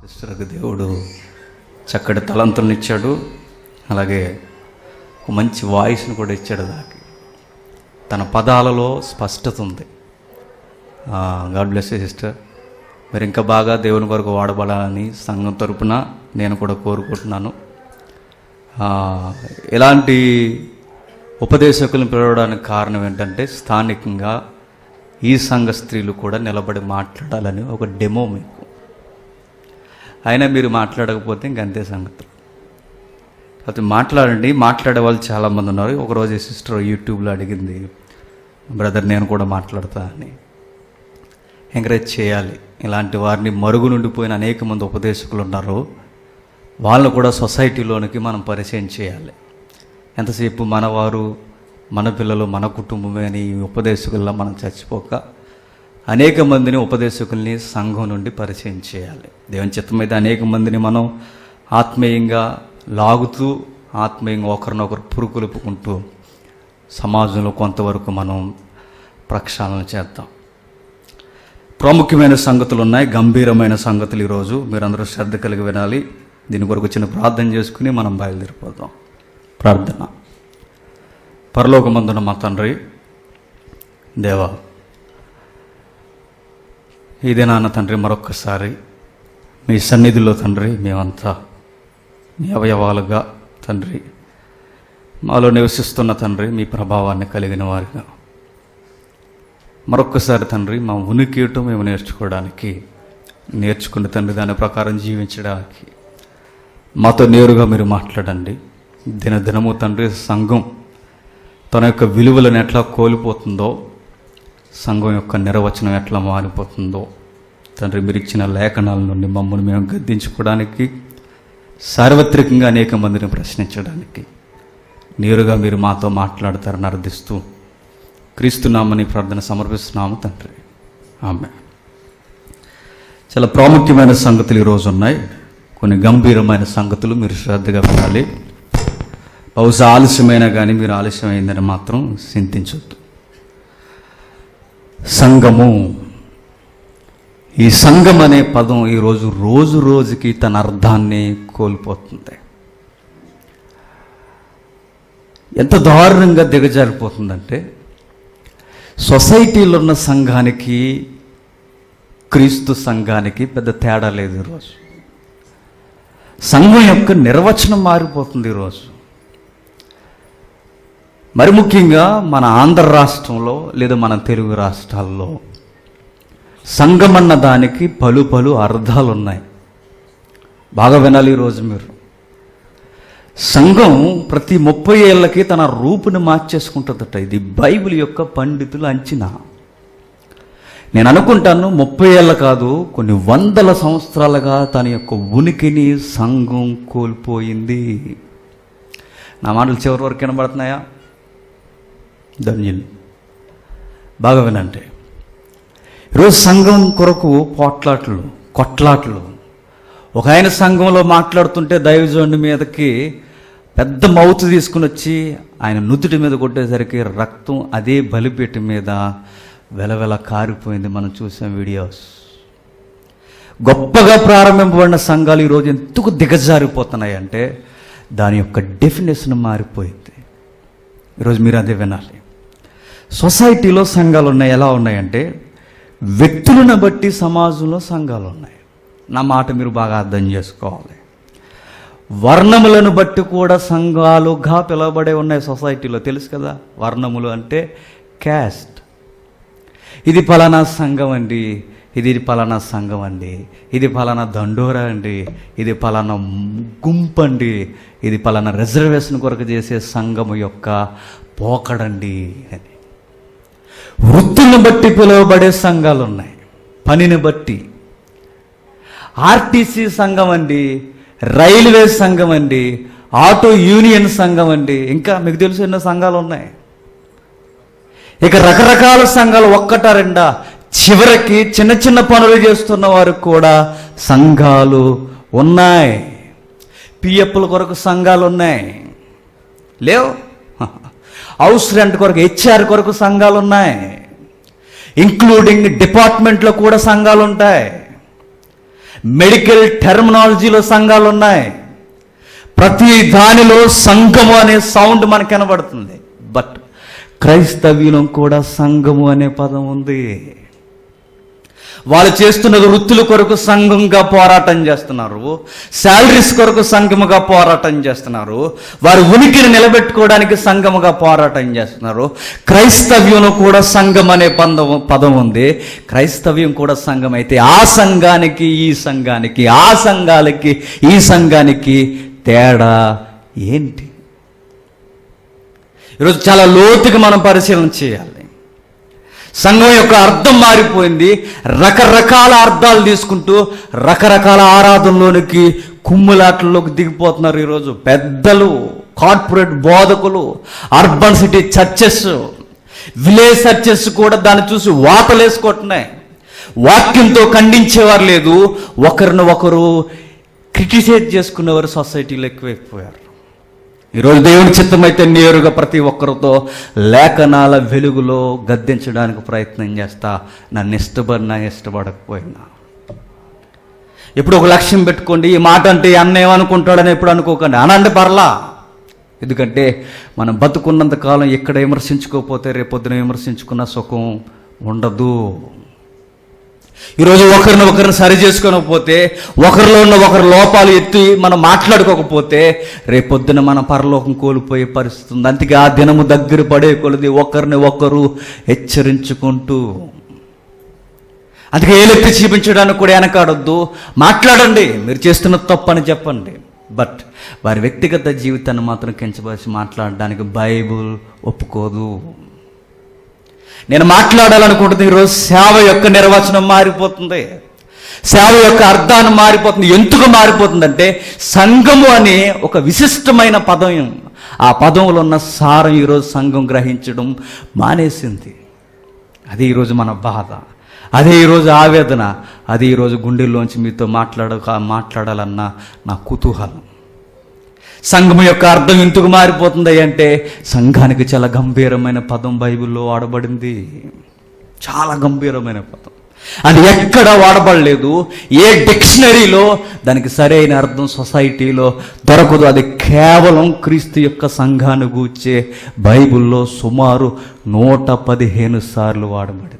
సిస్టర్కి దేవుడు చక్కటి తలంతులను ఇచ్చాడు అలాగే ఒక మంచి వాయిస్ని కూడా ఇచ్చాడు దానికి తన పదాలలో స్పష్టత ఉంది గాడ్ బ్లెస్ సిస్టర్ మీరు ఇంకా బాగా దేవుని కొరకు వాడబడాలని సంఘం తరపున నేను కూడా కోరుకుంటున్నాను ఆ, ఇలాంటి ఉపదేశకులను పిలవడానికి కారణం ఏంటంటే స్థానికంగా ఈ సంఘ స్త్రీలు కూడా నిలబడి మాట్లాడాలని ఒక డెమో మీకు అయినా మీరు మాట్లాడకపోతే ఇంకంతే సంగతి అయితే మాట్లాడండి మాట్లాడే వాళ్ళు చాలామంది ఉన్నారు ఒకరోజు ఈ సిస్టర్ యూట్యూబ్లో అడిగింది బ్రదర్ నేను కూడా మాట్లాడతా అని ఎంకరేజ్ చేయాలి ఇలాంటి వారిని మరుగు నుండిపోయిన అనేక మంది ఉపదేశకులు ఉన్నారు వాళ్ళను కూడా సొసైటీలోనికి మనం పరిచయం చేయాలి ఎంతసేపు మనవారు మన పిల్లలు మన కుటుంబమే అని ఈ ఉపదేశకుల్లో మనం చచ్చిపోక అనేక మందిని ఉపదేశకుల్ని సంఘం నుండి పరిచయం చేయాలి దేవుని చిత్తమైతే అనేక మందిని మనం ఆత్మీయంగా లాగుతూ ఆత్మీయంగా ఒకరినొకరు పురుకొలుపుకుంటూ సమాజంలో కొంతవరకు మనం ప్రక్షాళన చేద్దాం ప్రాముఖ్యమైన సంగతులు ఉన్నాయి గంభీరమైన సంగతులు ఈరోజు మీరందరూ శ్రద్ధ కలిగి వినాలి దీని కొరకు చిన్న ప్రార్థన చేసుకుని మనం బయలుదేరిపోదాం ప్రార్థన పరలోకమందున మా తండ్రి దేవా ఇదే నాన్న తండ్రి మరొక్కసారి మీ సన్నిధిలో తండ్రి మేమంతా మీ అవయవాలుగా తండ్రి మాలో నివసిస్తున్న తండ్రి మీ ప్రభావాన్ని కలిగిన వారిగా మరొక్కసారి తండ్రి మా ఉనికి ఏటో మేము నేర్చుకోవడానికి నేర్చుకున్న తండ్రి దాని ప్రకారం జీవించడానికి మాతో నేరుగా మీరు మాట్లాడండి దినదినము తండ్రి సంఘం తన యొక్క విలువలను ఎట్లా కోల్పోతుందో సంఘం యొక్క నిర్వచనం ఎట్లా మారిపోతుందో తండ్రి మీరు ఇచ్చిన లేఖనాల నుండి మమ్మల్ని మేము గద్దించుకోవడానికి సార్వత్రికంగా అనేక మందిని ప్రశ్నించడానికి నేరుగా మీరు మాతో మాట్లాడతారని అర్థిస్తూ క్రీస్తునామని ప్రార్థన సమర్పిస్తున్నాము తండ్రి ఆమె చాలా ప్రాముఖ్యమైన సంగతులు ఈరోజు ఉన్నాయి కొన్ని గంభీరమైన సంగతులు మీరు శ్రద్ధగా వినాలి బహుశా ఆలస్యమైనా కానీ మీరు ఆలస్యమైందని మాత్రం చింతించొద్దు సంఘము ఈ సంఘం అనే పదం ఈరోజు రోజు రోజుకి తన అర్థాన్ని కోల్పోతుంది ఎంత దారుణంగా దిగజారిపోతుందంటే సొసైటీలో ఉన్న సంఘానికి క్రీస్తు సంఘానికి పెద్ద తేడా లేదు ఈరోజు సంఘం యొక్క నిర్వచనం మారిపోతుంది ఈరోజు మరి ముఖ్యంగా మన ఆంధ్ర రాష్ట్రంలో లేదా మన తెలుగు రాష్ట్రాల్లో సంఘం అన్న దానికి పలు పలు అర్థాలు ఉన్నాయి బాగా వినాలి ఈరోజు మీరు సంఘం ప్రతి ముప్పై ఏళ్ళకి తన రూపుని మార్చేసుకుంటుందట ఇది బైబిల్ యొక్క పండితుల అంచనా నేను అనుకుంటాను ముప్పై ఏళ్ళ కాదు కొన్ని వందల సంవత్సరాలుగా తన యొక్క ఉనికిని సంఘం కోల్పోయింది నా మాటలు చివరి వరకు వినబడుతున్నాయా ధన్యులు బాగా వినండి ఈరోజు సంఘం కొరకు పోట్లాట్లు కొట్లాట్లు ఒక ఆయన సంఘంలో మాట్లాడుతుంటే దైవజోని మీదకి పెద్ద మౌత్ తీసుకుని వచ్చి ఆయన నుదుటి మీద కొట్టేసరికి రక్తం అదే బలిపేట మీద వెలవెల కారిపోయింది మనం చూసాం వీడియోస్ గొప్పగా ప్రారంభింపబడిన సంఘాలు ఈరోజు ఎందుకు దిగజారిపోతున్నాయి అంటే దాని యొక్క డెఫినేషన్ మారిపోయింది ఈరోజు మీరు అదే వినాలి సొసైటీలో సంఘాలు ఉన్నాయి ఎలా ఉన్నాయంటే వ్యక్తులను బట్టి సమాజంలో సంఘాలు ఉన్నాయి నా మాట మీరు బాగా అర్థం చేసుకోవాలి వర్ణములను బట్టి కూడా సంఘాలుగా పిలువబడే ఉన్నాయి సొసైటీలో తెలుసు కదా వర్ణములు అంటే క్యాస్ట్ ఇది ఫలానా సంఘం అండి ఇది ఫలానా సంఘం అండి ఇది ఫలానా దండోరా అండి ఇది ఫలానా గుంపు అండి ఇది ఫలానా రిజర్వేషన్ కొరకు చేసే సంఘము యొక్క పోకడండి అని వృత్తిని బట్టి పిలువబడే సంఘాలు ఉన్నాయి పనిని బట్టి ఆర్టీసీ సంఘం అండి రైల్వే సంఘం అండి ఆటో యూనియన్ సంఘం అండి ఇంకా మీకు తెలుసు ఎన్నో సంఘాలు ఉన్నాయి ఇక రకరకాల సంఘాలు ఒక్కటా రెండా చివరికి చిన్న చిన్న పనులు చేస్తున్న వారికి కూడా సంఘాలు ఉన్నాయి పిఎఫ్ల కొరకు సంఘాలు ఉన్నాయి లేవు హౌస్ రెంట్ కొరకు హెచ్ఆర్ కొరకు సంఘాలు ఉన్నాయి ఇంక్లూడింగ్ డిపార్ట్మెంట్లో కూడా సంఘాలు ఉంటాయి మెడికల్ టెర్మినాలజీలో సంఘాలు ఉన్నాయి ప్రతి దానిలో సంఘము అనే సౌండ్ మనకు కనబడుతుంది బట్ క్రైస్తవ్యం కూడా సంఘము అనే పదం ఉంది వాళ్ళు చేస్తున్న వృత్తుల కొరకు సంఘంగా పోరాటం చేస్తున్నారు శాలరీస్ కొరకు సంఘముగా పోరాటం చేస్తున్నారు వారి ఉనికిని నిలబెట్టుకోవడానికి సంఘముగా పోరాటం చేస్తున్నారు క్రైస్తవ్యంలో కూడా సంఘం అనే పందం పదం ఉంది క్రైస్తవ్యం కూడా సంఘం అయితే ఆ సంఘానికి ఈ సంఘానికి ఆ సంఘాలకి ఈ సంఘానికి తేడా ఏంటి ఈరోజు చాలా లోతుగా మనం పరిశీలన చేయాలి సంఘం యొక్క అర్థం మారిపోయింది రకరకాల అర్థాలు తీసుకుంటూ రకరకాల ఆరాధనలోనికి కుమ్ములాట్లలోకి దిగిపోతున్నారు ఈరోజు పెద్దలు కార్పొరేట్ బోధకులు urban city churches village churches కూడా దాన్ని చూసి వాతలేసుకుంటున్నాయి వాక్యంతో ఖండించేవారు లేదు ఒకరిని ఒకరు క్రిటిసైజ్ చేసుకునేవారు సొసైటీలో ఎక్కువైపోయారు ఈరోజు దేవుని చిత్తమైతే నేరుగా ప్రతి ఒక్కరితో లేఖనాల వెలుగులో గద్దించడానికి ప్రయత్నం చేస్తా నన్ను ఇష్టపడినా ఇష్టపడకపోయినా ఇప్పుడు ఒక లక్ష్యం పెట్టుకోండి ఈ మాట అంటే ఈ అన్న ఏమనుకుంటాడని ఎప్పుడు అనుకోకండి అనండి పర్లా ఎందుకంటే మనం బతుకున్నంత కాలం ఎక్కడ విమర్శించుకోకపోతే రేపొద్దున విమర్శించుకున్న సుఖం ఉండదు ఈరోజు ఒకరిని ఒకరిని సరి చేసుకోకపోతే ఒకరిలో ఉన్న ఒకరి లోపాలు ఎత్తి మనం మాట్లాడుకోకపోతే రేపొద్దున మన పరలోకం కోల్పోయే పరిస్థితి ఉంది అందుకే ఆ దినము దగ్గర పడే కొలది ఒకరిని ఒకరు హెచ్చరించుకుంటూ అందుకే ఏలెత్తి చూపించడానికి కూడా వెనకాడొద్దు మాట్లాడండి మీరు చేస్తున్న తప్పు అని చెప్పండి బట్ వారి వ్యక్తిగత జీవితాన్ని మాత్రం కించపరిచి మాట్లాడడానికి బైబుల్ ఒప్పుకోదు నేను మాట్లాడాలనుకుంటుంది ఈరోజు సేవ యొక్క నిర్వచనం మారిపోతుంది సేవ యొక్క అర్థాన్ని మారిపోతుంది ఎందుకు మారిపోతుందంటే సంఘము అనే ఒక విశిష్టమైన పదం ఆ పదంలో ఉన్న సారం ఈరోజు సంఘం గ్రహించడం మానేసింది అది ఈరోజు మన బాధ అదే ఈరోజు ఆవేదన అది ఈరోజు గుండెల్లోంచి మీతో మాట్లాడ మాట్లాడాలన్న నా కుతూహలం సంఘం యొక్క అర్థం ఎందుకు మారిపోతుంది అంటే సంఘానికి చాలా గంభీరమైన పదం బైబిల్లో వాడబడింది చాలా గంభీరమైన పదం అది ఎక్కడ వాడబడలేదు ఏ డిక్షనరీలో దానికి సరైన అర్థం సొసైటీలో దొరకదు అది కేవలం క్రీస్తు యొక్క సంఘాన్ని గూర్చే బైబిల్లో సుమారు నూట పదిహేను సార్లు వాడబడింది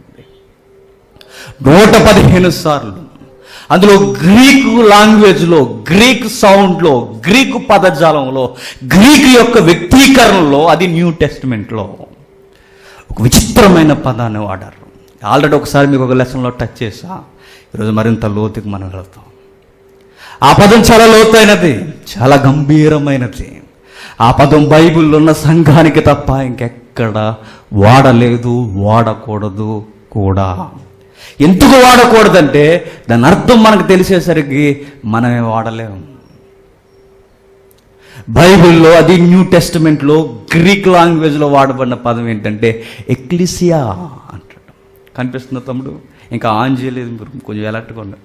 నూట పదిహేను సార్లు అందులో గ్రీకు లాంగ్వేజ్లో గ్రీక్ సౌండ్లో గ్రీకు పదజాలంలో గ్రీకు యొక్క వ్యక్తీకరణలో అది న్యూ టెస్ట్మెంట్లో ఒక విచిత్రమైన పదాన్ని వాడారు ఆల్రెడీ ఒకసారి మీకు ఒక లెసన్లో టచ్ చేసా ఈరోజు మరింత లోతుకి మనం వెళ్తాం ఆ పదం చాలా లోతైనది చాలా గంభీరమైనది ఆ పదం బైబిల్లో ఉన్న సంఘానికి తప్ప ఇంకెక్కడ వాడలేదు వాడకూడదు కూడా ఎందుకు వాడకూడదంటే దాని అర్థం మనకు తెలిసేసరికి మనమే వాడలేము బైబిల్లో అది న్యూ టెస్టిమెంట్లో గ్రీక్ లాంగ్వేజ్లో వాడబడిన పదం ఏంటంటే ఎక్లిసియా అంటాడు కనిపిస్తుందా తమ్ముడు ఇంకా ఆన్ చేయలేదు మీరు కొంచెం ఎలర్ట్గా ఉండండి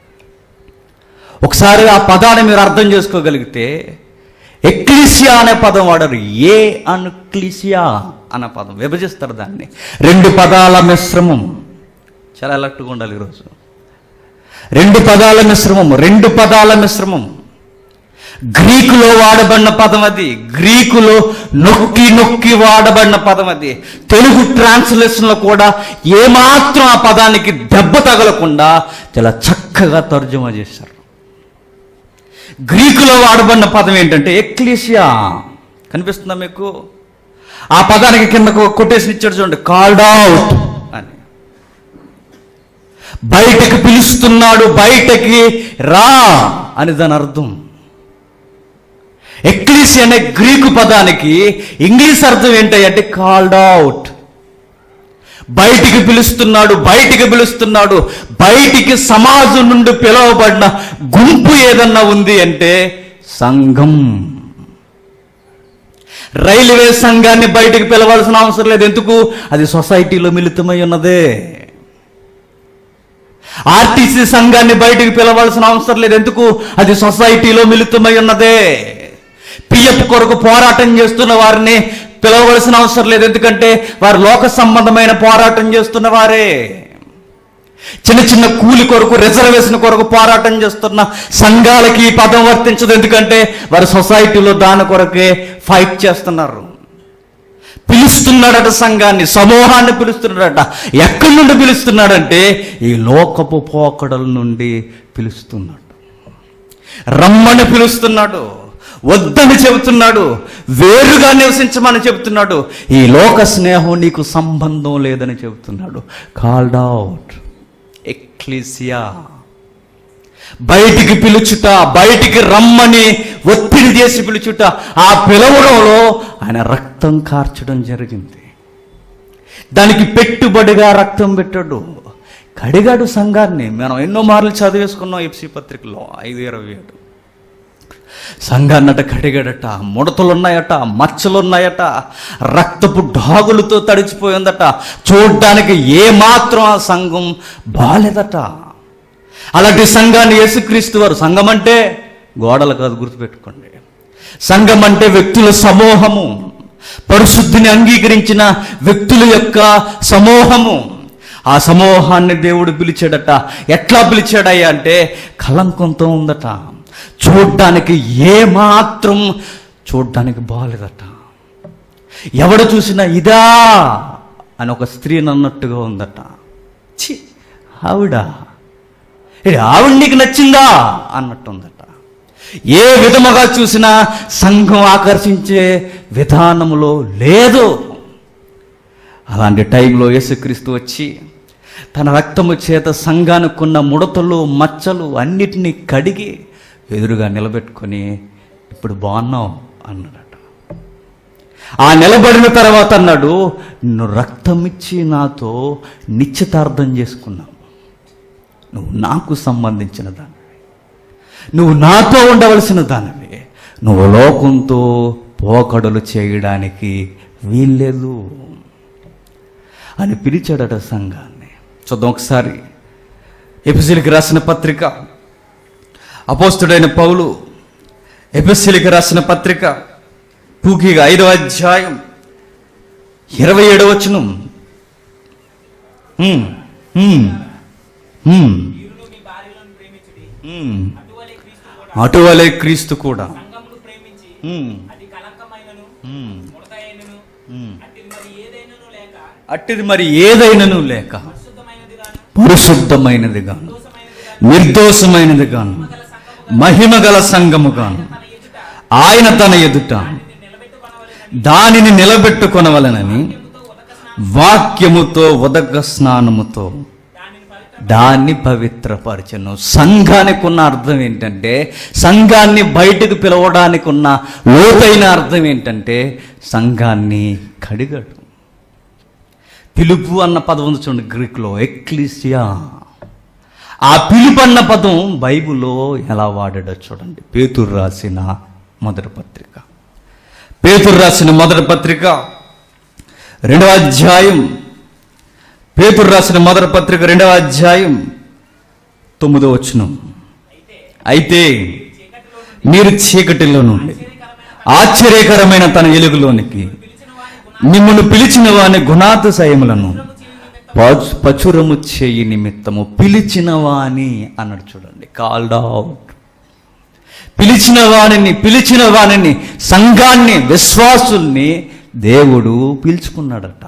ఒకసారి ఆ పదాన్ని మీరు అర్థం చేసుకోగలిగితే ఎక్లిసియా అనే పదం వాడారు ఏ అన్క్లిసియా అన్న పదం విభజిస్తారు దాన్ని రెండు పదాల మిశ్రమం చాలా అలర్ట్గా ఉండాలి ఈరోజు రెండు పదాల మిశ్రమం రెండు పదాల మిశ్రమం గ్రీకులో వాడబడిన పదం అది గ్రీకులో నొక్కి నొక్కి వాడబడిన పదం అది తెలుగు ట్రాన్స్లేషన్లో కూడా ఏమాత్రం ఆ పదానికి దెబ్బ తగలకుండా చాలా చక్కగా తర్జుమా చేశారు గ్రీకులో వాడబడిన పదం ఏంటంటే ఎక్లీషియా కనిపిస్తుందా మీకు ఆ పదానికి కింద కొటేషన్ ఇచ్చాడు చూడండి కాల్డ్ అవుట్ అని బయటకు పిలుస్తున్నాడు బయటకి రా అని దాని అర్థం ఎక్లీసి అనే గ్రీకు పదానికి ఇంగ్లీష్ అర్థం ఏంటంటే కాల్డ్ అవుట్ బయటికి పిలుస్తున్నాడు బయటికి పిలుస్తున్నాడు బయటికి సమాజం నుండి పిలువబడిన గుంపు ఏదన్నా ఉంది అంటే సంఘం రైల్వే సంఘాన్ని బయటికి పిలవాల్సిన అవసరం లేదు ఎందుకు అది సొసైటీలో మిళితమై ఉన్నదే ఆర్టీసీ సంఘాన్ని బయటికి పిలవాల్సిన అవసరం లేదు ఎందుకు అది సొసైటీలో మిళితమై ఉన్నదే పిఎఫ్ కొరకు పోరాటం చేస్తున్న వారిని పిలవవలసిన అవసరం లేదు ఎందుకంటే వారు లోక సంబంధమైన పోరాటం చేస్తున్న వారే చిన్న చిన్న కూలి కొరకు రిజర్వేషన్ కొరకు పోరాటం చేస్తున్న సంఘాలకి ఈ పదం వర్తించదు ఎందుకంటే వారి సొసైటీలో దాని కొరకే ఫైట్ చేస్తున్నారు పిలుస్తున్నాడట సంఘాన్ని సమూహాన్ని పిలుస్తున్నాడట ఎక్కడి నుండి పిలుస్తున్నాడంటే ఈ లోకపు పోకడల నుండి పిలుస్తున్నాడు రమ్మని పిలుస్తున్నాడు వద్దని చెబుతున్నాడు వేరుగా నివసించమని చెబుతున్నాడు ఈ లోక స్నేహం నీకు సంబంధం లేదని చెబుతున్నాడు కాల్డ్ అవుట్ ఎక్లీసియా బయటికి పిలుచుట బయటికి రమ్మని ఒత్తిడి చేసి పిలుచుట ఆ పిలవడంలో ఆయన రక్తం కార్చడం జరిగింది దానికి పెట్టుబడిగా రక్తం పెట్టాడు కడిగాడు సంఘాన్ని మనం ఎన్నో మార్లు చదివేసుకున్నాం ఎఫ్సి పత్రికలో ఐదు ఇరవై ఏడు సంఘాన్నట కడిగాడట ముడతలున్నాయట మచ్చలున్నాయట రక్తపు డాగులతో తడిచిపోయిందట చూడ్డానికి ఏమాత్రం ఆ సంఘం బాలేదట అలాంటి సంఘాన్ని యేసుక్రీస్తు వారు సంఘం అంటే గోడలు కాదు గుర్తుపెట్టుకోండి సంఘం అంటే వ్యక్తుల సమూహము పరిశుద్ధిని అంగీకరించిన వ్యక్తుల యొక్క సమూహము ఆ సమూహాన్ని దేవుడు పిలిచాడట ఎట్లా పిలిచాడయ్యా అంటే కలంకంతో ఉందట చూడ్డానికి ఏమాత్రం చూడ్డానికి బాగాలేదట ఎవడు చూసినా ఇదా అని ఒక స్త్రీని అన్నట్టుగా ఉందట చి ఆవిడా ఏ ఆవిడ నీకు నచ్చిందా అన్నట్టు ఉందట ఏ విధముగా చూసినా సంఘం ఆకర్షించే విధానములో లేదు అలాంటి టైంలో యేసుక్రీస్తు వచ్చి తన రక్తము చేత సంఘానికున్న ముడతలు మచ్చలు అన్నిటినీ కడిగి ఎదురుగా నిలబెట్టుకొని ఇప్పుడు బాగున్నావు అన్నాడట ఆ నిలబడిన తర్వాత అన్నాడు నిన్ను రక్తం ఇచ్చి నాతో నిశ్చితార్థం చేసుకున్నావు నువ్వు నాకు సంబంధించిన దానివి నువ్వు నాతో ఉండవలసిన దానివి నువ్వు లోకంతో పోకడలు చేయడానికి వీల్లేదు అని పిలిచాడట సంఘాన్ని చూద్దాం ఒకసారి ఎపిసిలికి రాసిన పత్రిక అపోస్తుడైన పౌలు ఎపిసిలికి రాసిన పత్రిక పూకీగా ఐదవ అధ్యాయం ఇరవై ఏడవ వచనం హ్మ్, హ్మ్, హ్మ్, వీరులు మీ భార్యలను ప్రేమించుడి హ్మ్. అటువలే క్రీస్తు కూడా అటువలే క్రీస్తు కూడా సంఘమును ప్రేమించి హ్మ్, అది కలంకమైనను హ్మ్, ముడతైనను హ్మ్. అట్టిది మరి ఏదైనను లేక అట్టిది మరి ఏదైనను లేక పరిశుద్ధమైనది గాను పరిశుద్ధమైనది గాను దోషమైనది గాను నిర్దోషమైనది గాను గల సంఘము మహిమ గల సంఘము గాను తన ఎదుట ఆయన తన ఎదుట నిలబెట్టుకొనవలెనని దానిని నిలబెట్టుకొనవలనని ఎంతో ఉదక స్నానం వాక్యముతో ఉదక స్నానముతో దానిని పవిత్ర దాన్ని పవిత్రపరచను సంఘానికి ఉన్న అర్థం ఏంటంటే సంఘాన్ని బయటకు పిలవడానికి ఉన్న లోతైన అర్థం ఏంటంటే సంఘాన్ని కడిగాడు పిలుపు అన్న పదం ఉంది చూడండి గ్రీక్లో ఎక్లీసియా ఆ పిలుపు అన్న పదం బైబిల్లో ఎలా వాడాడో చూడండి పేతురు రాసిన మొదటి పత్రిక పేతురు రాసిన మొదటి పత్రిక రెండవ అధ్యాయం పేతురు రాసిన మొదటి పత్రిక రెండవ అధ్యాయం తొమ్మిదో వచనం అయితే మీరు చీకటిలో నుండి ఆశ్చర్యకరమైన తన ఎలుగులోనికి మిమ్మల్ని పిలిచిన వాని గుణాతిశయములను పచు- పచురము చేయి నిమిత్తము పిలిచిన వాని అన్నాడు చూడండి కాల్డ్ అవుట్ పిలిచిన వానిని పిలిచిన వానిని సంఘాన్ని విశ్వాసుల్ని దేవుడు పిలుచుకున్నాడట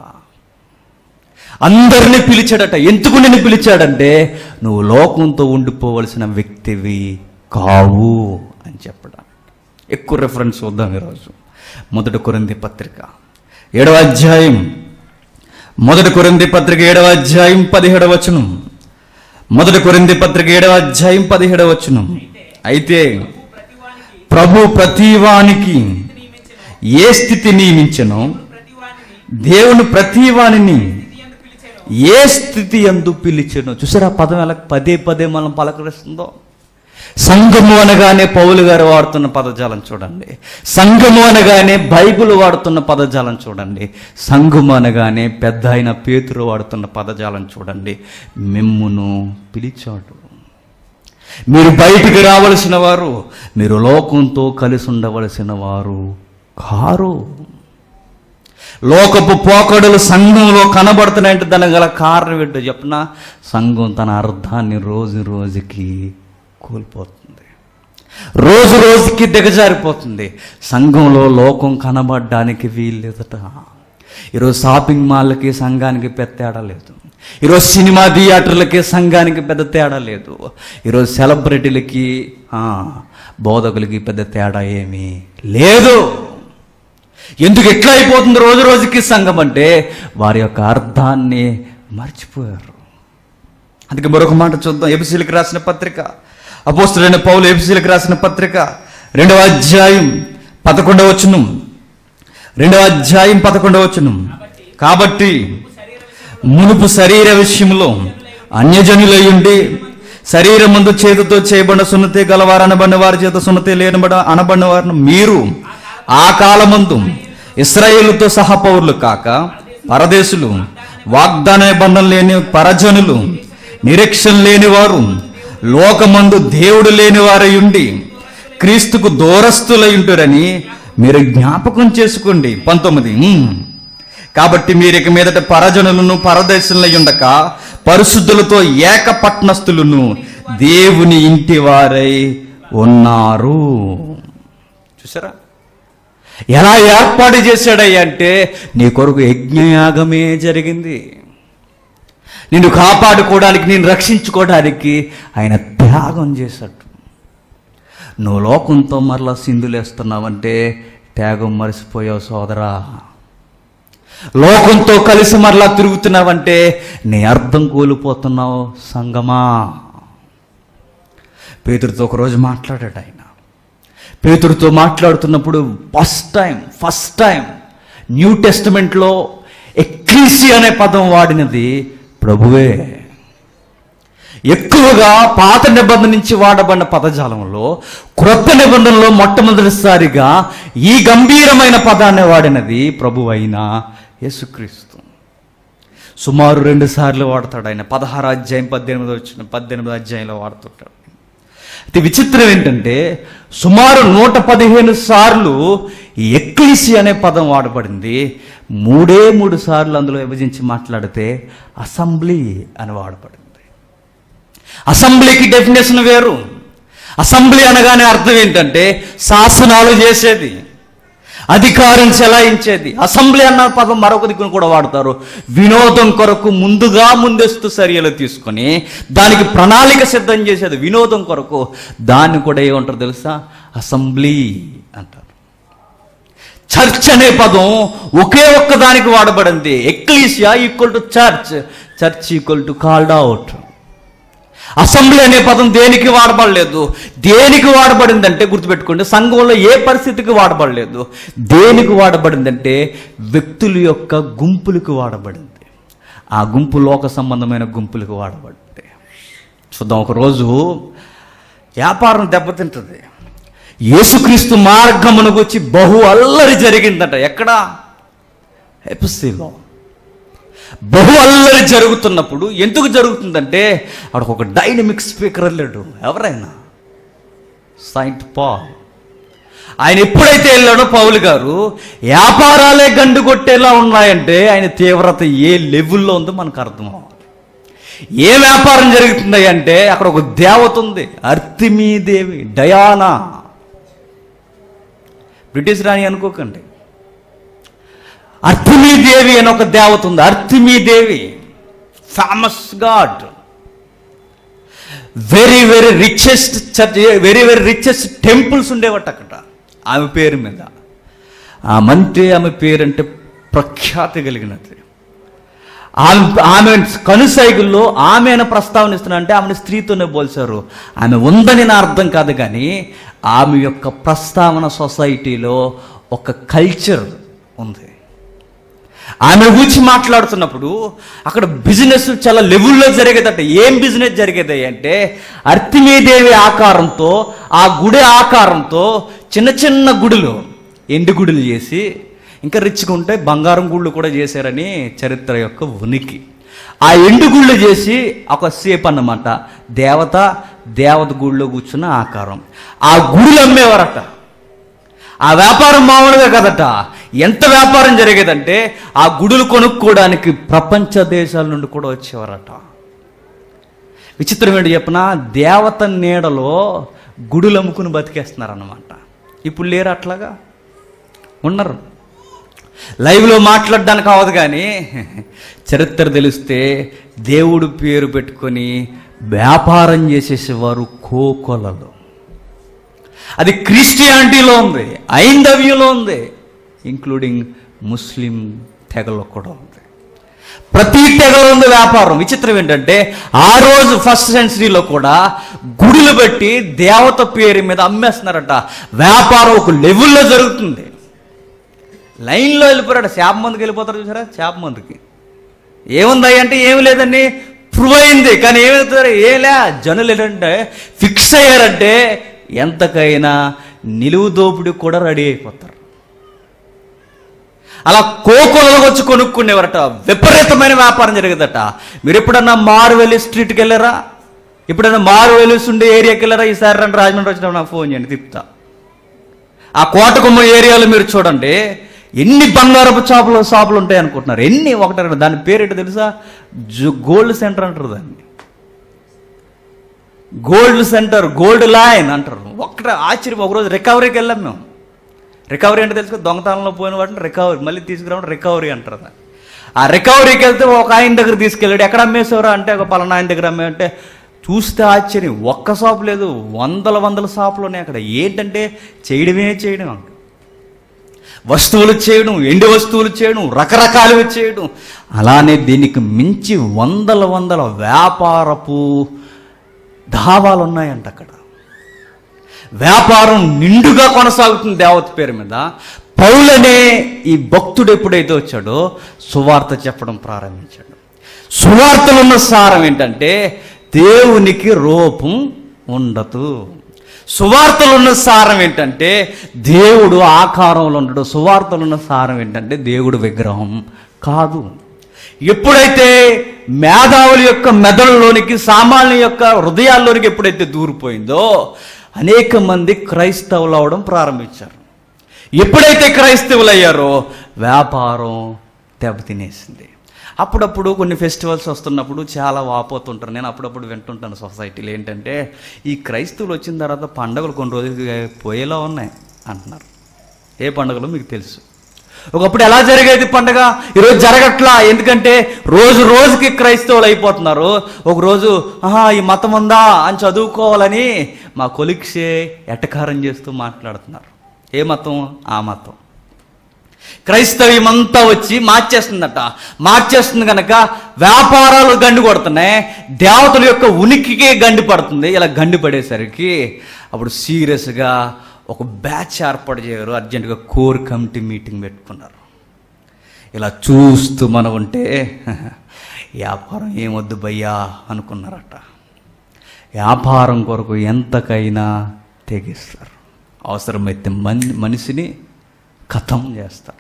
అందరినీ పిలిచాడట ఎందుకు నిన్ను పిలిచాడంటే నువ్వు లోకంతో ఉండిపోవలసిన వ్యక్తివి కావు అని చెప్పడానికి ఎక్కువ రెఫరెన్స్ చూద్దాం ఈరోజు మొదటి కొరింది పత్రిక ఏడవ అధ్యాయం మొదటి కొరింది పత్రిక ఏడవ అధ్యాయం పదిహేడవ వచనం మొదటి కొరింది పత్రిక ఏడవ అధ్యాయం పదిహేడవ వచనం అయితే ప్రతివానికి ప్రభు ప్రతివానికి నియమించిన ఏ స్థితి నియమించను ప్రతివానిని దేవుని ప్రతివానిని స్థితి ఎందు పిలిచెను ఏ స్థితి ఎందు పిలిచెను చూసారా ఆ పదం ఎలా పదే పదే మనం పలకరిస్తుందో సంఘము అనగానే పౌలు గారు వాడుతున్న పదజాలం చూడండి సంఘము అనగానే బైబిల్ వాడుతున్న పదజాలం చూడండి సంఘము అనగానే పెద్ద అయిన పేతురు వాడుతున్న పదజాలం చూడండి మిమ్మును పిలిచాడు మీరు బయటికి రావలసిన వారు మీరు లోకంతో కలిసి ఉండవలసిన వారు కారు లోకపు పోకడలు సంఘంలో కనబడుతున్నాయంటే దానికి గల కారణం ఏంటో చెప్పిన సంఘం తన అర్థాన్ని రోజు రోజుకి కోల్పోతుంది రోజు రోజుకి దిగజారిపోతుంది సంఘంలో లోకం కనబడడానికి వీల్లేదట ఈరోజు షాపింగ్ మాల్కి సంఘానికి పెద్ద తేడా లేదు ఈరోజు సినిమా థియేటర్లకి సంఘానికి పెద్ద తేడా లేదు ఈరోజు సెలబ్రిటీలకి ఆ, బోధకులకి పెద్ద తేడా ఏమీ లేదు ఎందుకు ఎట్లా అయిపోతుంది రోజు రోజుకి సంఘం అంటే వారి యొక్క అర్థాన్ని మర్చిపోయారు అందుకే మరొక మాట చూద్దాం ఎబిసీలకు రాసిన పత్రిక అపోస్తులైన పౌలు ఎబిసీలకు రాసిన పత్రిక రెండవ అధ్యాయం పదకొండవ వచనం రెండవ అధ్యాయం పదకొండవ వచనం కాబట్టి మునుపు శరీర విషయంలో అన్యజనులై ఉండి శరీరం ముందు చేతితో చేయబడిన సున్నతి గలవారు అనబడిన వారి చేత సున్నతి లేనబడ అనబడిన వారిని మీరు ఆ కాలమందు ఇస్రాయేలుతో సహా పౌరులు కాక పరదేశులు వాగ్దాన బంధం లేని పరజనులు నిరీక్షణ లేని వారు లోకమందు దేవుడు లేని వారై ఉండి క్రీస్తుకు దూరస్తులై ఉంటారని మీరు జ్ఞాపకం చేసుకోండి పంతొమ్మిది ఉమ్. కాబట్టి మీరు ఇక మీదట పరజనులను పరదేశంలో ఉండక పరిశుద్ధులతో ఏకపట్నస్తులను దేవుని ఇంటి వారై ఉన్నారు చూసారా ఎలా ఏర్పాటు చేశాడయ్యా అంటే నీ కొరకు యజ్ఞయాగమే జరిగింది నిన్ను కాపాడుకోవడానికి నేను రక్షించుకోవడానికి ఆయన త్యాగం చేశాడు నువ్వు లోకంతో మరలా సింధులేస్తున్నావంటే త్యాగం మరిసిపోయావు సోదరా లోకంతో కలిసి మరలా తిరుగుతున్నావంటే నీ అర్థం కోల్పోతున్నావు సంగమా పేతుడితో ఒకరోజు మాట్లాడాడు ఆయన పేతుడితో మాట్లాడుతున్నప్పుడు first time first time new టెస్టిమెంట్లో ఎక్లీసి అనే పదం వాడినది ప్రభువే ఎక్కువగా పాత నిబంధన నుంచి వాడబడిన పదజాలంలో క్రొత్త నిబంధనలో మొట్టమొదటిసారిగా ఈ గంభీరమైన పదాన్ని వాడినది ప్రభు అయిన యేసుక్రీస్తు సుమారు రెండు సార్లు వాడతాడు ఆయన పదహారు అధ్యాయం పద్దెనిమిది వచ్చిన పద్దెనిమిది అధ్యాయంలో వాడుతుంటాడు అయితే విచిత్రం ఏంటంటే సుమారు నూట పదిహేను సార్లు ఈ ఎక్లీసి అనే పదం వాడబడింది మూడే మూడు సార్లు అందులో విభజించి మాట్లాడితే అసెంబ్లీ అని వాడబడింది అసెంబ్లీకి డెఫినేషన్ వేరు అసెంబ్లీ అనగానే అర్థం ఏంటంటే శాసనాలు చేసేది అధికారం చెలాయించేది అసెంబ్లీ అన్న పదం మరొక దిక్కును కూడా వాడతారు వినోదం కొరకు ముందుగా ముందస్తు చర్యలు తీసుకొని దానికి ప్రణాళిక సిద్ధం చేసేది వినోదం కొరకు దాన్ని కూడా ఏమంటారు తెలుసా అసెంబ్లీ అంటారు చర్చ్ అనే పదం ఒకే ఒక్క దానికి వాడబడింది ecclesia equal to church church equal to called out assembly అనే పదం దేనికి వాడబడలేదు దేనికి వాడబడిందంటే గుర్తుపెట్టుకోండి సంఘంలో ఏ పరిస్థితికి వాడబడలేదు దేనికి వాడబడిందంటే వ్యక్తుల యొక్క గుంపులకు వాడబడింది ఆ గుంపు లోక సంబంధమైన గుంపులకు వాడబడింది చూద్దాం ఒకరోజు వ్యాపారం దెబ్బతింటుంది యేసుక్రీస్తు మార్గమునకు వచ్చి బహు అల్లరి జరిగిందట ఎక్కడ ఎపిసిలో బహు అల్లరి జరుగుతున్నప్పుడు ఎందుకు జరుగుతుందంటే అక్కడ ఒక డైనమిక్ స్పీకర్ వెళ్ళాడు ఎవరైనా సైంట్ పాల్ ఆయన ఎప్పుడైతే వెళ్ళాడో పౌలు గారు వ్యాపారాలే గండు కొట్టేలా ఉన్నాయంటే ఆయన తీవ్రత ఏ లెవెల్లో ఉందో మనకు అర్థం అవ్వాలి ఏ వ్యాపారం జరుగుతుంది అంటే అక్కడ ఒక దేవత ఉంది అర్తిమీదేవి డయానా బ్రిటిష్ రాణి అనుకోకండి అర్తిమీదేవి అని ఒక దేవత ఉంది అర్తిమీదేవి famous god very very richest church very very richest temples ఉండేవట అక్కడ ఆమె పేరు మీద ఆ మంటే ఆమె పేరు అంటే ప్రఖ్యాతి కలిగినది ఆమె ఆమె కనుసైగుల్లో ఆమెను ప్రస్తావనిస్తున్నా అంటే ఆమెను స్త్రీతోనే పోల్చారు ఆమె ఉందని నా అర్థం కాదు కానీ ఆమె యొక్క ప్రస్తావన సొసైటీలో ఒక కల్చర్ ఉంది ఆమె గురించి మాట్లాడుతున్నప్పుడు అక్కడ బిజినెస్ చాలా లెవెల్లో జరిగేదట ఏం బిజినెస్ జరిగేది అంటే అర్తిమీదేవి ఆకారంతో ఆ గుడి ఆకారంతో చిన్న చిన్న గుడులు ఎండు గుడులు చేసి ఇంకా రిచ్గా ఉంటే బంగారం గుళ్ళు కూడా చేశారని చరిత్ర యొక్క ఉనికి ఆ ఎండు గుళ్ళు చేసి ఒక సేప్ అన్నమాట దేవత దేవత గుడిలో కూర్చున్న ఆకారం ఆ గుడులు అమ్మేవారట ఆ వ్యాపారం మామూలుగా కదట ఎంత వ్యాపారం జరిగేదంటే ఆ గుడులు కొనుక్కోవడానికి ప్రపంచ దేశాల నుండి కూడా వచ్చేవారట విచిత్రం ఏంటి చెప్పిన దేవత నీడలో గుడులు అమ్ముకుని బతికేస్తున్నారు అన్నమాట ఇప్పుడు లేరు అట్లాగా ఉన్నారు లైవ్లో మాట్లాడడానికి అవ్వదు కానీ చరిత్ర తెలిస్తే దేవుడు పేరు పెట్టుకొని వ్యాపారం చేసేసేవారు కోకొలలో అది క్రిస్టియానిటీలో ఉంది ఐందవ్యంలో ఉంది ఇంక్లూడింగ్ ముస్లిం తెగలో కూడా ఉంది ప్రతి తెగలో ఉంది వ్యాపారం విచిత్రం ఏంటంటే ఆ రోజు ఫస్ట్ సెంచరీలో కూడా గుడులు పెట్టి దేవత పేరు మీద అమ్మేస్తున్నారట వ్యాపారం ఒక లెవెల్లో జరుగుతుంది లైన్లో వెళ్ళిపోయాడు చేప మందుకి వెళ్ళిపోతారు చూసారా చేప మందుకి ఏముంది అంటే ఏమి లేదండి ప్రూవ్ అయింది కానీ ఏమవుతారు ఏలే జనులు ఏంటంటే ఫిక్స్ అయ్యారంటే ఎంతకైనా నిలువు దోపిడి కూడా రెడీ అయిపోతారు అలా కోకోలకు వచ్చి కొనుక్కునేవారట విపరీతమైన వ్యాపారం జరిగేదట మీరు ఎప్పుడన్నా మారువెల్లి స్ట్రీట్కి వెళ్ళారా ఎప్పుడైనా మారువెల్లి ఉండే ఏరియాకి వెళ్ళారా ఈసారి రండి రాజమండ్రి వచ్చినప్పుడు నాకు ఫోన్ చేయండి తిప్పుతా ఆ కోటకొమ్మ ఏరియాలో మీరు చూడండి ఎన్ని బంగారపు షాపులు షాపులు ఉంటాయి అనుకుంటున్నారు ఎన్ని ఒకటి రెండు. దాని పేరేంటో తెలుసా జు గోల్డ్ సెంటర్ అంటారు దాన్ని గోల్డ్ సెంటర్ గోల్డ్ లైన్ అంటారు ఒక్కటే ఆశ్చర్యం ఒకరోజు రికవరీకి వెళ్ళాం మేము రికవరీ అంటే తెలుసు కదా, దొంగతనంలో పోయిన వాటిని రికవరీ మళ్ళీ తీసుకురావడం రికవరీ అంటారు దాన్ని. ఆ రికవరీకి వెళ్తే ఒక ఆయన దగ్గర తీసుకెళ్ళాడు ఎక్కడ అమ్మేసేవారా అంటే ఒక పలానా ఆయన దగ్గర అమ్మే అంటే చూస్తే ఆశ్చర్యం ఒక్క షాపు లేదు వందల వందల షాపులు ఉన్నాయి అక్కడ ఏంటంటే చేయడమే చేయడం అంట వస్తువులు చేయడం ఎండి వస్తువులు చేయడం రకరకాలుగా చేయడం అలానే దీనికి మించి వందల వందల వ్యాపారపు ధాబాలు ఉన్నాయంట అక్కడ వ్యాపారం నిండుగా కొనసాగుతుంది దేవత పేరు మీద పౌలనే ఈ భక్తుడు ఎప్పుడైతే వచ్చాడో సువార్త చెప్పడం ప్రారంభించాడు సువార్తలో ఉన్న సారం ఏంటంటే దేవునికి రూపం ఉండదు సువార్తలు ఉన్న సారం ఏంటంటే దేవుడు ఆకారంలో ఉండడు సువార్తలు ఉన్న సారం ఏంటంటే దేవుడు విగ్రహం కాదు ఎప్పుడైతే మేధావుల యొక్క మెదడులోనికి సామాన్యుల యొక్క హృదయాల్లోనికి ఎప్పుడైతే దూరిపోయిందో అనేక మంది క్రైస్తవులు అవడం ప్రారంభించారు ఎప్పుడైతే క్రైస్తవులు అయ్యారో వ్యాపారం దెబ్బతినేసింది అప్పుడప్పుడు కొన్ని ఫెస్టివల్స్ వస్తున్నప్పుడు చాలా వాపోతుంటారు నేను అప్పుడప్పుడు వింటుంటాను సొసైటీలో ఏంటంటే ఈ క్రైస్తవులు వచ్చిన తర్వాత పండుగలు కొన్ని రోజులు పోయేలా ఉన్నాయి అంటున్నారు ఏ పండుగలు మీకు తెలుసు ఒకప్పుడు ఎలా జరిగేది పండగ ఈరోజు జరగట్లా ఎందుకంటే రోజు రోజుకి క్రైస్తవులు అయిపోతున్నారు ఒక రోజు ఆహా ఈ మతం ఉందా అని చదువుకోవాలని మా కొలిక్సే ఎటకారం చేస్తూ మాట్లాడుతున్నారు ఏ మతం ఆ మతం క్రైస్తవ్యం అంతా వచ్చి మార్చేస్తుందట మార్చేస్తుంది కనుక వ్యాపారాలు గండి కొడుతున్నాయి దేవతల యొక్క ఉనికికే గండి పడుతుంది ఇలా గండి పడేసరికి అప్పుడు సీరియస్గా ఒక బ్యాచ్ ఏర్పాటు చేయరు అర్జెంటుగా కోర్ కమిటీ మీటింగ్ పెట్టుకున్నారు ఇలా చూస్తూ మనం ఉంటే వ్యాపారం ఏమొద్దు భయ్యా అనుకున్నారట వ్యాపారం కొరకు ఎంతకైనా తెగిస్తారు అవసరమైతే మన్ మనిషిని కథం చేస్తారు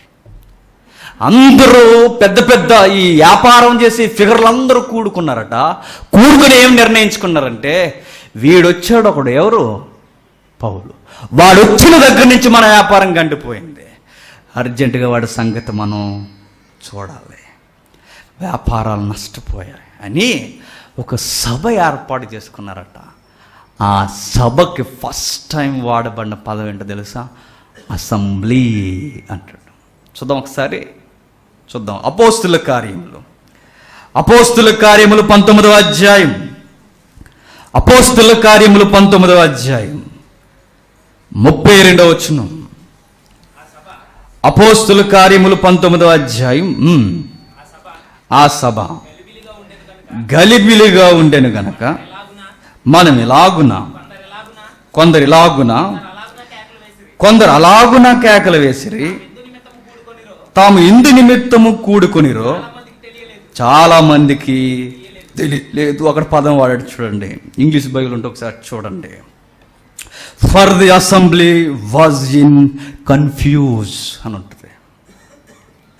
అందరూ పెద్ద పెద్ద ఈ వ్యాపారం చేసే ఫిగర్లు అందరూ కూడుకున్నారట కూడుకుని ఏం నిర్ణయించుకున్నారంటే వీడొచ్చాడు ఒకడు ఎవరు పౌలు వాడు వచ్చిన దగ్గర నుంచి మన వ్యాపారం గండిపోయింది అర్జెంటుగా వాడి సంగతి మనం చూడాలి వ్యాపారాలు నష్టపోయాయి అని ఒక సభ ఏర్పాటు చేసుకున్నారట ఆ సభకి ఫస్ట్ టైం వాడబడిన పదం ఏంటో తెలుసా అసెంబ్లీ అంటాడు చూద్దాం ఒకసారి చూద్దాం అపోస్తుల కార్యములు అపోస్తుల కార్యములు పంతొమ్మిదవ అధ్యాయం అపోస్తుల కార్యములు పంతొమ్మిదవ అధ్యాయం ముప్పై రెండవ వచ్చును అపోస్తుల కార్యములు పంతొమ్మిదవ అధ్యాయం ఉమ్. ఆ సభ గలిబిలిగా ఉండెను గనక మనం ఇలాగున కొందరు ఇలాగున కొందరు అలాగున కేకలు వేసిరి తాము ఎందు నిమిత్తము కూడుకొనిరో చాలా మందికి తెలియలేదు అక్కడ పదం వాడాడు చూడండి ఇంగ్లీష్ బైబిల్ ఉంటే ఒకసారి చూడండి for the assembly was in confuse అని ఉంటుంది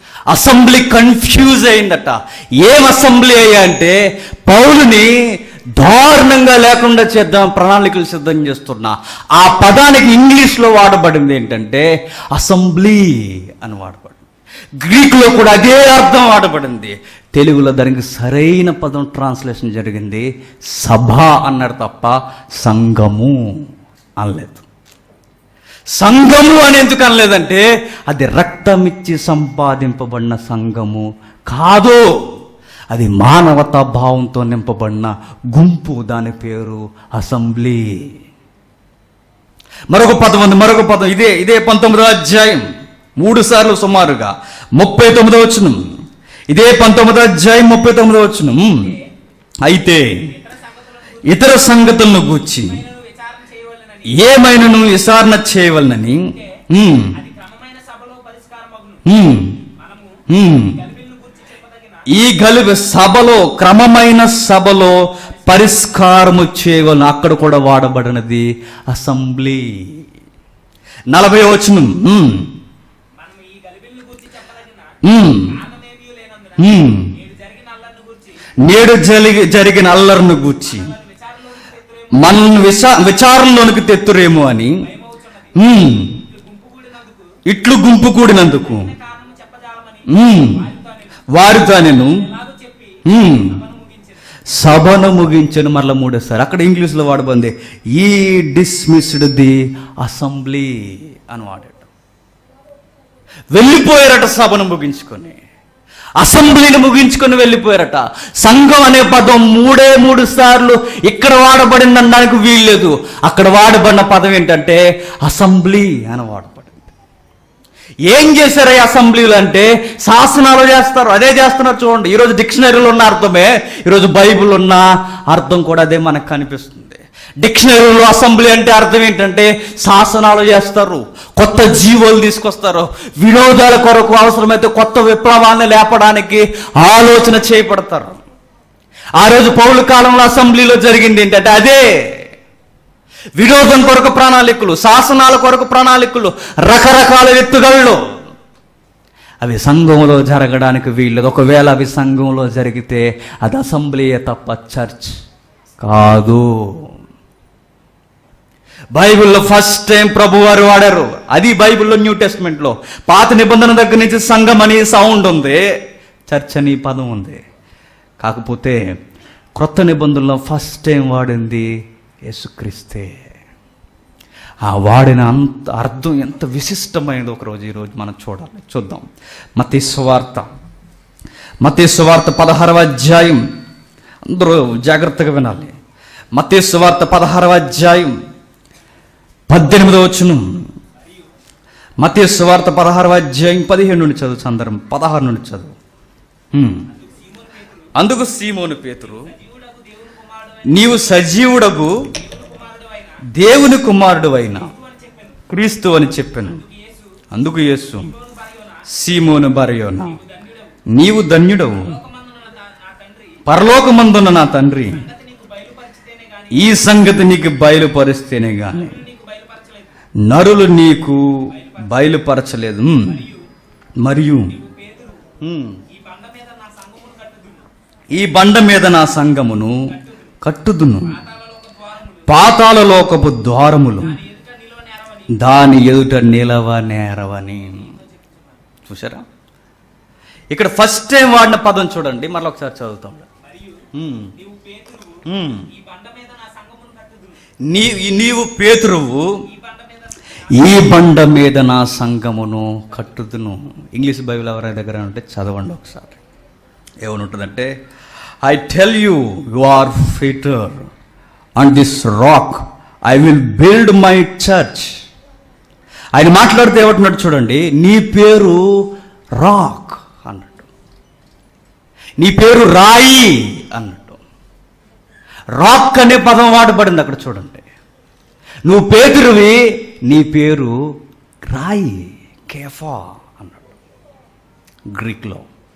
అసెంబ్లీ కన్ఫ్యూజ్ అయిందట ఏం అసెంబ్లీ అయ్యా అంటే పౌలుని దారుణంగా లేకుండా చేద్దాం ప్రణాళికలు సిద్ధం చేస్తున్నా ఆ పదానికి ఇంగ్లీష్లో వాడబడింది ఏంటంటే అసెంబ్లీ అని వాడబడింది గ్రీకులో కూడా అదే అర్థం వాడబడింది తెలుగులో దానికి సరైన పదం ట్రాన్స్లేషన్ జరిగింది సభ అన్నాడు తప్ప సంఘము అనలేదు సంఘము అని ఎందుకు అనలేదంటే అది రక్తమిచ్చి సంపాదింపబడిన సంఘము కాదు అది మానవతా భావంతో నింపబడిన గుంపు దాని పేరు అసెంబ్లీ మరొక పదం ఉంది మరొక పదం ఇదే ఇదే పంతొమ్మిదో అధ్యాయం మూడు సార్లు సుమారుగా ముప్పై తొమ్మిదో వచ్చును ఇదే పంతొమ్మిదో అధ్యాయం ముప్పై తొమ్మిదో వచ్చును అయితే ఇతర సంగతులను గూర్చి నేను విచారణ చేయవలనని ఏమైనను విచారణ చేయవలనని ఉమ్, అది క్రమమైన సభలో పరిష్కారమగును ఉమ్, మనము ఉమ్. గలిబిల్లు గురించి చెప్పదగిన ఈ గలిబి సభలో క్రమమైన సభలో పరిష్కారము చేయవలను అక్కడ కూడా వాడబడినది అసెంబ్లీ నలభై వచనం ఉమ్, మనము ఈ గలిబిల్లు గురించి చెప్పదగిన ఉమ్, కారణమేమీ లేనందున ఉమ్. నేడు జరిగిన అల్లర్ను గురించి నేడు జరిగి జరిగిన అల్లర్ను గూర్చి మన విచారణలోకి తెత్తురేమో మనల్ని విచా విచారంలోనికి తెత్తురేమో అని భయమవుతున్నది ఉమ్, గుంపు కూడినందుకు ఇట్లు గుంపు కూడినందుకు కారణం చెప్పజాలమని ఉమ్, వారితో నేను ఎలాగో చెప్పి ఉమ్, మనం ముగించింది సభను ముగించను మరలా మూడోసారి అక్కడ ఇంగ్లీష్లో వాడబంది ఈ డిస్మిస్డ్ ది అసెంబ్లీ అని వాడాడు వెళ్ళిపోయారట సభను ముగించుకొని అసెంబ్లీని ముగించుకొని వెళ్ళిపోయారట సంఘం అనే పదం మూడే మూడు సార్లు ఇక్కడ వాడబడింది అనడానికి వీల్లేదు అక్కడ వాడబడిన పదం ఏంటంటే అసెంబ్లీ అని వాడబడింది ఏం చేశారు ఈ అసెంబ్లీలు అంటే శాసనాలు చేస్తారు అదే చేస్తున్నారు చూడండి ఈరోజు డిక్షనరీలో ఉన్న అర్థమే ఈరోజు బైబిల్ ఉన్న అర్థం కూడా అదే మనకు కనిపిస్తుంది డిక్షనరీలో అసెంబ్లీ అంటే అర్థం ఏంటంటే శాసనాలు చేస్తారు కొత్త జీవోలు తీసుకొస్తారు వినోదాల కొరకు అవసరమైతే కొత్త విప్లవాన్ని లేపడానికి ఆలోచన చేయబడతారు ఆ రోజు పౌలు కాలంలో అసెంబ్లీలో జరిగింది ఏంటంటే అదే వినోదం కొరకు ప్రణాళికలు శాసనాల కొరకు ప్రణాళికలు రకరకాల ఎత్తుగళ్ళు అవి సంఘంలో జరగడానికి వీల్లేదు ఒకవేళ అవి సంఘంలో జరిగితే అది అసెంబ్లీయే తప్ప చర్చ్ కాదు బైబిల్లో ఫస్ట్ టైం ప్రభువారు వాడారు అది బైబిల్లో న్యూ టెస్ట్మెంట్లో పాత నిబంధన దగ్గర నుంచి సంఘం అని సౌండ్ ఉంది చర్చ్ అని పదం ఉంది కాకపోతే క్రొత్త నిబంధనలో ఫస్ట్ టైం వాడింది యేసుక్రీస్తే ఆ వాడిన అంత అర్థం ఎంత విశిష్టమైనది ఒకరోజు ఈరోజు మనం చూడాలి చూద్దాం మతి సువార్త మతి సువార్త పదహారవ అధ్యాయం అందరూ జాగ్రత్తగా వినాలి మతి సువార్త పదహారవ అధ్యాయం పద్దెనిమిదవ వచ్చును మతి సువార్త పదహారవ అధ్యాయం పదిహేను నుండి చదువు సందర్భం పదహారు నుండి చదువు హ్మ్. అందుకు సీమోను పేతురు జీవుడకు దేవుని కుమారుడు నీవు సజీవుడగు కుమారుడు అయిన దేవుని కుమారుడు అయిన అని చెప్పాను క్రీస్తు అని చెప్పాను యేసు అందుకు యేసు బరయోన సీమోను బరయోన ధన్యుడవు నీవు ధన్యుడవు లోకమందున నా నా తండ్రి పరలోకమందున్న నా తండ్రి సంగతి నీకు బయలుపరిచితేనే గాని ఈ సంగతి నీకు బయలుపరిస్తేనే గాని నీకు బయలుపరచలేదు నరులు నీకు బయలుపరచలేదు ఉమ్. మరియు పేతురు ఉమ్, ఈ బండ మీద నా సంగమును కట్టుదును ఈ బండ మీద నా సంగమును కట్టుదును పాతాళలో ఒక ద్వారములు పాతాళలోకపు ద్వారములు ఎదుట నిలువ నేరవని దాని ఎదుట నిలవ నేరవని చూసారా ఇక్కడ ఫస్ట్ టైం వాడిన పదం చూడండి మరలా ఒకసారి చదువుతాం మరియు ఉమ్, నీవు పేతురు ఉమ్. ఈ బండ మీద నా సంగమును కట్టుదును నీ నీవు పేతురువు ఈ బండ మీద ఈ బండ మీద నా సంఘమును కట్టుదును ఇంగ్లీష్ బైబిల్ ఎవరి దగ్గర ఉంటే చదవండి ఒకసారి ఏమని ఉంటుందంటే I tell you you are Peter on this rock I will build my church ఆయన మాట్లాడితే ఏమంటున్నాడు చూడండి నీ పేరు రాక్ అన్నట్టు నీ పేరు రాయి అన్నట్టు రాక్ అనే పదం వాడబడింది అక్కడ చూడండి నువ్వు పేతురువి నీ పేరు రాయి కేఫా అన్నాడు గ్రీక్లో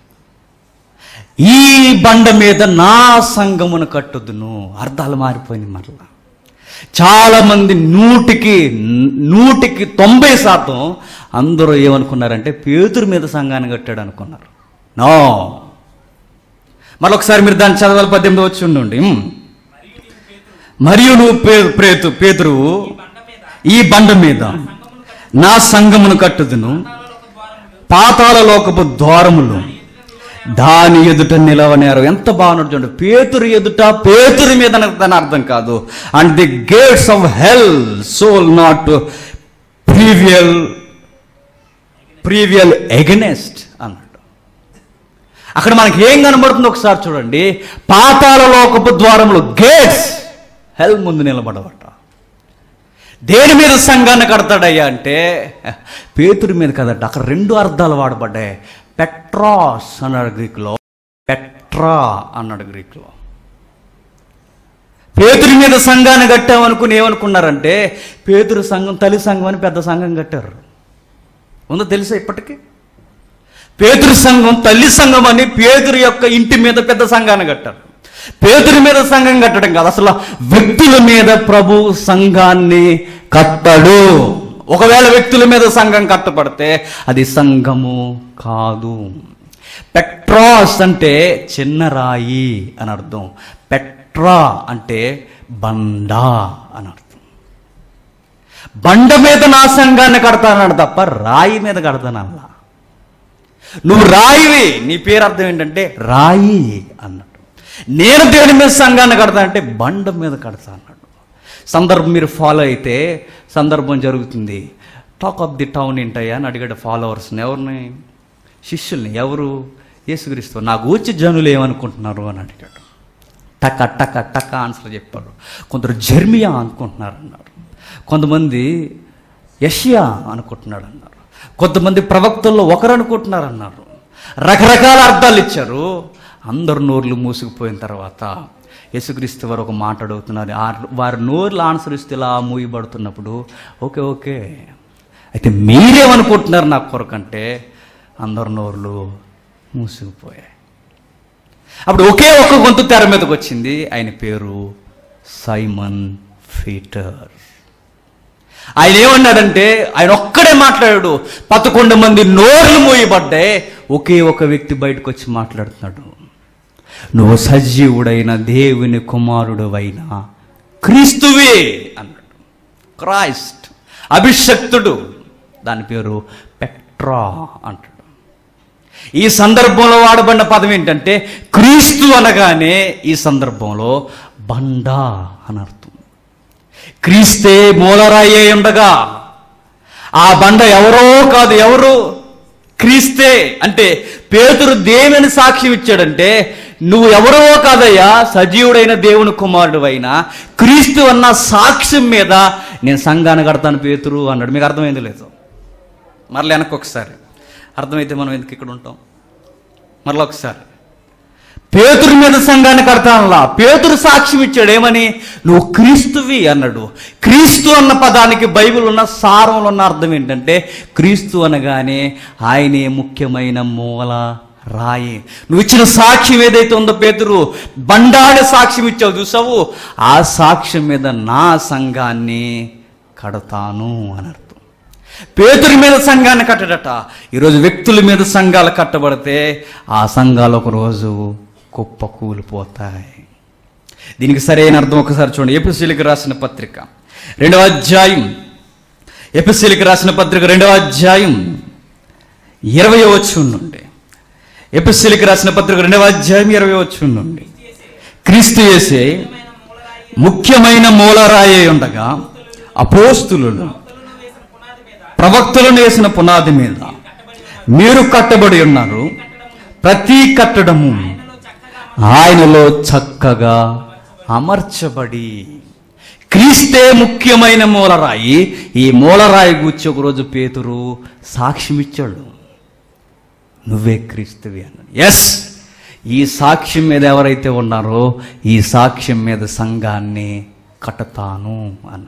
ఈ బండ మీద నా సంగమును కట్టుదును అర్థాలు మారిపోయినాయి మరలా చాలా మంది నూటికి నూటికి తొంభై శాతం అందరూ ఏమనుకున్నారంటే పేతురు మీద సంఘాన్ని కట్టాడు అనుకున్నారు నో మరొకసారి మీరు దాన్ని చదవాలి పద్దెనిమిది వచ్చి ఉండండి మరియు నువ్వు పే ప్రేతు పేతురువు బండ మీద ఈ బండ మీద నా సంగమును కట్టుదును పాతాల లోకపు ద్వారములు దాని ఎదుట నిలవనేరు ఎంత బాగున్నాడు చూడండి పేతురు ఎదుట పేతురు మీద దాని అర్థం కాదు and the gates of hell shall not prevail prevail against అన్నాడు అక్కడ మనకి ఏం కనబడుతుందో ఒకసారి చూడండి పాతాల లోకపు ద్వారములు గేట్స్ హెల్ ముందు నిలబడవట దేని మీద సంఘాన్ని కడతాడయ్యా అంటే పేతురి మీద కదట అక్కడ రెండు అర్థాలు వాడబడ్డాయి పెట్రాస్ అన్నాడు గ్రీకులో పెట్రా అన్నాడు గ్రీకులో పేతురి మీద సంఘాన్ని కట్టామనుకుని ఏమనుకున్నారంటే పేతురు సంఘం తల్లి సంఘం అని పెద్ద సంఘం కట్టారు ఉందో తెలుసా ఇప్పటికీ పేతురు సంఘం తల్లి సంఘం అని పేతురు యొక్క ఇంటి మీద పెద్ద సంఘాన్ని కట్టారు పేతురి మీద సంఘం కట్టడం కాదు అసలు వ్యక్తుల మీద ప్రభు సంఘాన్ని కట్టడు ఒకవేళ వ్యక్తుల మీద సంఘం కట్టబడితే అది సంఘము కాదు పెట్రాస్ అంటే చిన్న రాయి అని అర్థం పెట్రా అంటే బండా అని అర్థం బండ మీద నా సంఘాన్ని కడతానన్నాడు తప్ప రాయి మీద కడతానల్లా నువ్వు రాయివి నీ పేరు అర్థం ఏంటంటే రాయి అన్నాడు నేను దేని మీద సంఘాన్ని కడతానంటే బండ మీద కడతా అన్నాడు సందర్భం మీరు ఫాలో అయితే సందర్భం జరుగుతుంది టాక్ ఆఫ్ ది టౌన్ ఏంటయ్యా అని అడిగాడు ఫాలోవర్స్ని ఎవరిని శిష్యుల్ని ఎవరు యేసుక్రీస్తు నా గూర్చి జనులు ఏమనుకుంటున్నారు అని అడిగాడు టక టక టక ఆన్సర్ చెప్పారు కొందరు జర్మియా అనుకుంటున్నారు అన్నారు కొంతమంది యషియా అనుకుంటున్నాడు అన్నారు కొంతమంది ప్రవక్తల్లో ఒకరు అనుకుంటున్నారు అన్నారు రకరకాల అర్థాలు ఇచ్చారు అందరు నోర్లు మూసుకుపోయిన తర్వాత యేసుక్రీస్తు వారు ఒక మాట అడుగుతున్నారు ఆ- వారి నోర్లు ఆన్సర్ ఇస్తే ఇలా మూయబడుతున్నప్పుడు ఓకే ఓకే అయితే మీరేమనుకుంటున్నారు నా కొరకంటే అందరు నోర్లు మూసుకుపోయాయి అప్పుడు ఒకే ఒక్క గొంతు తెర మీదకి వచ్చింది ఆయన పేరు సైమన్ ఫీటర్ ఆయన ఏమన్నాడంటే ఆయన ఒక్కడే మాట్లాడాడు పదకొండు మంది నోర్లు మూయబడ్డాయి ఒకే ఒక వ్యక్తి బయటకు వచ్చి మాట్లాడుతున్నాడు నువ్వు సజీవుడైన దేవుని కుమారుడు క్రీస్తువే అన్నాడు క్రైస్ట్ అభిషక్తుడు దాని పేరు పెట్రా అంటాడు ఈ సందర్భంలో వాడబడిన పదం ఏంటంటే క్రీస్తు అనగానే ఈ సందర్భంలో బండ అని అర్థం క్రీస్తే మూలరాయే ఉండగా ఆ బండ ఎవరో కాదు ఎవరు క్రీస్తే అంటే పేతురు దేవుని సాక్ష్యం ఇచ్చాడంటే నువ్వు ఎవరో కాదయ్యా సజీవుడైన దేవుని కుమారుడు అయినా క్రీస్తు అన్న సాక్ష్యం మీద నేను సంఘాన్ని కడతాను పేతురు అన్నాడు మీకు అర్థమైంది లేదు మరలా వెనక్కి ఒకసారి అర్థమైతే మనం ఎందుకు ఇక్కడ ఉంటాం మరలా ఒకసారి పేతురు మీద సంఘాన్ని కడతానలా పేతురు సాక్ష్యం ఇచ్చాడు ఏమని నువ్వు క్రీస్తువి అన్నాడు క్రీస్తు అన్న పదానికి బైబిల్ ఉన్న సారంలో ఉన్న అర్థం ఏంటంటే క్రీస్తు అనగానే ఆయనే ముఖ్యమైన మూల రాయి నువ్వు ఇచ్చిన సాక్ష్యం ఏదైతే ఉందో పేతురు బండాడి సాక్ష్యం ఇచ్చావు చూసావు ఆ సాక్ష్యం మీద నా సంఘాన్ని కడతాను అని అర్థం పేతురి మీద సంఘాన్ని కట్టడట ఈరోజు వ్యక్తుల మీద సంఘాలు కట్టబడితే ఆ సంఘాలు ఒకరోజు కుప్ప కూలిపోతాయి దీనికి సరైన అర్థం ఒకసారి చూడండి ఎపిసిలికి రాసిన పత్రిక రెండవ అధ్యాయం ఎపిసిలికి రాసిన పత్రిక రెండవ అధ్యాయం ఇరవై వచ్చు నుండి ఎపిసిలికి రాసిన పత్రిక రెండవ అధ్యాయం ఇరవై వచ్చు నుండి క్రీస్తు చేసే ముఖ్యమైన మూలరాయి ఉండగా అపోస్తులు ప్రవక్తలను వేసిన పునాది మీద మీరు కట్టబడి ఉన్నారు ప్రతి కట్టడము ఆయనలో చక్కగా అమర్చబడి క్రీస్తే ముఖ్యమైన మూలరాయి ఈ మూలరాయి గూర్చి ఒకరోజు పేతురు సాక్ష్యం ఇచ్చాడు నువ్వే క్రీస్తువి అన్నాడు ఎస్ ఈ సాక్ష్యం మీద ఎవరైతే ఉన్నారో ఈ సాక్ష్యం మీద సంఘాన్ని కట్టుతాను అన్నాడు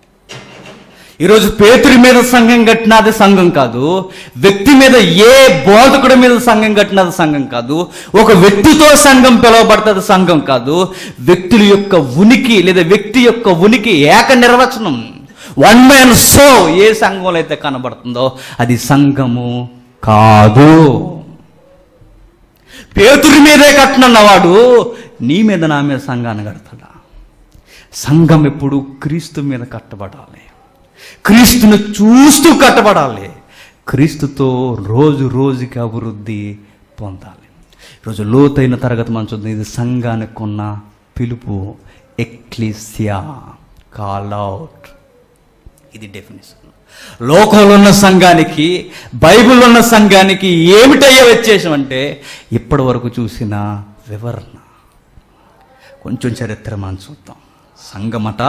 ఈరోజు పేతురి మీద సంఘం కట్టినది సంఘం కాదు వ్యక్తి మీద ఏ బోధకుడి మీద సంఘం కట్టినది సంఘం కాదు ఒక వ్యక్తితో సంఘం పిలువబడుతుంది సంఘం కాదు వ్యక్తుల యొక్క ఉనికి లేదా వ్యక్తి యొక్క ఉనికి ఏక నిర్వచనం వన్ మ్యాన్ సో ఏ సంఘంలో అయితే కనబడుతుందో అది సంఘము కాదు పేతురి మీదే కట్టనన్నవాడు నీ మీద నా మీద సంఘాన్ని కడతాడా సంఘం ఎప్పుడు క్రీస్తు మీద కట్టబడాలి క్రీస్తును చూస్తూ కట్టబడాలి క్రీస్తుతో రోజు రోజుకి అభివృద్ధి పొందాలి ఈరోజు లోతైన తరగతి మనం చూద్దాం ఇది సంఘానికి ఉన్న పిలుపు ఎక్లిసియా కాల్ అవుట్ ఇది డెఫినేషన్ లోకంలో ఉన్న సంఘానికి బైబిల్లో ఉన్న సంఘానికి ఏమిటయ్యే వ్యత్యాసం అంటే ఇప్పటి వరకు చూసిన వివరణ కొంచెం చరిత్ర మనం చూద్దాం సంఘమట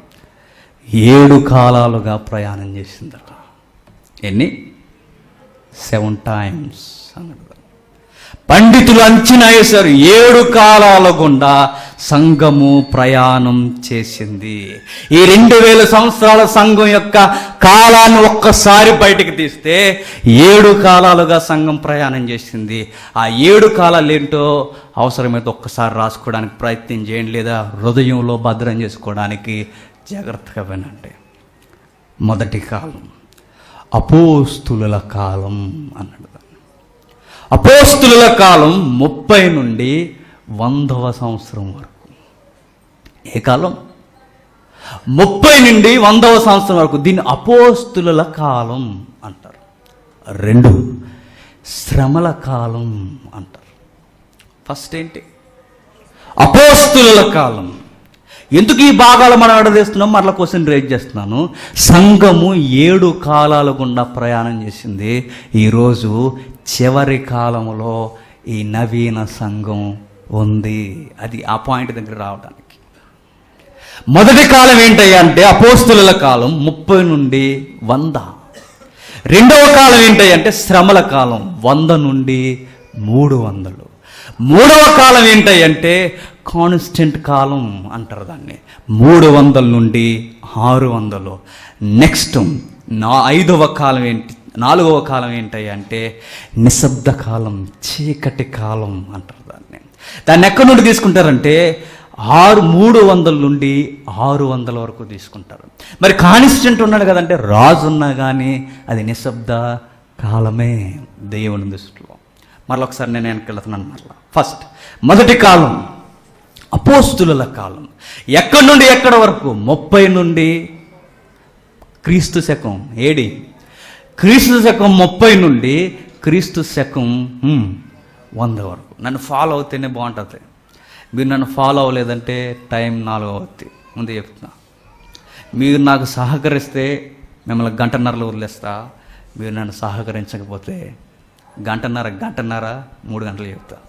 ఏడు కాలాలుగా ప్రయాణం చేసిందట ఎన్ని సెవెన్ టైమ్స్ అన్నాడు పండితులు అంచనా వేశారు ఏడు కాలాల గుండా సంఘము ప్రయాణం చేసింది ఈ రెండు వేల సంవత్సరాల సంఘం యొక్క కాలాన్ని ఒక్కసారి బయటికి తీస్తే ఏడు కాలాలుగా సంఘం ప్రయాణం చేసింది ఆ ఏడు కాలాలు ఏంటో అవసరమైతే ఒక్కసారి రాసుకోవడానికి ప్రయత్నం చేయండి లేదా హృదయంలో భద్రం చేసుకోవడానికి జాగ్రత్తగా వినండి మొదటి కాలం అపోస్తుల కాలం అన్నాడు అపోస్తుల కాలం ముప్పై నుండి వందవ సంవత్సరం వరకు ఏ కాలం ముప్పై నుండి వందవ సంవత్సరం వరకు దీన్ని అపోస్తుల కాలం అంటారు రెండు శ్రమల కాలం అంటారు ఫస్ట్ ఏంటి అపోస్తుల కాలం ఎందుకు ఈ భాగాలు మనం అడదేస్తున్నాం మరలా క్వశ్చన్ రేజ్ చేస్తున్నాను సంఘము ఏడు కాలాల గుండా ప్రయాణం చేసింది ఈరోజు చివరి కాలంలో ఈ నవీన సంఘం ఉంది అది ఆ పాయింట్ దగ్గర రావడానికి మొదటి కాలం ఏంటయ్యా అంటే అపోస్తుల కాలం ముప్పై నుండి వంద రెండవ కాలం ఏంటంటే శ్రమల కాలం వంద నుండి మూడు వందలు మూడవ కాలం ఏంటంటే కాన్స్టెంట్ కాలం అంటారు దాన్ని మూడు వందల నుండి ఆరు వందలు నెక్స్ట్ నా ఐదవ కాలం ఏంటి నాలుగవ కాలం ఏంటంటే నిశ్శబ్ద కాలం చీకటి కాలం అంటారు దాన్ని దాన్ని ఎక్కడి నుండి తీసుకుంటారంటే ఆరు మూడు వందల నుండి ఆరు వందల వరకు తీసుకుంటారు మరి కాన్స్టెంట్ ఉన్నాడు కదంటే రాజు ఉన్నా కానీ అది నిశ్శబ్ద కాలమే దేవుని దృష్టిలో మరలా ఒకసారి నేను వెనక్కి వెళ్తున్నాను మరలా ఫస్ట్ మొదటి కాలం అపోస్తుల కాలం ఎక్కడి నుండి ఎక్కడ వరకు ముప్పై నుండి క్రీస్తు శకం ఏడి క్రీస్తు శకం ముప్పై నుండి క్రీస్తు శకం హ్మ్, వంద వరకు నన్ను ఫాలో అవుతేనే బాగుంటుంది మీరు నన్ను ఫాలో అవ్వలేదంటే టైం నాలుగు అవుతుంది ముందే చెప్తున్నా మీరు నాకు సహకరిస్తే మిమ్మల్ని గంటన్నరలో వదిలేస్తా మీరు నన్ను సహకరించకపోతే గంటన్నర గంటన్నర మూడు గంటలు చెప్తా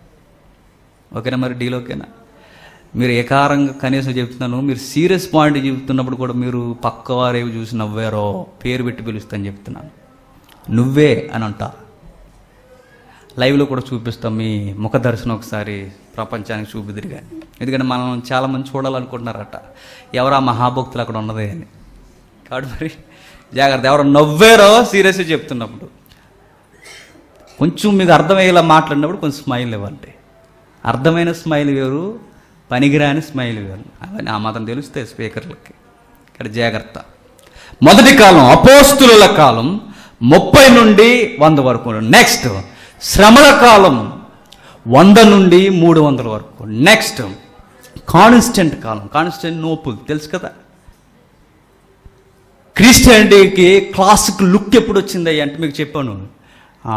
ఓకేనా మరి డీల్ ఓకేనా మీరు ఏకారంగా కనీసం చెప్తున్నాను మీరు సీరియస్ పాయింట్ చెప్తున్నప్పుడు కూడా మీరు పక్క వారేవి చూసి నవ్వారో పేరు పెట్టి పిలుస్తాను చెప్తున్నాను నువ్వే అని అంటా లైవ్లో కూడా చూపిస్తాం మీ ముఖ దర్శనం ఒకసారి ప్రపంచానికి చూపిదిరి కానీ ఎందుకంటే మనం చాలామంది చూడాలనుకుంటున్నారట ఎవరు ఆ మహాభక్తులు అక్కడ ఉన్నదే అని కాబట్టి మరి జాగ్రత్త ఎవరు నవ్వారో సీరియస్గా చెప్తున్నప్పుడు కొంచెం మీకు అర్థమయ్యేలా మాట్లాడినప్పుడు కొంచెం స్మైల్ ఇవ్వండి అర్థమైన స్మైల్ వేరు పనికిరాని స్మైల్ వేరు అవన్నీ ఆ మాత్రం తెలుస్తాయి స్పీకర్లకి ఇక్కడ జాగ్రత్త మొదటి కాలం అపోస్తుల కాలం ముప్పై నుండి వంద వరకు నెక్స్ట్ శ్రమల కాలం వంద నుండి మూడు వందల వరకు నెక్స్ట్ కాన్స్టెంట్ కాలం కాన్స్టెంట్ నోపుల్ తెలుసు కదా క్రిస్టియానిటీకి క్లాసిక్ లుక్ ఎప్పుడు వచ్చింది అంటే మీకు చెప్పాను ఆ,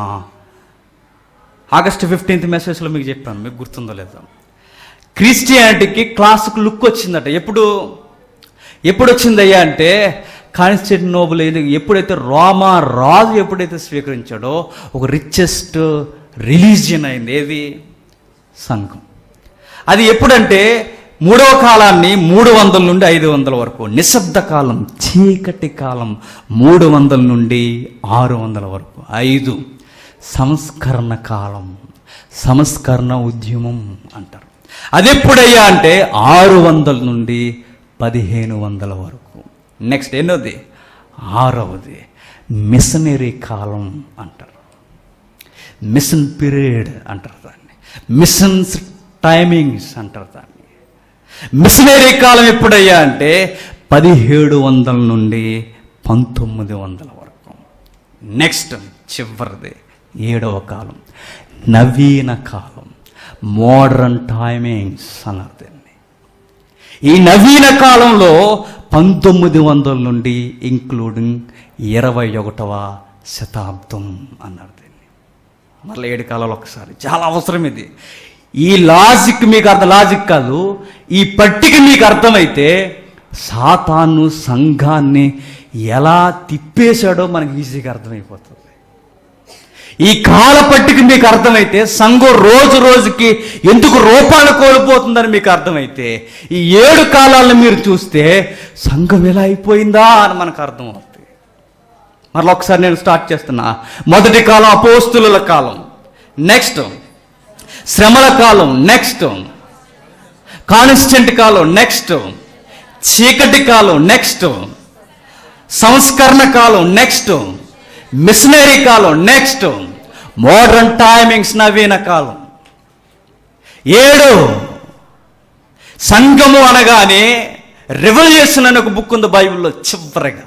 ఆగస్ట్ ఫిఫ్టీన్త్ మెసేజ్లో మీకు చెప్పాను మీకు గుర్తుందో లేదో క్రిస్టియానిటీకి క్లాసిక్ లుక్ వచ్చిందట ఎప్పుడు ఎప్పుడు వచ్చిందయ్యా అంటే కాన్స్టెంటినోబుల్ ఏది ఎప్పుడైతే రోమా రాజు ఎప్పుడైతే స్వీకరించాడో ఒక రిచెస్ట్ రిలీజియన్ అయింది ఏది సంఘం అది ఎప్పుడంటే మూడవ కాలాన్ని మూడు వందల నుండి ఐదు వందల వరకు నిశ్శబ్ద కాలం చీకటి కాలం మూడు వందల నుండి ఆరు వందల వరకు ఐదు సంస్కరణ కాలం సంస్కరణ ఉద్యమం అంటారు అది ఎప్పుడయ్యా అంటే ఆరు వందల నుండి పదిహేను వందల వరకు నెక్స్ట్ ఎన్నోది ఆరవది మిషనరీ కాలం అంటారు మిషన్ పీరియడ్ అంటారు దాన్ని మిషన్స్ టైమింగ్స్ అంటారు దాన్ని మిషనరీ కాలం ఎప్పుడయ్యా అంటే పదిహేడు వందల నుండి పంతొమ్మిది వందల వరకు నెక్స్ట్ చివరిది ఏడవ కాలం నవీన కాలం మోడర్న్ టైమింగ్స్ అన్నారు దీన్ని ఈ నవీన కాలంలో పంతొమ్మిది వందల నుండి ఇంక్లూడింగ్ ఇరవై ఒకటవ శతాబ్దం అన్నారు దీన్ని మరలా ఏడు కాలాలు ఒకసారి చాలా అవసరం ఇది ఈ లాజిక్ మీకు అర్థం లాజిక్ కాదు ఈ పట్టిక మీకు అర్థమైతే సాతాను సంఘాన్ని ఎలా తిప్పేశాడో మనకి ఈజీగా అర్థమైపోతుంది ఈ కాల పట్టిక మీకు అర్థమైతే సంఘం రోజు రోజుకి ఎందుకు రూపాలు కోల్పోతుందని మీకు అర్థమైతే ఈ ఏడు కాలాలను మీరు చూస్తే సంఘం ఎలా అయిపోయిందా అని మనకు అర్థమవుతుంది మరలా ఒకసారి నేను స్టార్ట్ చేస్తున్నా మొదటి కాలం అపోస్తుల కాలం నెక్స్ట్ శ్రమల కాలం నెక్స్ట్ కాన్స్టెంట్ కాలం నెక్స్ట్ చీకటి కాలం నెక్స్ట్ సంస్కరణ కాలం నెక్స్ట్ మిషనరీ కాలం నెక్స్ట్ మోడర్న్ టైమింగ్స్ నవీన కాలం ఏడు సంఘము అనగానే రెవల్యూషన్ అనే ఒక బుక్ ఉంది బైబిల్లో చివరిగా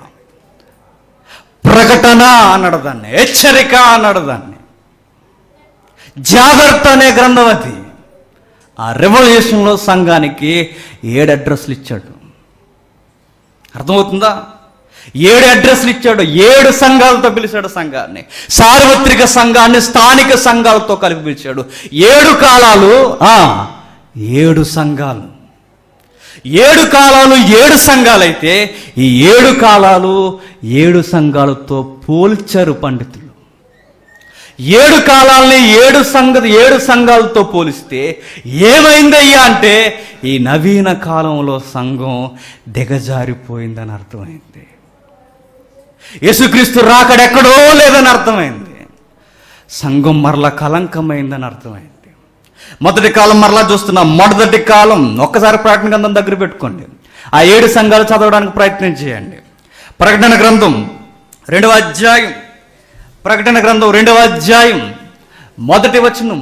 ప్రకటన అన్నాడు దాన్ని హెచ్చరిక అన్నాడు దాన్ని జాగ్రత్త అనే గ్రంథం అది ఆ రెవల్యూషన్లో సంఘానికి ఏడు అడ్రస్లు ఇచ్చాడు అర్థమవుతుందా ఏడు అడ్రస్లు ఇచ్చాడు ఏడు సంఘాలతో పిలిచాడు సంఘాన్ని సార్వత్రిక సంఘాన్ని స్థానిక సంఘాలతో కలిపి పిలిచాడు ఏడు కాలాలు ఆ ఏడు సంఘాలు ఏడు కాలాలు ఏడు సంఘాలైతే ఈ ఏడు కాలాలు ఏడు సంఘాలతో పోల్చారు పండితులు ఏడు కాలాల్ని ఏడు సంఘ ఏడు సంఘాలతో పోలిస్తే ఏమైందయ్యా అంటే ఈ నవీన కాలంలో సంఘం దిగజారిపోయిందని అర్థమైంది యేసుక్రీస్తు రాకడెక్కడో లేదని అర్థమైంది సంఘం మరలా కలంకమైందని అర్థమైంది మొదటి కాలం మరలా చూస్తున్నాం మొదటి కాలం ఒక్కసారి ప్రకటన గ్రంథం దగ్గర పెట్టుకోండి ఆ ఏడు సంఘాలు చదవడానికి ప్రయత్నం చేయండి ప్రకటన గ్రంథం రెండవ అధ్యాయం ప్రకటన గ్రంథం రెండవ అధ్యాయం మొదటి వచనం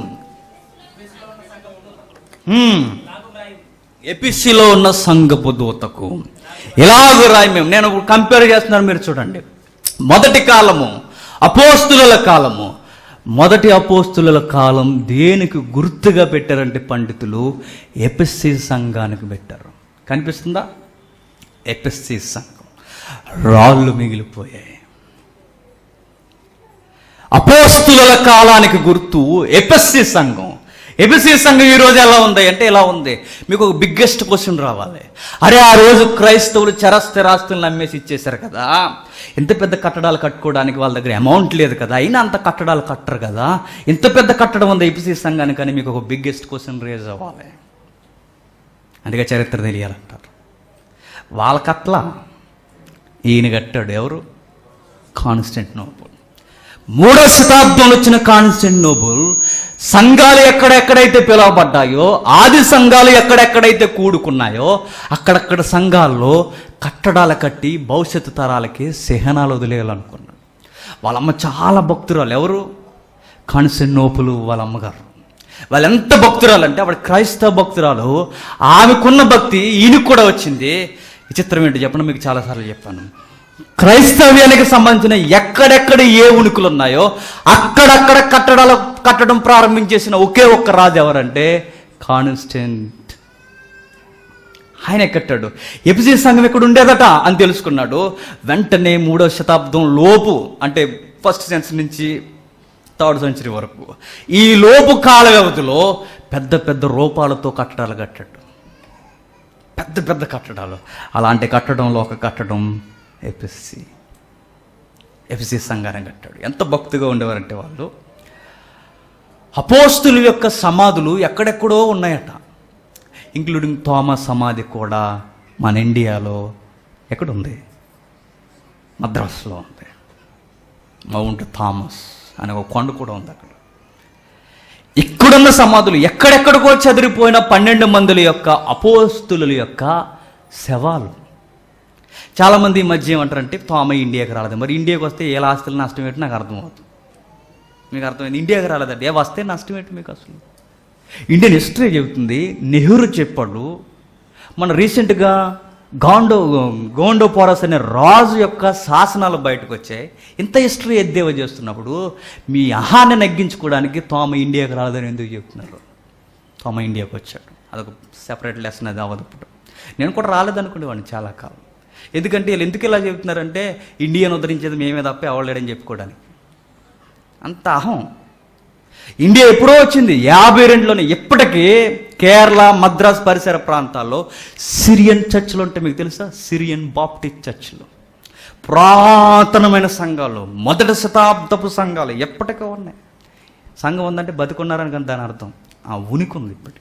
హ్మ్. ఎపిసిలో ఉన్న సంఘపు దూతకు ఇలాగ రాయి మేము నేను కంపేర్ చేస్తున్నాను మీరు చూడండి మొదటి కాలము అపోస్తుల కాలము మొదటి అపోస్తుల కాలం దేనికి గుర్తుగా పెట్టారంటే పండితులు ఎపిస్సి సంఘానికి పెట్టారు కనిపిస్తుందా ఎపిస్సి సంఘం రాళ్ళు మిగిలిపోయాయి అపోస్తుల కాలానికి గుర్తు ఎపిస్సి సంఘం ఎపిసి సంఘం ఈ రోజు ఎలా ఉంది అంటే ఎలా ఉంది మీకు ఒక బిగ్గెస్ట్ క్వశ్చన్ రావాలి అరే ఆ రోజు క్రైస్తవులు చరస్థిరాస్తులను అమ్మేసి ఇచ్చేశారు కదా ఇంత పెద్ద కట్టడాలు కట్టుకోవడానికి వాళ్ళ దగ్గర అమౌంట్ లేదు కదా అయినా అంత కట్టడాలు కట్టరు కదా ఇంత పెద్ద కట్టడం ఉంది ఎపిసి సంఘానికి అని మీకు ఒక బిగ్గెస్ట్ క్వశ్చన్ రేజ్ అవ్వాలి అందుకే చరిత్ర తెలియాలంటారు వాళ్ళ కట్ల ఈయన కట్టాడు ఎవరు కాన్స్టెంట్ నోబుల్ మూడో శతాబ్దంలో వచ్చిన కాన్స్టెంట్ నోబుల్ సంఘాలు ఎక్కడెక్కడైతే పిలువబడ్డాయో ఆది సంఘాలు ఎక్కడెక్కడైతే కూడుకున్నాయో అక్కడక్కడ సంఘాల్లో కట్టడాలు కట్టి భవిష్యత్తు తరాలకి చిహ్నాలు వదిలేయాలనుకున్నాడు వాళ్ళమ్మ చాలా భక్తురాలు ఎవరు కాన్స్టెంట్నోపులు వాళ్ళ అమ్మగారు వాళ్ళు ఎంత భక్తురాలు అంటే ఆవిడ క్రైస్తవ భక్తురాలు ఆమెకున్న భక్తి ఈయనకు కూడా వచ్చింది విచిత్రం ఏంటి చెప్పండి మీకు చాలాసార్లు చెప్పాను క్రైస్తవ్యానికి సంబంధించిన ఎక్కడెక్కడ ఏ ఉనికులు ఉన్నాయో అక్కడక్కడ కట్టడాలు కట్టడం ప్రారంభించేసిన ఒకే ఒక్క రాజు ఎవరంటే కాన్స్టెంట్ ఆయన కట్టాడు ఎపిసి సంఘం ఎక్కడ ఉండేదట అని తెలుసుకున్నాడు వెంటనే మూడో శతాబ్దం లోపు అంటే ఫస్ట్ సెంచరీ నుంచి థర్డ్ సెంచరీ వరకు ఈ లోపు కాల వ్యవధిలో పెద్ద పెద్ద రూపాలతో కట్టడాలు కట్టాడు పెద్ద పెద్ద కట్టడాలు అలాంటి కట్టడంలో ఒక కట్టడం ఎపిసి ఎపిసి సంఘాన్ని కట్టాడు ఎంత భక్తిగా ఉండేవారంటే వాళ్ళు అపోస్తుల యొక్క సమాధులు ఎక్కడెక్కడో ఉన్నాయట ఇంక్లూడింగ్ థామస్ సమాధి కూడా మన ఇండియాలో ఎక్కడుంది మద్రాసులో ఉంది మౌంట్ థామస్ అనే ఒక కొండ కూడా ఉంది అక్కడ ఇక్కడున్న సమాధులు ఎక్కడెక్కడికో చెదిరిపోయిన పన్నెండు మందుల యొక్క అపోస్తుల యొక్క శవాలు చాలామంది ఈ మధ్య ఏమంటారంటే తామ ఇండియాకి రాలేదు మరి ఇండియాకి వస్తే ఏ ఆస్తులు నష్టం ఏంటి నాకు అర్థమవుతుంది మీకు అర్థమైంది ఇండియాకి రాలేదండి ఏ వస్తే నష్టం ఏంటి మీకు అసలు ఇండియన్ హిస్టరీ చెబుతుంది నెహ్రూ చెప్పాడు మన రీసెంట్గా గాండో గోండో పోరస్ అనే రాజు యొక్క శాసనాలు బయటకు వచ్చాయి ఇంత హిస్టరీ ఎద్దేవా చేస్తున్నప్పుడు మీ అహాన్ని నగ్గించుకోవడానికి తోమ ఇండియాకి రాలేదని ఎందుకు చెప్తున్నారు తోమ ఇండియాకి వచ్చాడు అదొక సెపరేట్ లెసన్ అది అవ్వదు ఇప్పుడు నేను కూడా రాలేదనుకునేవాడిని చాలా కాలం ఎందుకంటే వీళ్ళు ఎందుకు ఇలా చెబుతున్నారంటే ఇండియాను ఉద్ధరించేది మేమే తప్ప ఎవడలేడని చెప్పుకోవడానికి అంత అహం ఇండియా ఎప్పుడో వచ్చింది యాభై రెండులోనే ఇప్పటికీ కేరళ మద్రాస్ పరిసర ప్రాంతాల్లో సిరియన్ చర్చిలు ఉంటాయి మీకు తెలుసా సిరియన్ బాప్టిస్ట్ చర్చిలు పురాతనమైన సంఘాలు మొదటి శతాబ్దపు సంఘాలు ఎప్పటికీ ఉన్నాయి సంఘం ఉందంటే బతుకున్నారని కానీ దాని అర్థం ఆ ఉనికి ఉంది ఇప్పటికి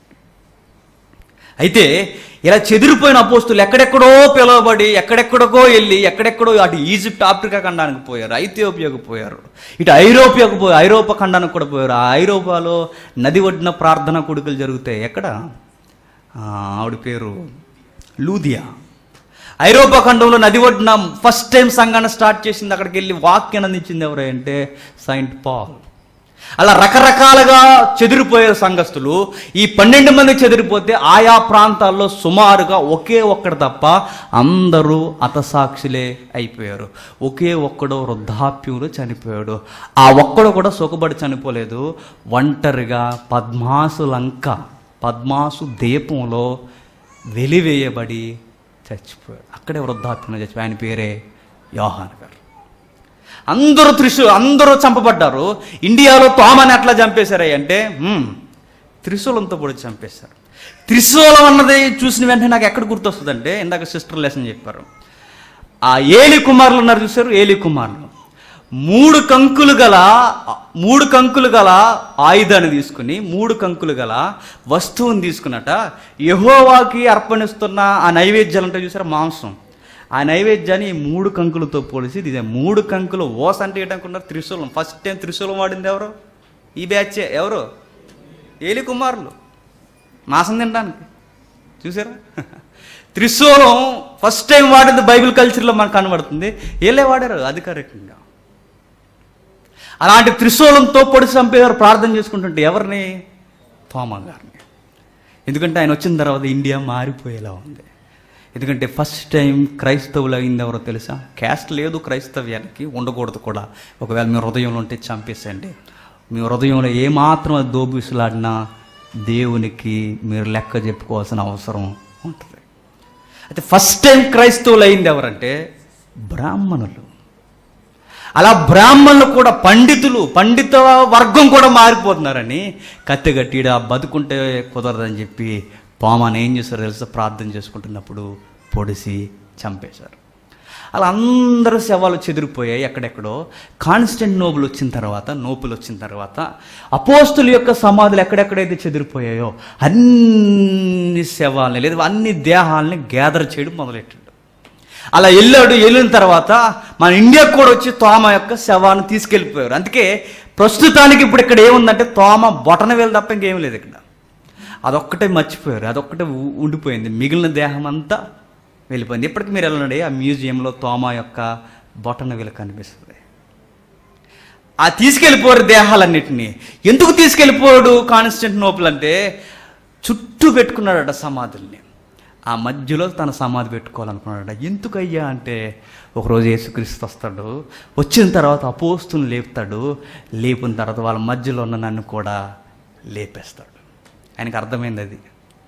అయితే ఇలా చెదిరిపోయిన అపోస్తులు ఎక్కడెక్కడో పిలువబడి ఎక్కడెక్కడికో వెళ్ళి ఎక్కడెక్కడో అటు ఈజిప్ట్ ఆఫ్రికా ఖండానికి పోయారు ఐథియోపియాకు పోయారు ఇటు ఐరోపియాకు పోయి ఐరోపా ఖండానికి కూడా పోయారు ఆ ఐరోపాలో నది ఒడ్డున ప్రార్థన కొడుకులు జరుగుతాయి ఎక్కడ ఆ, ఆవిడ పేరు లూదియా ఐరోపా ఖండంలో నది ఒడ్డున ఫస్ట్ టైం సంఘాన్ని స్టార్ట్ చేసింది అక్కడికి వెళ్ళి వాక్యం అందించింది ఎవరు అంటే సైంట్ పాల్ అలా రకరకాలుగా చెదిరిపోయే సంఘస్థులు ఈ పన్నెండు మంది చెదిరిపోతే ఆయా ప్రాంతాల్లో సుమారుగా ఒకే ఒక్కడు తప్ప అందరూ అతసాక్షులే అయిపోయారు ఒకే ఒక్కడు వృద్ధాప్యంలో చనిపోయాడు ఆ ఒక్కడు కూడా సుఖపడి చనిపోలేదు ఒంటరిగా పద్మాసు లంక పద్మాసు దీపంలో వెలివేయబడి చచ్చిపోయాడు అక్కడే వృద్ధాప్యంలో చచ్చిపోయాడు ఆయన పేరే యోహాన్ గారు అందరూ త్రిశూ అందరూ చంపబడ్డారు ఇండియాలో తోమని ఎట్లా చంపేశారయ్య అంటే హ్మ్, త్రిశూలంతో పొడి చంపేశారు త్రిశూలం అన్నది చూసిన వెంటనే నాకు ఎక్కడ గుర్తొస్తుందంటే ఇందాక సిస్టర్ లెసన్ చెప్పారు ఆ ఏలి కుమారులు ఉన్నారు చూసారు ఏలి కుమారులు మూడు కంకులు గల మూడు కంకులు గల ఆయుధాన్ని తీసుకుని మూడు కంకులు గల వస్తువుని తీసుకున్నట యహోవాకి అర్పణిస్తున్న ఆ నైవేద్యాలు అంటే చూసారా మాంసం ఆ నైవేద్యాన్ని ఈ మూడు కంకులతో పోలిసి ఇదే మూడు కంకులు ఓస అంటే ఏంటనుకున్నారు త్రిశూలం ఫస్ట్ టైం త్రిశూలం వాడింది ఎవరు ఈ బ్యాచే ఎవరు ఏలి కుమారులు మాసం తినడానికి చూసారా త్రిశూలం ఫస్ట్ టైం వాడింది బైబిల్ కల్చర్లో మనకు కనబడుతుంది ఏలే వాడారు అధికారికంగా అలాంటి త్రిశూలంతో పొడి చంపేవారు ప్రార్థన చేసుకుంటుంటే ఎవరిని తోమ గారిని ఎందుకంటే ఆయన వచ్చిన తర్వాత ఇండియా మారిపోయేలా ఉంది ఎందుకంటే ఫస్ట్ టైం క్రైస్తవులు అయింది ఎవరో తెలుసా క్యాస్ట్ లేదు క్రైస్తవ్యానికి ఉండకూడదు కూడా ఒకవేళ మీ హృదయంలో ఉంటే చంపేసండి మీ హృదయంలో ఏమాత్రం అది దోబిసులాడినా దేవునికి మీరు లెక్క చెప్పుకోవాల్సిన అవసరం ఉంటుంది అయితే ఫస్ట్ టైం క్రైస్తవులు అయింది ఎవరంటే బ్రాహ్మణులు అలా బ్రాహ్మణులు కూడా పండితులు పండిత వర్గం కూడా మారిపోతున్నారని కత్తి కట్టిడ బతుకుంటే కుదరదని చెప్పి పామాన్ ఏం చేశారు తెలుసా ప్రార్థన చేసుకుంటున్నప్పుడు పొడిసి చంపేశారు అలా అందరూ శవాలు చెదిరిపోయాయి ఎక్కడెక్కడో కాన్స్టెంట్ నోబుల్ వచ్చిన తర్వాత నోపులు వచ్చిన తర్వాత అపోస్తుల యొక్క సమాధులు ఎక్కడెక్కడైతే చెదిరిపోయాయో అన్ని శవాల్ని లేదా అన్ని దేహాలని గ్యాదర్ చేయడం మొదలెట్టాడు అలా వెళ్ళాడు వెళ్ళిన తర్వాత మన ఇండియాకు కూడా వచ్చి తోమ యొక్క శవాన్ని తీసుకెళ్ళిపోయారు అందుకే ప్రస్తుతానికి ఇప్పుడు ఇక్కడ ఏముందంటే తోమ బొటన వేలు తప్ప ఇంకేం లేదు ఇక్కడ అదొక్కటే మర్చిపోయారు అదొక్కటే ఉ- ఉండిపోయింది మిగిలిన దేహం అంతా వెళ్ళిపోయింది ఇప్పటికి మీరు వెళ్ళండి ఆ మ్యూజియంలో తోమ యొక్క బొటన వేలు కనిపిస్తుంది ఆ తీసుకెళ్ళిపోరు దేహాలన్నిటినీ ఎందుకు తీసుకెళ్ళిపోయాడు కాన్స్టెంట్ నోపులు అంటే చుట్టూ పెట్టుకున్నాడట సమాధుల్ని ఆ మధ్యలో తన సమాధి పెట్టుకోవాలనుకున్నాడట ఎందుకయ్యా అంటే ఒకరోజు యేసుక్రీస్తు వస్తాడు వచ్చిన తర్వాత అపోస్తుని లేపుతాడు లేపిన తర్వాత వాళ్ళ మధ్యలో ఉన్న నన్ను కూడా లేపేస్తాడు ఆయనకు అర్థమైంది అది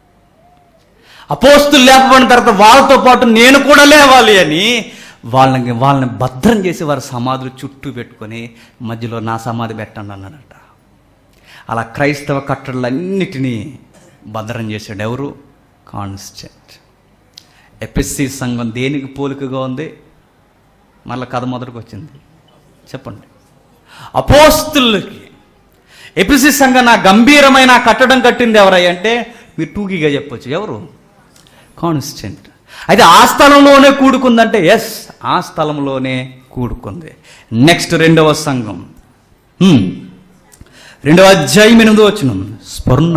అపోస్తులు లేపబడిన తర్వాత వాళ్ళతో పాటు నేను కూడా లేవాలి అని వాళ్ళని వాళ్ళని భద్రం చేసి వారి సమాధులు చుట్టూ పెట్టుకొని మధ్యలో నా సమాధి పెట్టండి అన్నాడట అలా క్రైస్తవ కట్టడలన్నిటినీ భద్రం చేశాడు ఎవరు కాన్స్టెంట్ ఎపిస్సి సంఘం దేనికి పోలికగా ఉంది మళ్ళీ కథ మొదటికి వచ్చింది చెప్పండి అపోస్తులకి ఎపిసి సంఘం నా గంభీరమైన కట్టడం కట్టింది ఎవరై అంటే మీరు టూకీగా చెప్పొచ్చు ఎవరు కాన్స్టెంట్ అయితే ఆ స్థలంలోనే కూడుకుందంటే ఎస్ ఆ స్థలంలోనే కూడుకుంది నెక్స్ట్ రెండవ సంఘం హ్మ్. రెండవ అధ్యాయం ఎనిమిది వచ్చిన స్ఫుర్ణ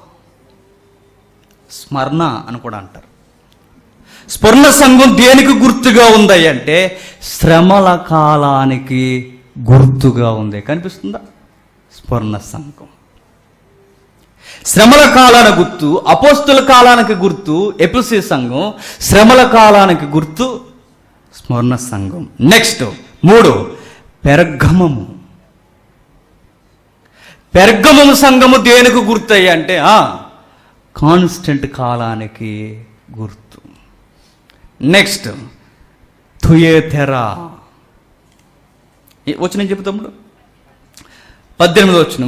స్మరణ అని కూడా అంటారు స్ఫురణ సంఘం దేనికి గుర్తుగా ఉంది అంటే శ్రమల కాలానికి గుర్తుగా ఉంది కనిపిస్తుందా స్ఫురణ సంఘం శ్రమల కాలానికి గుర్తు అపోస్తుల కాలానికి గుర్తు ఎపిసి సంఘం శ్రమల కాలానికి గుర్తు స్మరణ సంఘం నెక్స్ట్ మూడు పెరగమము పెర్గమము సంఘము దేనికి గుర్తయ్యి అంటే కాన్స్టెంట్ కాలానికి గుర్తు నెక్స్ట్ థుయేథెరా ఏ- వచ్చిన చెప్పు తమ్ముడు పద్దెనిమిది వచ్చిన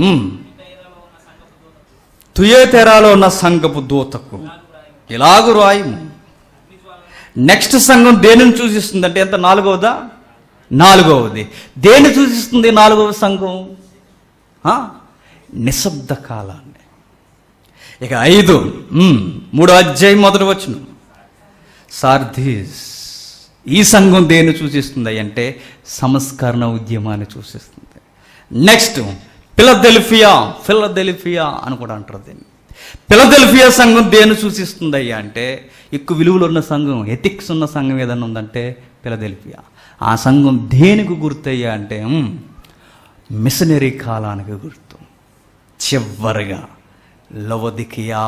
తుయేతెరాలో ఉన్న సంఘపు దూతకు ఇలాగు రాయము నెక్స్ట్ సంఘం దేనిని సూచిస్తుంది అంటే ఎంత నాలుగవదా నాలుగవది దేన్ని సూచిస్తుంది నాలుగవ సంఘం ఆ? నిశ్శబ్ద కాలాన్ని ఇక ఐదు ఉమ్, మూడో అధ్యాయం మొదటి వచ్చిన సార్థీస్ ఈ సంఘం దేన్ని సూచిస్తుంది అంటే సంస్కరణ ఉద్యమాన్ని సూచిస్తుంది నెక్స్ట్ ఫిలదెల్ఫియా ఫిలదెల్ఫియా అని కూడా అంటారు దీన్ని ఫిలదెల్ఫియా సంఘం దేన్ని సూచిస్తుంది అయ్యా అంటే ఎక్కువ విలువలు ఉన్న సంఘం ఎథిక్స్ ఉన్న సంఘం ఏదైనా ఉందంటే ఫిలదెల్ఫియా ఆ సంఘం దేనికి గుర్తయ్యా అంటే ఉమ్, మిషనరీ కాలానికి గుర్తు చివరిగా లవదికియా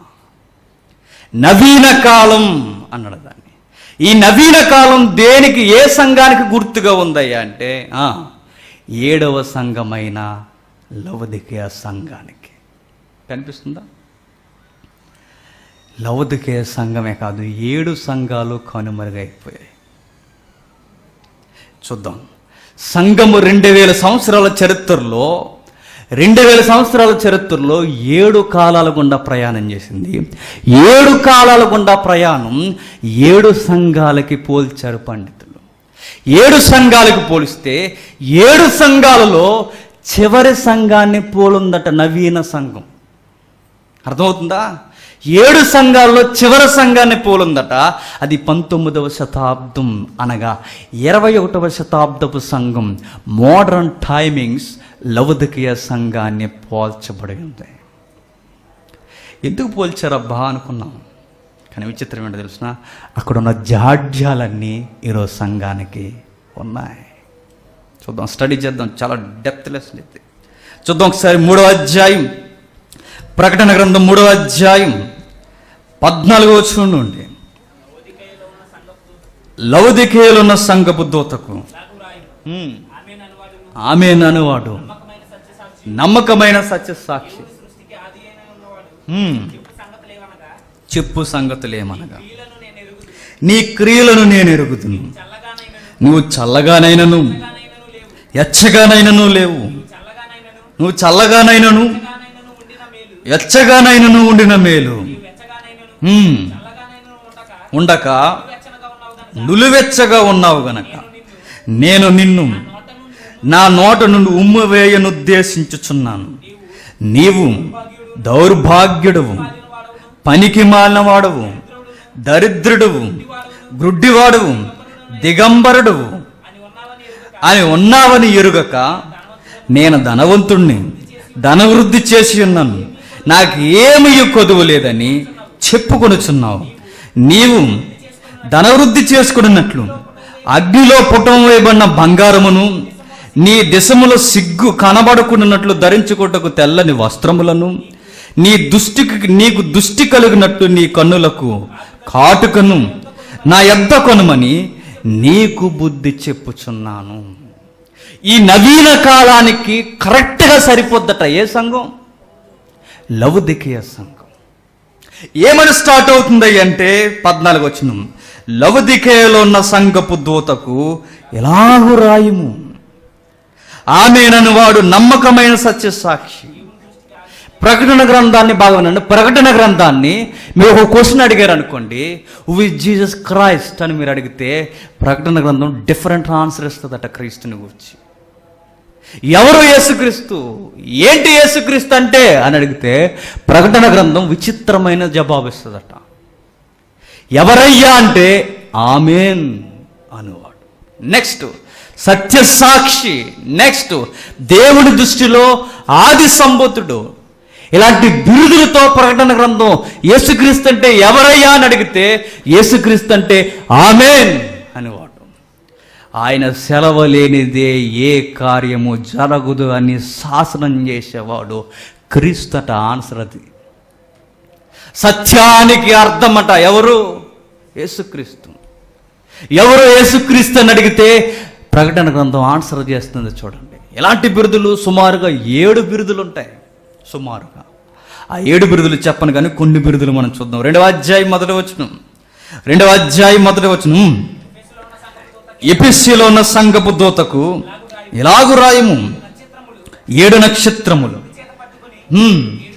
నవీన కాలం అన్నాడు దాన్ని ఈ నవీన కాలం దేనికి ఏ సంఘానికి గుర్తుగా ఉందయ్యా అంటే ఆ, ఏడవ సంఘమైన లవదికేయ సంఘానికి కనిపిస్తుందా లవదికేయ సంఘమే కాదు ఏడు సంఘాలు కనుమరుగైపోయాయి చూద్దాం సంఘము రెండు వేల సంవత్సరాల చరిత్రలో రెండు వేల సంవత్సరాల చరిత్రలో ఏడు కాలాల గుండా ప్రయాణం చేసింది ఏడు కాలాల గుండా ప్రయాణం ఏడు సంఘాలకి పోల్చారు పండితులు ఏడు సంఘాలకు పోలిస్తే ఏడు సంఘాలలో చివరి సంఘాన్ని పోలుందట నవీన సంఘం అర్థమవుతుందా ఏడు సంఘాల్లో చివరి సంఘాన్ని పోలుందట అది పంతొమ్మిదవ శతాబ్దం అనగా ఇరవై ఒకటవ శతాబ్దపు సంఘం మోడర్న్ టైమింగ్స్ లవదకీయ సంఘాన్ని పోల్చబడి ఉంది ఎందుకు పోల్చారబ్బా అనుకున్నాం కానీ విచిత్రం ఏంటో తెలిసిన అక్కడ ఉన్న జాడ్యాలన్నీ ఈరోజు సంఘానికి ఉన్నాయి చూద్దాం స్టడీ చేద్దాం చాలా డెప్త్ లెసన్ ఇది చూద్దాం ఒకసారి మూడో అధ్యాయం ప్రకటన గ్రంథం మూడో అధ్యాయం పద్నాలుగో చూడండి లౌదికేయులున్న సంఘపు దూతకు నాకు రాయము హ్మ్, ఆమె అనువాడును ఆమె ననువాడు నమ్మకమైన సత్య సాక్షి నమ్మకమైన సత్య సాక్షి సృష్టికి ఆది అయిన ఉన్నవాడు హ్మ్, ఇప్పుడు సంగతులేవనగా చెప్పు సంగతులేమనగా వీళ్ళను నేను ఎరుగుదు నీ క్రియలను నేను ఎరుగుతును చల్లగానైనను నువ్వు చల్లగానైనను చల్లగానైనను లేవు ఎచ్చగానైనను లేవు చల్లగానైనను నువ్వు చల్లగానైనను చల్లగానైనను ఉండిన మేలు ఎచ్చగానైనను ఉండిన మేలు నీవు వెచ్చగానైనను హ్మ్, చల్లగానైనను ఉండక ఉండక వెచ్చనగా ఉన్నావు గనుక నులివెచ్చగా ఉన్నావు గనక నేను నిన్ను నోట నుండి నా నోట నుండి ఉమ్ము వేయనుద్దేశించుచున్నాను నీవు దౌర్భాగ్యుడవు పనికి మాలినవాడవు దరిద్రుడవు గ్రుడ్డివాడవు దిగంబరుడవు అని ఉన్నావని ఎరుగక అని ఉన్నావని ఎరుగక నేను ధనవంతుణ్ణి ధనవృద్ధి చేసి ఉన్నాను నాకు ఏమీ కొదువు లేదని చెప్పుకొనుచున్నావు నీవు ధనవృద్ధి చేసుకున్నట్లు అగ్నిలో పుటం వేయబడిన బంగారమును నీ దిశములో సిగ్గు కనబడుకున్నట్లు ధరించుకోటకు తెల్లని వస్త్రములను నీ దుష్టికి నీకు దుష్టి కలిగినట్టు నీ కన్నులకు కాటుకను నా యొద్ద కొనుమని నీకు బుద్ధి చెప్పుచున్నాను ఈ నవీన కాలానికి కరెక్ట్గా సరిపోద్దట ఏ సంఘం లవదికీయ సంఘం ఏమని స్టార్ట్ అవుతుంది అంటే పద్నాలుగు వచ్చిన లవదికేయలో ఉన్న సంఘపు దూతకు ఎలాగు రాయుము ఆమెనను వాడు నమ్మకమైన సత్య సాక్షి ప్రకటన గ్రంథాన్ని బాగా వినండి ప్రకటన గ్రంథాన్ని మీరు ఒక క్వశ్చన్ అడిగారు అనుకోండి వి జీసస్ క్రైస్ట్ అని మీరు అడిగితే ప్రకటన గ్రంథం డిఫరెంట్ ఆన్సర్ ఇస్తుందట క్రీస్తుని గురించి ఎవరు యేసుక్రీస్తు ఏంటి యేసుక్రీస్తు అంటే అని అడిగితే ప్రకటన గ్రంథం విచిత్రమైన జవాబు ఇస్తుందట ఎవరయ్యా అంటే ఆమెన్ అనువాడు నెక్స్ట్ సత్యసాక్షి నెక్స్ట్ దేవుడి దృష్టిలో ఆది సంబోతుడు ఇలాంటి బిరుదులతో ప్రకటన గ్రంథం యేసుక్రీస్తు అంటే ఎవరయ్యా అని అడిగితే యేసుక్రీస్తు అంటే ఆమెన్ అనేవాడు ఆయన సెలవు లేనిదే ఏ కార్యము జరగదు అని శాసనం చేసేవాడు క్రీస్తట ఆన్సర్ అది సత్యానికి అర్థమట ఎవరు యేసుక్రీస్తు ఎవరు యేసుక్రీస్తు అని అడిగితే ప్రకటన గ్రంథం ఆన్సర్ చేస్తుంది చూడండి ఎలాంటి బిరుదులు సుమారుగా ఏడు బిరుదులు ఉంటాయి సుమారుగా ఆ ఏడు బిరుదులు చెప్పను కానీ కొన్ని బిరుదులు మనం చూద్దాం రెండవ అధ్యాయం మొదటి వచ్చిన రెండవ అధ్యాయం మొదటి వచ్చిన ఎపిస్సిలో ఉన్న సంగపు దూతకు ఇలాగు రాయము ఏడు నక్షత్రములు హ్మ్.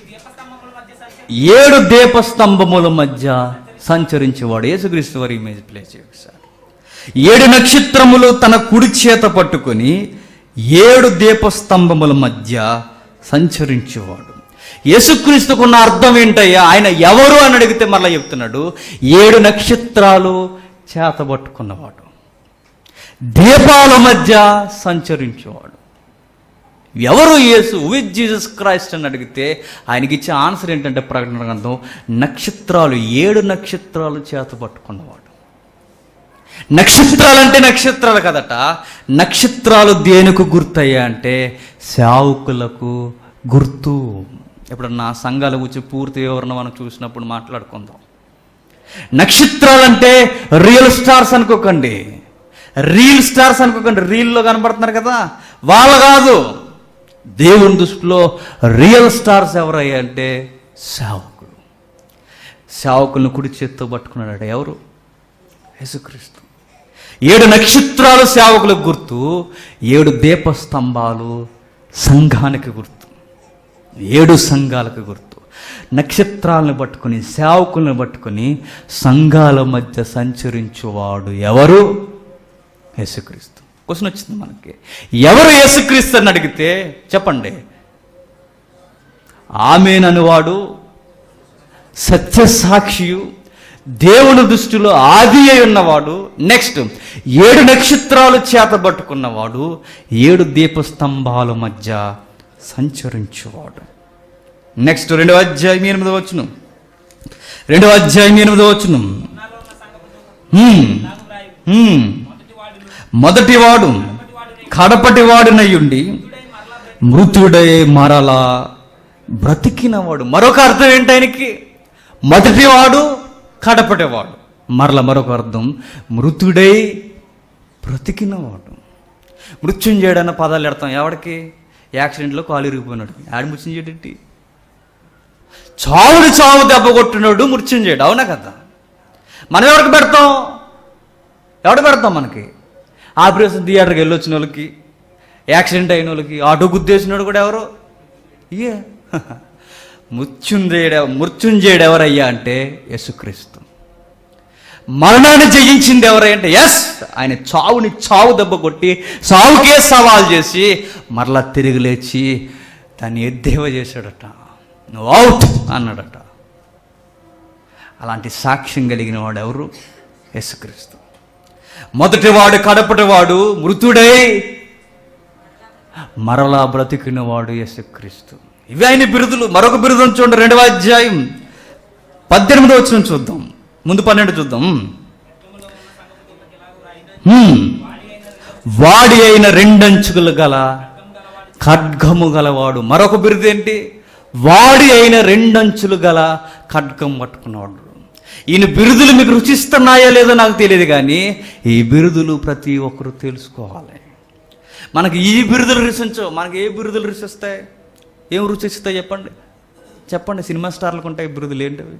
ఏడు దీపస్తంభముల మధ్య సంచరించేవాడు యేసుక్రీస్తు వారి ఇమేజ్ ప్లే చేశారు ఏడు నక్షత్రములు తన కుడి చేత పట్టుకొని ఏడు దీపస్తంభముల మధ్య సంచరించేవాడు యేసుక్రీస్తుకున్న అర్థం ఏంటయ్యా ఆయన ఎవరు అని అడిగితే మరలా చెప్తున్నాడు ఏడు నక్షత్రాలు చేత పట్టుకున్నవాడు దీపాల మధ్య సంచరించేవాడు ఎవరు యేసు విత్ జీసస్ క్రైస్ట్ అని అడిగితే ఆయనకి ఇచ్చే ఆన్సర్ ఏంటంటే ప్రకటన గ్రంథం నక్షత్రాలు ఏడు నక్షత్రాలు చేత పట్టుకున్నవాడు నక్షత్రాలు అంటే నక్షత్రాలు కదట నక్షత్రాలు దేనికి గుర్తయ్యా అంటే సేవకులకు గుర్తు ఇప్పుడు నా సంఘాల గురించి పూర్తి వివరణ మనం చూసినప్పుడు మాట్లాడుకుందాం నక్షత్రాలంటే రియల్ స్టార్స్ అనుకోకండి రీల్ స్టార్స్ అనుకోకండి రీల్లో కనబడుతున్నారు కదా వాళ్ళు కాదు దేవుని దృష్టిలో రియల్ స్టార్స్ ఎవరయ్యా అంటే సేవకులు సేవకులను కుడి చేత్తో పట్టుకున్నాడట ఎవరు యేసుక్రీస్తు ఏడు నక్షత్రాలు సేవకులకు గుర్తు ఏడు దీపస్తంభాలు సంఘానికి గుర్తు ఏడు సంఘాలకు గుర్తు నక్షత్రాలను పట్టుకుని సేవకులను పట్టుకుని సంఘాల మధ్య సంచరించువాడు ఎవరు యేసుక్రీస్తు క్వశ్చన్ వచ్చింది మనకి ఎవరు యేసుక్రీస్తు అని అడిగితే చెప్పండి ఆమెననువాడు సత్యసాక్షియు దేవుని దృష్టిలో ఆది అయి ఉన్నవాడు నెక్స్ట్ ఏడు నక్షత్రాలు చేత పట్టుకున్నవాడు ఏడు దీపస్తంభాల మధ్య సంచరించేవాడు నెక్స్ట్ రెండవ అధ్యాయం ఎనిమిదో వచ్చును రెండవ అధ్యాయం ఎనిమిదో వచ్చును మొదటివాడు కడపటివాడునయ్యుండి మృతుడై మరలా బ్రతికినవాడు మరొక అర్థం ఏంటి ఆయనకి మొదటివాడు కడపటివాడు మరల మరొక అర్థం మృతుడై బ్రతికినవాడు మృత్యుంజయుడు అన్న పదాలు ఎడతాం ఎవడికి యాక్సిడెంట్లో కాలు ఇరిగిపోయినాడు ఆడి మృత్యుంజయుడేంటి చావుని చావు దెబ్బ కొట్టినాడు మృత్యుంజయుడు అవునా కదా మనం ఎవరికి పెడతాం ఎవడు పెడతాం మనకి ఆపరేషన్ థియేటర్కి వెళ్ళొచ్చిన వాళ్ళకి యాక్సిడెంట్ అయిన వాళ్ళకి ఆటో గుద్దేసినాడు కూడా ఎవరు ఇయే మృత్యుంజయుడు మృత్యుంజయుడు ఎవరయ్యా అంటే యేసుక్రీస్తు మరణాన్ని జయించింది ఎవరంటే ఎస్ ఆయన చావుని చావు దెబ్బ కొట్టి చావుకే సవాల్ చేసి మరలా తిరిగి లేచి దాన్ని ఎద్దేవ చేశాడట నువ్వు అవుట్ అన్నాడట అలాంటి సాక్ష్యం కలిగిన వాడు ఎవరు యేసుక్రీస్తు మొదటివాడు కడపటివాడు మృతుడై మరలా బ్రతికినవాడు యేసుక్రీస్తు ఇవి ఆయన బిరుదులు మరొక బిరుదును చూడండి రెండవ అధ్యాయం పద్దెనిమిదో వచ్చిన చూద్దాం ముందు పన్నెండు చూద్దాం హ్మ్. వాడి అయిన రెండంచుకులు గల ఖడ్గము గలవాడు మరొక బిరుదు ఏంటి వాడి అయిన రెండంచులు గల ఖడ్గం పట్టుకున్నవాడు ఈయన బిరుదులు మీకు రుచిస్తున్నాయో లేదో నాకు తెలియదు కానీ ఈ బిరుదులు ప్రతి ఒక్కరు తెలుసుకోవాలి మనకి ఈ బిరుదులు రుచించవు మనకి ఏ బిరుదులు రుచిస్తాయి ఏం రుచిస్తాయి చెప్పండి చెప్పండి సినిమా స్టార్లకు ఉంటాయి బిరుదులు ఏంటవి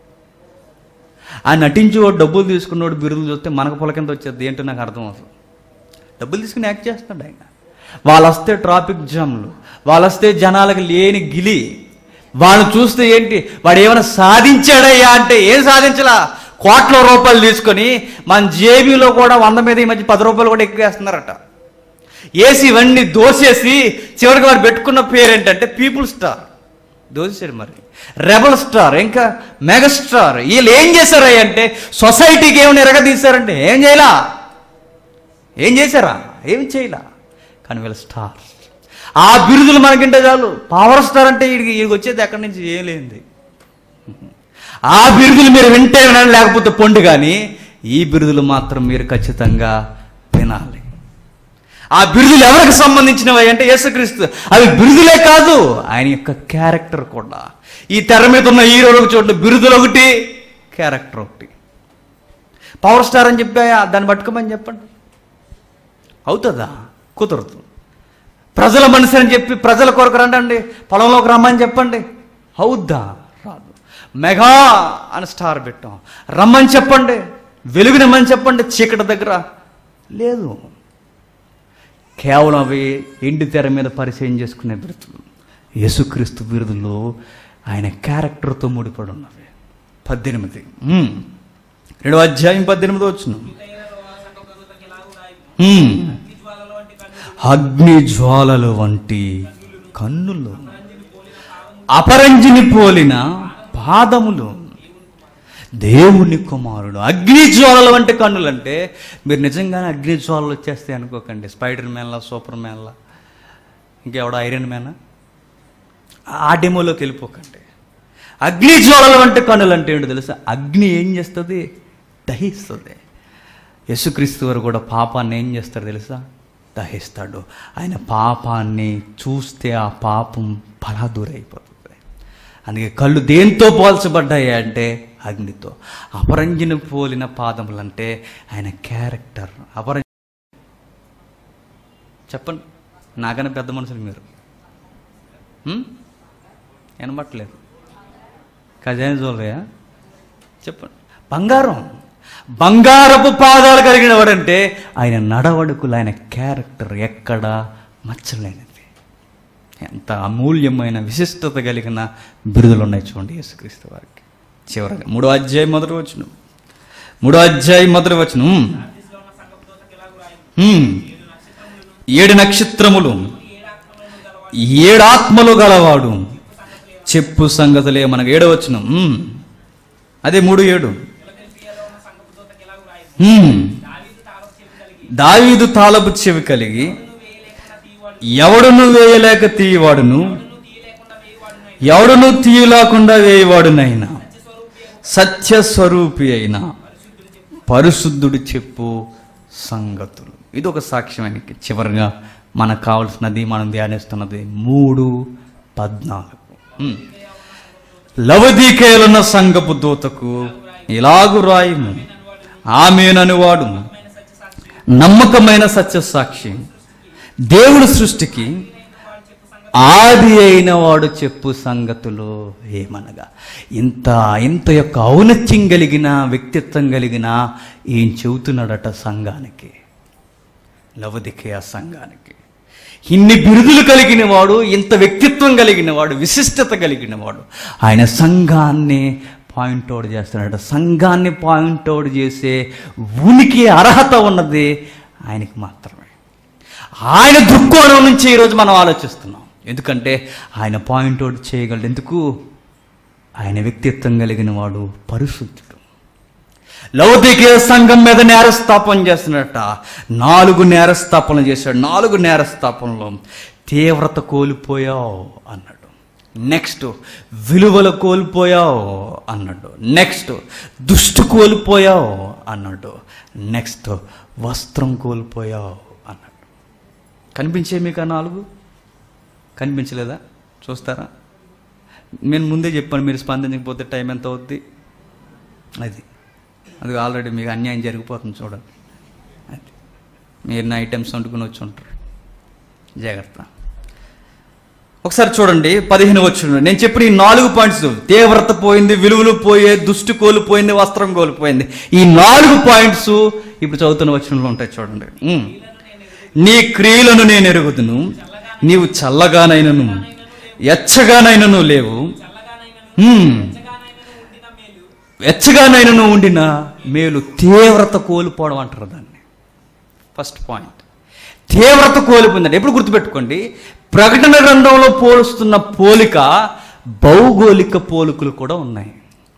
ఆ నటించేవాడు డబ్బులు తీసుకున్నవాడు బిరుదులు చూస్తే మనకు పొలకింత వచ్చేది ఏంటో నాకు అర్థం అవుతుంది డబ్బులు తీసుకుని యాక్ట్ చేస్తున్నాడు ఆయన వాళ్ళు వస్తే ట్రాఫిక్ జామ్లు వాళ్ళు వస్తే జనాలకు లేని గిలి వాళ్ళు చూస్తే ఏంటి వాడు ఏమైనా సాధించాడయ్యా అంటే ఏం సాధించలా కోట్ల రూపాయలు తీసుకొని మన జేబీలో కూడా వంద మీద ఈ మధ్య పది రూపాయలు కూడా ఎక్కువేస్తున్నారట ఏసి ఇవన్నీ దోసేసి చివరికి వారు పెట్టుకున్న పేరు ఏంటంటే పీపుల్ స్టార్ దోసేసాడు మరి రెబల్ స్టార్ ఇంకా మెగాస్టార్ వీళ్ళు ఏం చేశారయ్య అంటే సొసైటీకి ఏమైనా ఎరగదీశారంటే ఏం చేయలా ఏం చేశారా ఏం చేయలా కానీ వీళ్ళ స్టార్ ఆ బిరుదులు మనకింటే చాలు పవర్ స్టార్ అంటే వీడికి వీడికి వచ్చేది ఎక్కడి నుంచి ఏం లేనిది ఆ బిరుదులు మీరు వింటే వినాలి లేకపోతే పొండు కానీ ఈ బిరుదులు మాత్రం మీరు ఖచ్చితంగా వినాలి ఆ బిరుదులు ఎవరికి సంబంధించినవి అంటే యేసుక్రీస్తు అవి బిరుదులే కాదు ఆయన యొక్క క్యారెక్టర్ కూడా ఈ తెర మీద ఉన్న హీరోలకు చూడండి బిరుదులు ఒకటి క్యారెక్టర్ ఒకటి పవర్ స్టార్ అని చెప్పా దాన్ని పట్టుకోమని చెప్పండి అవుతుందా కుదరదు ప్రజల మనిషి అని చెప్పి ప్రజల కొరకు రండి పొలంలోకి రమ్మని చెప్పండి అవుద్దా రాదు మెగా అని స్టార్ పెట్టాం రమ్మని చెప్పండి వెలుగునిమ్మని చెప్పండి చీకటి దగ్గర లేదు కేవలం అవి ఎండి తెర మీద పరిచయం చేసుకునే బిరుదులు యేసుక్రీస్తు బిరుదులు ఆయన క్యారెక్టర్తో ముడిపడి ఉన్నవి పద్దెనిమిది ఉమ్. రెండవ అధ్యాయం పద్దెనిమిది వచ్చిన జ్వాలలో వంటి కన్నులు అగ్ని జ్వాలలు వంటి కన్నులు అపరంజిని పోలిన పాదములు దేవుని కుమారుడు అగ్ని జ్వాలలు వంటి కన్నులు అంటే మీరు నిజంగానే అగ్ని జ్వాలలు వచ్చేస్తాయి అనుకోకండి స్పైడర్ మ్యాన్లా సూపర్ మ్యాన్లా ఇంకెవడ ఐరన్ మ్యానా ఆ డెమోలోకి వెళ్ళిపోకండి అగ్ని జ్వాలల వంటి కన్నులు అంటే ఏంటో తెలుసా అగ్ని ఏం చేస్తుంది దహిస్తుంది యేసుక్రీస్తు వారు కూడా పాపాన్ని ఏం చేస్తారు తెలుసా దహిస్తాడు ఆయన పాపాన్ని చూస్తే ఆ పాపం బలాదూరైపోతుంది అందుకే కళ్ళు దేంతో పోల్చబడ్డాయి అంటే అగ్నితో అపరంజిన పోలిన పాదములు అంటే ఆయన క్యారెక్టర్ అపర చెప్పండి నాకన్నా పెద్ద మనుషులు మీరు హ్మ్? వినబట్టలేదు ఖజానా చూడలేయా చెప్పండి బంగారం బంగారపు పాదాలు కలిగిన వాడంటే ఆయన నడవడుకులు ఆయన క్యారెక్టర్ ఎక్కడ మచ్చలేనిది ఎంత అమూల్యమైన విశిష్టత కలిగిన బిరుదులు ఉన్నాయి చూడండి యేసుక్రీస్తు వారికి చివరగా మూడో అధ్యాయం మొదటి వచ్చిన మూడో అధ్యాయం మొదటి వచ్చిన ఏడు నక్షత్రములు ఏడాత్మలు గలవాడు చెప్పు సంగతులే మనకు ఏడవచ్చును ఉమ్. అదే మూడు ఏడు ఉమ్. దావీదు తాళపు చెవి కలిగి ఎవడును వేయలేక తీయవాడును ఎవడును తీయలేకుండా వేయవాడునైనా సత్య స్వరూపి అయిన పరిశుద్ధుడు చెప్పు సంగతులు ఇది ఒక సాక్ష్యం ఆయనకి చివరిగా మనకు కావాల్సినది మనం ధ్యానిస్తున్నది మూడు పద్నాలుగు ఉమ్. లవదీకేలున్న సంగపు దూతకు ఇలాగు రాయము ఆమెననువాడు నమ్మకమైన సత్య సాక్షి దేవుడి సృష్టికి ఆది అయిన వాడు చెప్పు సంగతులు ఏమనగా ఇంత ఇంత యొక్క ఔన్నత్యం కలిగిన వ్యక్తిత్వం కలిగిన ఏం చెబుతున్నాడట సంఘానికి లవదికే ఆ సంఘానికి ఇన్ని బిరుదులు కలిగిన వాడు ఇంత వ్యక్తిత్వం కలిగిన వాడు విశిష్టత కలిగిన వాడు ఆయన సంఘాన్ని పాయింట్అవుట్ చేస్తున్నాడు సంఘాన్ని పాయింట్అవుట్ చేసే ఉనికి అర్హత ఉన్నది ఆయనకి మాత్రమే ఆయన దృక్కోణం నుంచి ఈరోజు మనం ఆలోచిస్తున్నాం ఎందుకంటే ఆయన పాయింట్అవుట్ చేయగలడు ఎందుకు ఆయన వ్యక్తిత్వం కలిగిన వాడు పరిశుద్ధుడు లౌకిక సంఘం మీద నేరస్థాపన చేస్తున్నట్ట నాలుగు నేరస్థాపన చేశాడు నాలుగు నేరస్థాపనలో తీవ్రత కోల్పోయావు అన్నాడు నెక్స్ట్ విలువలు కోల్పోయావు అన్నాడు నెక్స్ట్ దుష్టు కోల్పోయావు అన్నాడు నెక్స్ట్ వస్త్రం కోల్పోయావు అన్నాడు కనిపించే మీకు ఆ నాలుగు కనిపించలేదా చూస్తారా నేను ముందే చెప్పాను మీరు స్పందించకపోతే టైం ఎంత అవుద్ది అది అది ఆల్రెడీ మీకు అన్యాయం జరిగిపోతుంది చూడండి అది మీరు నా ఐటమ్స్ వండుకుని వచ్చి ఉంటారు జాగ్రత్త ఒకసారి చూడండి పదిహేను వచ్చి నేను చెప్పిన ఈ నాలుగు పాయింట్స్ తీవ్రత పోయింది విలువలు పోయే దుష్టి కోల్పోయింది వస్త్రం కోల్పోయింది ఈ నాలుగు పాయింట్స్ ఇప్పుడు చదువుతున్న వచనంలో ఉంటాయి చూడండి ఉమ్. నీ క్రియలను నేను ఎరుగుదును నీవు చల్లగానైనను ఎచ్చగానైనను లేవు ఉమ్. వెచ్చగానైనను ఉండిన మేలు తీవ్రత కోల్పోవడం అంటారు దాన్ని ఫస్ట్ పాయింట్ తీవ్రత కోల్పోయిందండి ఎప్పుడు గుర్తుపెట్టుకోండి ప్రకటన గ్రంథంలో పోలుస్తున్న పోలిక భౌగోళిక పోలికలు కూడా ఉన్నాయి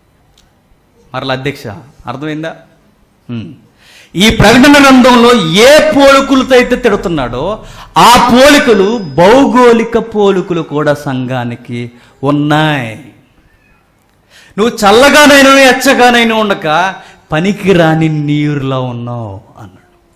మరల అధ్యక్ష అర్థమైందా ఉమ్. ఈ ప్రకటన గ్రంథంలో ఏ పోలికలతో అయితే తిడుతున్నాడో ఆ పోలికలు భౌగోళిక పోలికలు కూడా సంఘానికి ఉన్నాయి నువ్వు చల్లగానైనా ఎచ్చగానైనా ఉండక పనికిరాని నీరులా ఉన్నావు అన్నాడు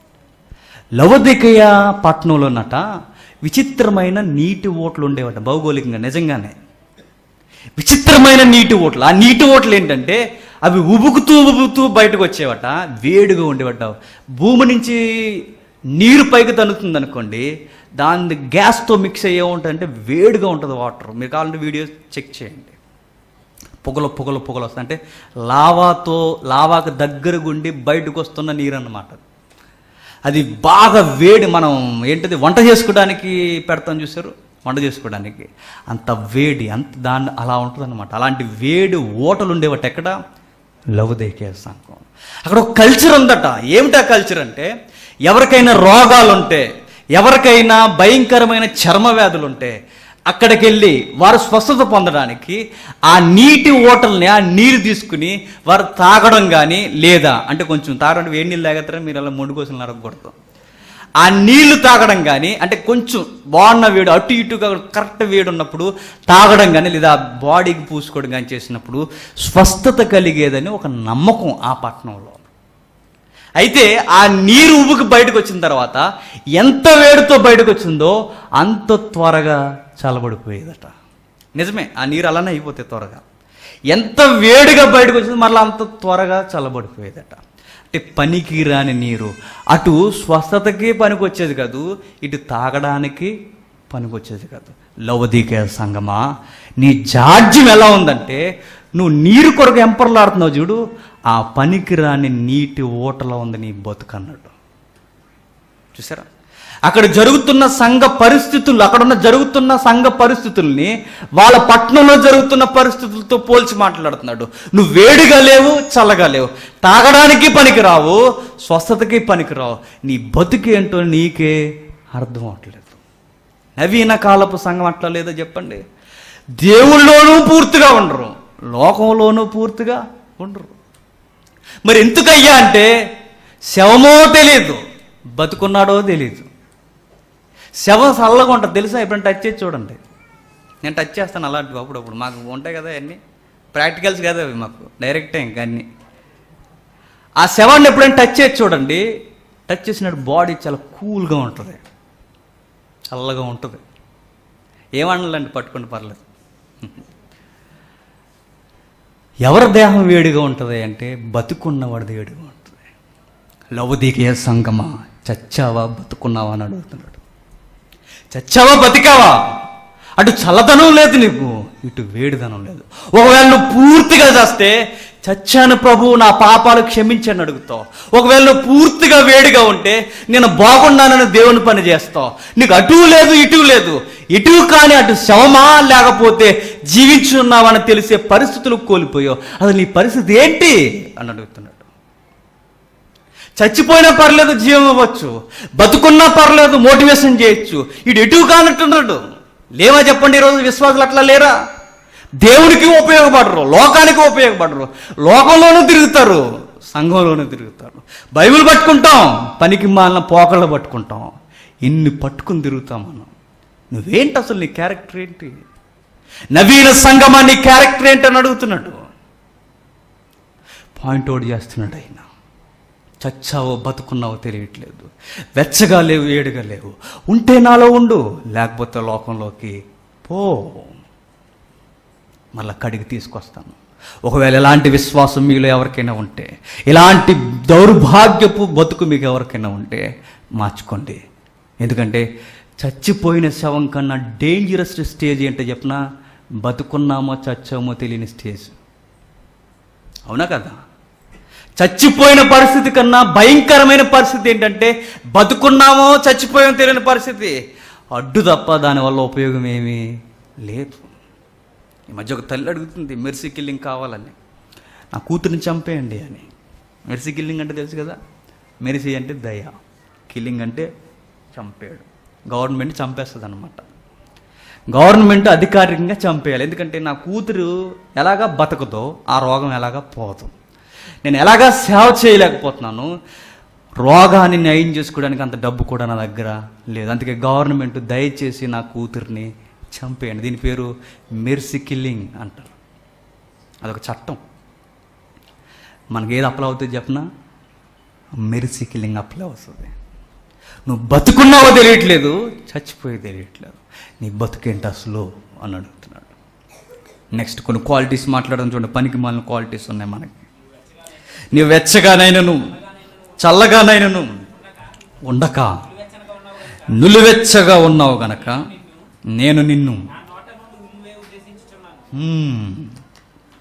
లవదికయ పట్టణంలో ఉన్నట విచిత్రమైన నీటి ఓట్లు ఉండేవట భౌగోళికంగా నిజంగానే విచిత్రమైన నీటి ఓట్లు ఆ నీటి ఓట్లు ఏంటంటే అవి ఉబుకుతూ ఉబుకుతూ బయటకు వచ్చేవట వేడిగా ఉండేవట భూమి నుంచి నీరు పైకి తన్నుతుంది అనుకోండి దాని గ్యాస్తో మిక్స్ అయ్యే ఉంటుందంటే వేడిగా ఉంటుంది వాటర్ మీరు కావాలంటే వీడియో చెక్ చేయండి పొగలు పొగలు పొగలు వస్తాయి అంటే లావాతో లావాకు దగ్గరగుండి బయటకు వస్తున్న నీరు అన్నమాట అది బాగా వేడి మనం ఏంటిది వంట చేసుకోవడానికి పెడతాం చూసారు వంట చేసుకోవడానికి అంత వేడి అంత దాన్ని అలా ఉంటుంది అలాంటి వేడి ఓటలు ఉండేవట ఎక్కడ లవదేకే సంఘం అక్కడ ఒక కల్చర్ ఉందట ఏమిటా కల్చర్ అంటే ఎవరికైనా రోగాలు ఉంటే ఎవరికైనా భయంకరమైన చర్మ వ్యాధులు ఉంటే అక్కడికి వెళ్ళి వారు స్వస్థత పొందడానికి ఆ నీటి ఓటల్ని ఆ నీరు తీసుకుని వారు తాగడం కానీ లేదా అంటే కొంచెం తాగడం వేడి నీళ్ళు తాగతారని మీరు అలా మొండు కోసం నరకకూడదు ఆ నీళ్లు తాగడం కానీ అంటే కొంచెం బాగున్న వేడి అటు ఇటుగా కరెక్ట్ వేడి ఉన్నప్పుడు తాగడం కానీ లేదా బాడీకి పూసుకోవడం కానీ చేసినప్పుడు స్వస్థత కలిగేదని ఒక నమ్మకం ఆ పట్టణంలో అయితే ఆ నీరు ఉబుకి బయటకు వచ్చిన తర్వాత ఎంత వేడితో బయటకు వచ్చిందో అంత త్వరగా చల్లబడిపోయేదట నిజమే ఆ నీరు అలానే అయిపోతాయి త్వరగా ఎంత వేడిగా బయటకు వచ్చిందో మరలా అంత త్వరగా చల్లబడిపోయేదట అంటే పనికి రాని నీరు అటు స్వస్థతకి పనికి వచ్చేది కాదు ఇటు తాగడానికి పనికి వచ్చేది కాదు లవదీకే సంగమా నీ జాడ్యం ఎలా ఉందంటే నువ్వు నీరు కొరకు ఎంపర్లాడుతున్నావు చూడు ఆ పనికి రాని నీటి ఓటలో ఉంది నీ బతుకు అన్నాడు చూసారా అక్కడ జరుగుతున్న సంఘ పరిస్థితులు అక్కడ ఉన్న జరుగుతున్న సంఘ పరిస్థితుల్ని వాళ్ళ పట్టణంలో జరుగుతున్న పరిస్థితులతో పోల్చి మాట్లాడుతున్నాడు నువ్వు వేడిగా లేవు చల్లగా లేవు తాగడానికి పనికిరావు స్వస్థతకి పనికిరావు నీ బతుకేంటో నీకే అర్థం అవట్లేదు నవీన కాలపు సంఘం అట్లా లేదో చెప్పండి దేవుళ్ళలోనూ పూర్తిగా ఉండరు లోకంలోనూ పూర్తిగా ఉండరు మరి ఎందుకయ్యా అంటే శవమో తెలియదు బతుకున్నాడో తెలియదు శవం చల్లగా ఉంటుంది తెలుసా ఎప్పుడైనా టచ్ చేసి చూడండి నేను టచ్ చేస్తాను అలాంటివి అప్పుడప్పుడు మాకు ఉంటాయి కదా అన్నీ ప్రాక్టికల్స్ కదా అవి మాకు డైరెక్టే ఇంకా అన్నీ ఆ శవాన్ని ఎప్పుడైనా టచ్ చేసి చూడండి టచ్ చేసినట్టు బాడీ చాలా కూల్గా ఉంటుంది చల్లగా ఉంటుంది ఏమనాలండి పట్టుకుంటే పర్లేదు ఎవరి దేహం వేడిగా ఉంటుంది అంటే బతుకున్నవాడిది వేడిగా ఉంటుంది లవదీకే సంగమా చచ్చావా బతుకున్నావా అని అడుగుతున్నాడు చచ్చావా బతికావా అటు చల్లదనం లేదు నీకు ఇటు వేడిదనం లేదు ఒకవేళ నువ్వు పూర్తిగా చేస్తే చచ్చాను ప్రభు నా పాపాలు క్షమించని అడుగుతావు ఒకవేళ నువ్వు పూర్తిగా వేడిగా ఉంటే నేను బాగున్నానని దేవుని పని చేస్తావు నీకు అటు లేదు ఇటు లేదు ఇటు కానీ అటు శవమా లేకపోతే జీవించున్నావని తెలిసే పరిస్థితులు కోల్పోయావు అసలు నీ పరిస్థితి ఏంటి అని అడుగుతున్నాడు చచ్చిపోయినా పర్లేదు జీవం ఇవ్వచ్చు బతుకున్నా పర్లేదు మోటివేషన్ చేయొచ్చు ఇటు ఎటు కానట్టున్నాడు లేవా చెప్పండి ఈరోజు విశ్వాసులు అట్లా లేరా దేవునికి ఉపయోగపడరు లోకానికి ఉపయోగపడరు లోకంలోనూ తిరుగుతారు సంఘంలోనూ తిరుగుతారు బైబిల్ పట్టుకుంటాం పనికి మాలిన పోకళ్ళు పట్టుకుంటాం ఇన్ని పట్టుకుని తిరుగుతాం మనం నువ్వేంటి అసలు నీ క్యారెక్టర్ ఏంటి నవీన సంగమా నీ క్యారెక్టర్ ఏంటని అడుగుతున్నాడు పాయింట్ అవుట్ చేస్తున్నాడు ఆయన చచ్చావో బతుకున్నావో తెలియట్లేదు వెచ్చగా లేవు ఏడుగా లేవు ఉంటే నాలో ఉండు లేకపోతే లోకంలోకి పో మళ్ళా కడిగి తీసుకొస్తాను ఒకవేళ ఎలాంటి విశ్వాసం మీలో ఎవరికైనా ఉంటే ఇలాంటి దౌర్భాగ్యపు బతుకు మీకు ఎవరికైనా ఉంటే మార్చుకోండి ఎందుకంటే చచ్చిపోయిన శవం కన్నా డేంజరస్ స్టేజ్ ఏంటో చెప్పిన బతుకున్నామో చచ్చామో తెలియని స్టేజ్ అవునా కదా చచ్చిపోయిన పరిస్థితి కన్నా భయంకరమైన పరిస్థితి ఏంటంటే బతుకున్నామో చచ్చిపోయామో తెలియని పరిస్థితి అడ్డు తప్ప దానివల్ల ఉపయోగం ఏమీ లేదు ఈ మధ్య ఒక తల్లి అడుగుతుంది మెర్సీ కిల్లింగ్ కావాలని నా కూతురిని చంపేయండి అని మెర్సీ కిల్లింగ్ అంటే తెలుసు కదా మెర్సీ అంటే దయ కిల్లింగ్ అంటే చంపేయడు గవర్నమెంట్ చంపేస్తుంది అనమాట గవర్నమెంట్ అధికారికంగా చంపేయాలి ఎందుకంటే నా కూతురు ఎలాగా బతకదో ఆ రోగం ఎలాగా పోదు నేను ఎలాగా సేవ చేయలేకపోతున్నాను రోగాన్ని నయం చేసుకోవడానికి అంత డబ్బు కూడా నా దగ్గర లేదు అందుకే గవర్నమెంట్ దయచేసి నా కూతుర్ని చంపేయండి దీని పేరు మెర్సీ కిల్లింగ్ అంటారు అదొక చట్టం మనకి ఏది అప్లై అవుతుంది చెప్పనా మెర్సీ కిల్లింగ్ అప్లై అవుతుంది నువ్వు బతుకున్నావో తెలియట్లేదు చచ్చిపోయి తెలియట్లేదు నీ బతుకేంటి అసలు అని అడుగుతున్నాడు నెక్స్ట్ కొన్ని క్వాలిటీస్ మాట్లాడడం చూడండి పనికి మాలిన క్వాలిటీస్ ఉన్నాయి మనకి నీవు వెచ్చగానైనను చల్లగానైనను ఉండక నులివెచ్చగా ఉన్నావు గనక నేను నిన్ను హ్మ్.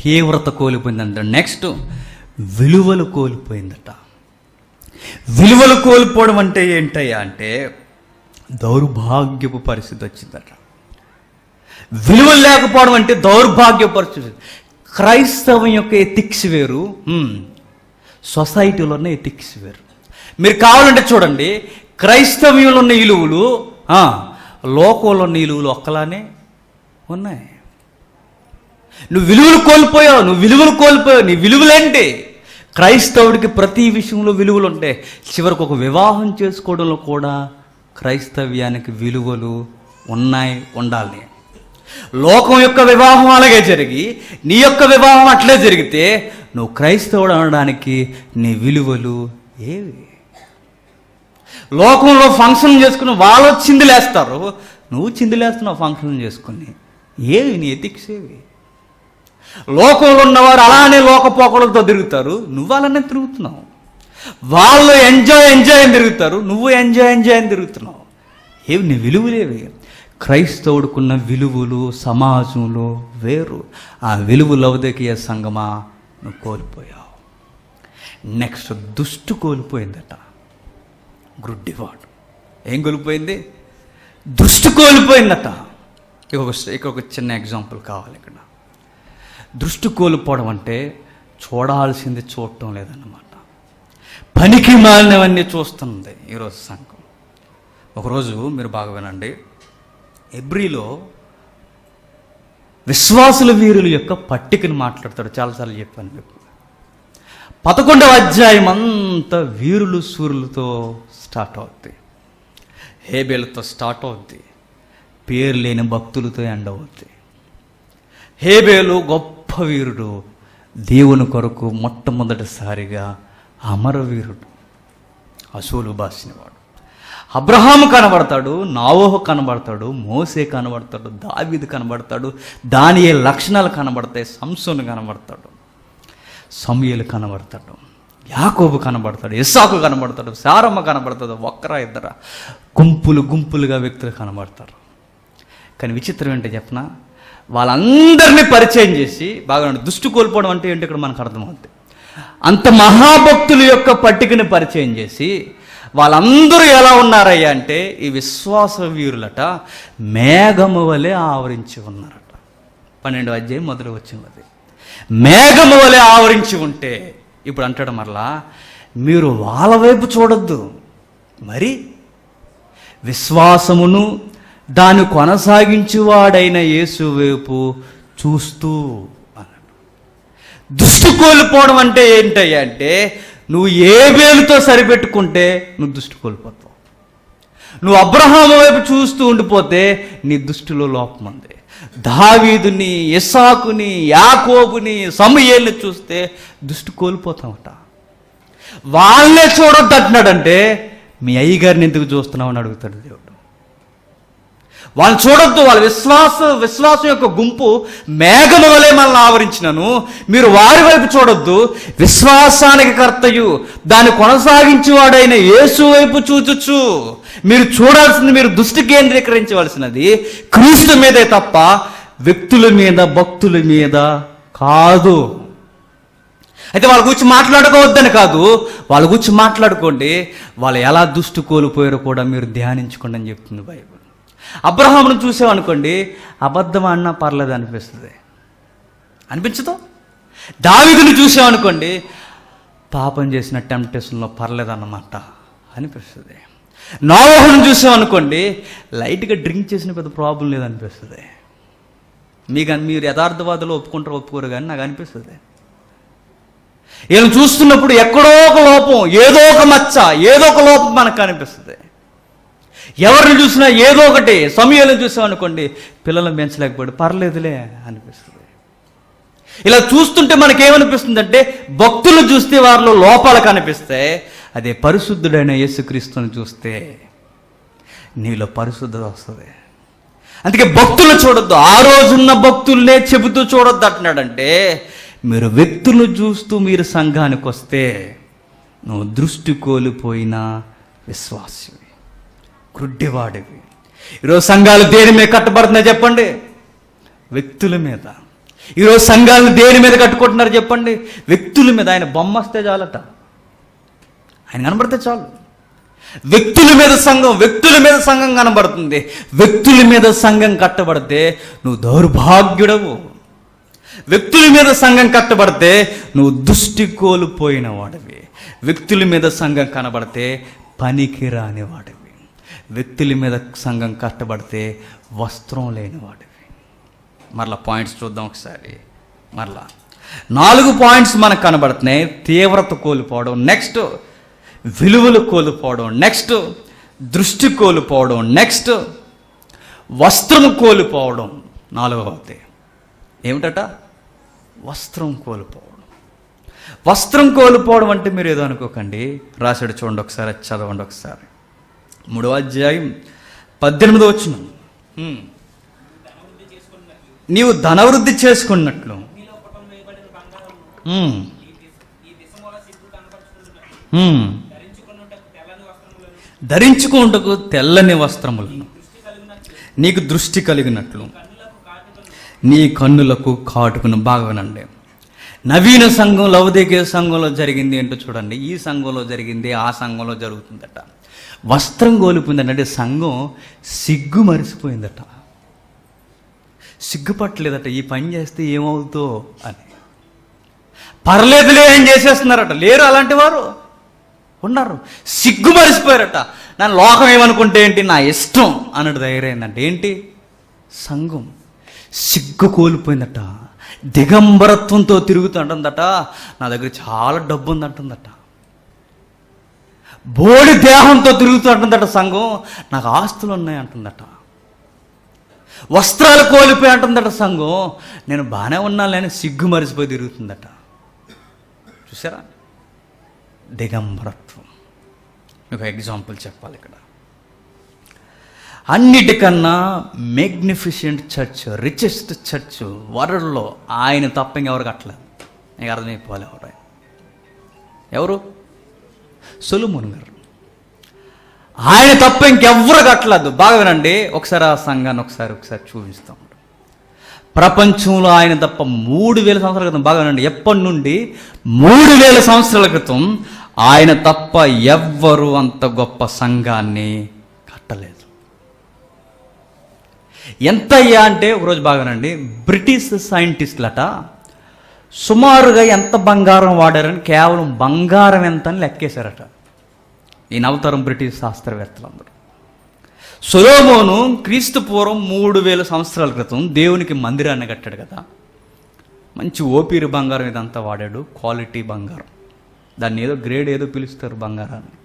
తీవ్రత కోల్పోయిందంట నెక్స్ట్ విలువలు కోల్పోయిందట విలువలు కోల్పోవడం అంటే ఏంటయ్యా అంటే దౌర్భాగ్యపు పరిస్థితి వచ్చిందట విలువలు లేకపోవడం అంటే దౌర్భాగ్య పరిస్థితి క్రైస్తవం యొక్క ఎథిక్స్ వేరు హ్మ్. సొసైటీలో ఉన్న ఎథిక్స్ వేరు మీరు కావాలంటే చూడండి క్రైస్తవ్యంలో ఉన్న విలువలు ఆ, లోకంలో ఉన్న విలువలు ఒక్కలానే ఉన్నాయి నువ్వు విలువలు కోల్పోయావు నువ్వు విలువలు కోల్పోయావు నీ విలువలేంటి క్రైస్తవుడికి ప్రతి విషయంలో విలువలు ఉంటాయి చివరికి ఒక వివాహం చేసుకోవడంలో కూడా క్రైస్తవ్యానికి విలువలు ఉన్నాయి ఉండాలి లోకం యొక్క వివాహం అలాగే జరిగి నీ యొక్క వివాహం అట్లే జరిగితే నువ్వు క్రైస్తవుడు అనడానికి నీ విలువలు ఏవి లోకంలో ఫంక్షన్ చేసుకుని వాళ్ళు చిందులేస్తారు నువ్వు చిందులేస్తున్నావు ఫంక్షన్ చేసుకుని ఏవి నీ ఎథిక్స్ ఏవి లోకంలో ఉన్నవారు అలానే లోకపోకలతో తిరుగుతారు నువ్వు అలానే తిరుగుతున్నావు వాళ్ళు ఎంజాయ్ ఎంజాయ్ అని తిరుగుతారు నువ్వు ఎంజాయ్ ఎంజాయ్ అని తిరుగుతున్నావు ఏవి నీ విలువలేవి క్రైస్తవుడుకున్న విలువలు సమాజంలో వేరు ఆ విలువలు అవదకీయ సంగమా నువ్వు కోల్పోయావు నెక్స్ట్ దుష్టు కోల్పోయిందట గ్రుడ్డివాడు ఏం కోల్పోయింది దృష్టి కోల్పోయిందట ఇక ఒక ఇక ఒక చిన్న ఎగ్జాంపుల్ కావాలి ఇక్కడ దృష్టి కోల్పోవడం అంటే చూడాల్సింది చూడటం లేదన్నమాట పనికి మాలినవన్నీ చూస్తుంది ఈరోజు సంఘం ఒకరోజు మీరు బాగా వినండి ఎబ్రిలో విశ్వాసుల వీరుల యొక్క పట్టికను మాట్లాడతాడు చాలాసార్లు చెప్పాను మీకు పదకొండవ అధ్యాయం అంతా వీరులు సూర్యులతో స్టార్ట్ అవుద్ది హేబేలతో స్టార్ట్ అవుద్ది పేరు లేని భక్తులతో ఎండ్ అవుద్ది హేబేలు గొప్ప వీరుడు దేవుని కొరకు మొట్టమొదటిసారిగా అమరవీరుడు అసూలు బాసినవాడు అబ్రహాము కనబడతాడు నావోహు కనబడతాడు మోసే కనబడతాడు దావీదు కనబడతాడు దాని లక్షణాలు కనబడతాయి సంసోను కనబడతాడు సమయలు కనబడతాడు యాకోబు కనబడతాడు ఇస్సాకు కనబడతాడు సారమ్మ కనబడతాడు ఒక్కరా ఇద్దర గుంపులు గుంపులుగా వ్యక్తులు కనబడతారు కానీ విచిత్రం ఏంటో చెప్పనా వాళ్ళందరినీ పరిచయం చేసి బాగా దృష్టి కోల్పోవడం అంటే ఏంటి ఇక్కడ మనకు అర్థమవుతుంది అంత మహాభక్తుల యొక్క పట్టికని పరిచయం చేసి వాళ్ళందరూ ఎలా ఉన్నారయ్యా అంటే ఈ విశ్వాస వీరులట మేఘము వలె ఆవరించి ఉన్నారట పన్నెండు అధ్యాయం మొదలు వచ్చినది మేఘము వలె ఆవరించి ఉంటే ఇప్పుడు అంటాడు మరలా మీరు వాళ్ళ వైపు చూడొద్దు మరి విశ్వాసమును దాన్ని కొనసాగించువాడైన యేసు వైపు చూస్తూ అన్నాడు దృష్టి కోల్పోవడం అంటే ఏంటయ్యా అంటే నువ్వు ఏ వేలుతో సరిపెట్టుకుంటే నువ్వు దృష్టి కోల్పోతావు నువ్వు అబ్రహాము వైపు చూస్తూ ఉండిపోతే నీ దృష్టిలో లోపం ఉంది దావీదుని ఇస్సాకుని యాకోబుని సమయేల్ని చూస్తే దృష్టి కోల్పోతామట వాళ్ళే చూడొద్దు అంటున్నాడంటే మీ అయ్యగారిని ఎందుకు చూస్తున్నావు అని అడుగుతాడు దేవుడు వాళ్ళని చూడొద్దు వాళ్ళ విశ్వాస విశ్వాసం యొక్క గుంపు మేఘము వలె మనల్ని ఆవరించినను మీరు వారి వైపు చూడొద్దు విశ్వాసానికి కర్తయు దాన్ని కొనసాగించేవాడైన యేసు వైపు చూచుచు మీరు చూడాల్సింది మీరు దృష్టి కేంద్రీకరించవలసినది క్రీస్తు మీదే తప్ప వ్యక్తుల మీద భక్తుల మీద కాదు అయితే వాళ్ళ గురించి మాట్లాడుకోవద్దని కాదు వాళ్ళ గురించి మాట్లాడుకోండి వాళ్ళు ఎలా దుష్టు కోల్పోయారో కూడా మీరు ధ్యానించుకోండి అని చెప్తుంది బైబిల్ అబ్రహామును చూసామనుకోండి అబద్ధం అన్నా పర్లేదు అనిపిస్తుంది అనిపించదు దావిదుని చూసామనుకోండి పాపం చేసిన టెంప్టేషన్లో పర్లేదన్నమాట అనిపిస్తుంది నోవహును చూసామనుకోండి లైట్గా డ్రింక్ చేసిన పెద్ద ప్రాబ్లం లేదనిపిస్తుంది మీకు అన్- మీరు యథార్థవాదులు ఒప్పుకుంటారో ఒప్పుకోరు కానీ నాకు అనిపిస్తుంది వీళ్ళని చూస్తున్నప్పుడు ఎక్కడో ఒక లోపం ఏదో ఒక మచ్చ ఏదో ఒక లోపం మనకు కనిపిస్తుంది ఎవరిని చూసినా ఏదో ఒకటి సమయాలను చూసాం అనుకోండి పిల్లలను పెంచలేకపోయాడు పర్లేదులే అనిపిస్తుంది ఇలా చూస్తుంటే మనకేమనిపిస్తుంది అంటే భక్తులు చూస్తే వారిలో లోపాలు కనిపిస్తాయి అదే పరిశుద్ధుడైన యేసుక్రీస్తుని చూస్తే నీలో పరిశుద్ధత వస్తుంది అందుకే భక్తులు చూడొద్దు ఆ రోజున్న భక్తుల్నే చెబుతూ చూడొద్దు అంటున్నాడంటే మీరు వ్యక్తులు చూస్తూ మీరు సంఘానికి వస్తే నువ్వు దృష్టి కోల్పోయిన విశ్వాసవి గ్రుడ్డివాడివి ఈరోజు సంఘాలు దేని మీద కట్టబడుతున్నాయి చెప్పండి వ్యక్తుల మీద ఈరోజు సంఘాలను దేని మీద కట్టుకుంటున్నారు చెప్పండి వ్యక్తుల మీద ఆయన బొమ్మ వస్తే చాలట ఆయన కనబడితే చాలు వ్యక్తుల మీద సంఘం వ్యక్తుల మీద సంఘం కనబడుతుంది వ్యక్తుల మీద సంఘం కట్టబడితే నువ్వు దౌర్భాగ్యుడవు వ్యక్తుల మీద సంఘం కట్టబడితే నువ్వు దృష్టి కోల్పోయిన వాడివి వ్యక్తుల మీద సంఘం కనబడితే పనికి రాని వాడివి వ్యక్తుల మీద సంఘం కట్టబడితే వస్త్రం లేని వాడివి మరలా పాయింట్స్ చూద్దాం ఒకసారి మరలా నాలుగు పాయింట్స్ మనకు కనబడుతున్నాయి తీవ్రత కోల్పోవడం నెక్స్ట్ విలువలు కోల్పోవడం నెక్స్ట్ దృష్టి కోల్పోవడం నెక్స్ట్ వస్త్రం కోల్పోవడం నాలుగవది ఏమిటట వస్త్రం కోల్పోవడం వస్త్రం కోల్పోవడం అంటే మీరు ఏదో అనుకోకండి రాశాడు చూడండి ఒకసారి అది చదవండి ఒకసారి మూడవ అధ్యాయం పద్దెనిమిదో వచ్చిన నీవు ధనవృద్ధి చేసుకున్నట్లు మీలో పుటం వేయబడిన బంగారం ఉమ్, ఈ దిశ- ఈ దిశమూల సిగ్గు కనపరుచుకుంటున్నట్లు ఉమ్. ధరించుకున్నట్టు తెల్లని వస్త్రములను ధరించుకుంటకు తెల్లని వస్త్రములను దృష్టి కలిగినట్లు నీకు దృష్టి కలిగినట్లు కన్నులకు కాటుకను నీ కన్నులకు కాటుకును బాగా వినండి నవీన సంఘం లవదేకే సంఘంలో జరిగింది ఏంటో చూడండి ఈ సంఘంలో జరిగింది ఆ సంఘంలో జరుగుతుందట వస్త్రం కోల్పోయిందట అంటే సంఘం సిగ్గు మరిసిపోయిందట సిగ్గుపట్టలేదట ఈ పని చేస్తే ఏమవుతో అని పర్లేదులే ఏం చేసేస్తున్నారట లేరు అలాంటి వారు ఉన్నారు సిగ్గు మరిసిపోయారట నా లోకం ఏమనుకుంటే ఏంటి నా ఇష్టం అన్నట్టు ధైర్యమైందంట ఏంటి సంఘం సిగ్గు కోల్పోయిందట దిగంబరత్వంతో తిరుగుతుంటుందట నా దగ్గర చాలా డబ్బు ఉందంటుందట బోడి దేహంతో తిరుగుతుంటుందట సంఘం నాకు ఆస్తులు ఉన్నాయి అంటుందట వస్త్రాలు కోల్పోయి అంటుందట సంఘం నేను బాగానే ఉన్నాను సిగ్గు మరిసిపోయి తిరుగుతుందట చూసారా దిగంబరత్వం ఒక ఎగ్జాంపుల్ చెప్పాలి ఇక్కడ అన్నిటికన్నా మెగ్నిఫిషియంట్ చర్చ్ రిచెస్ట్ చర్చ్ వరల్డ్లో ఆయన తప్ప ఇంకెవరు కట్టలేదు నీకు అర్థమైపోవాలి ఎవరు ఆయన. ఎవరు సొలుమోన్ గారు ఆయన తప్ప ఇంకెవ్వరు కట్టలేదు బాగా వినండి ఒకసారి ఆ సంఘాన్ని ఒకసారి ఒకసారి చూపిస్తాం ప్రపంచంలో ఆయన తప్ప మూడు వేల సంవత్సరాల క్రితం బాగా వినండి ఎప్పటి నుండి మూడు వేల సంవత్సరాల క్రితం ఆయన తప్ప ఎవ్వరు అంత గొప్ప సంఘాన్ని కట్టలేదు ఎంత అయ్యా అంటే ఒకరోజు బాగానండి బ్రిటిష్ సైంటిస్టులట సుమారుగా ఎంత బంగారం వాడారని కేవలం బంగారం ఎంత అని లెక్కేశారట ఈ నవతరం బ్రిటిష్ శాస్త్రవేత్తలందరూ సొలోమోను క్రీస్తు పూర్వం మూడు వేల సంవత్సరాల క్రితం దేవునికి మందిరాన్ని కట్టాడు కదా మంచి ఓపీరు బంగారం ఇదంతా వాడాడు క్వాలిటీ బంగారం దాన్ని ఏదో గ్రేడ్ ఏదో పిలుస్తారు బంగారాన్ని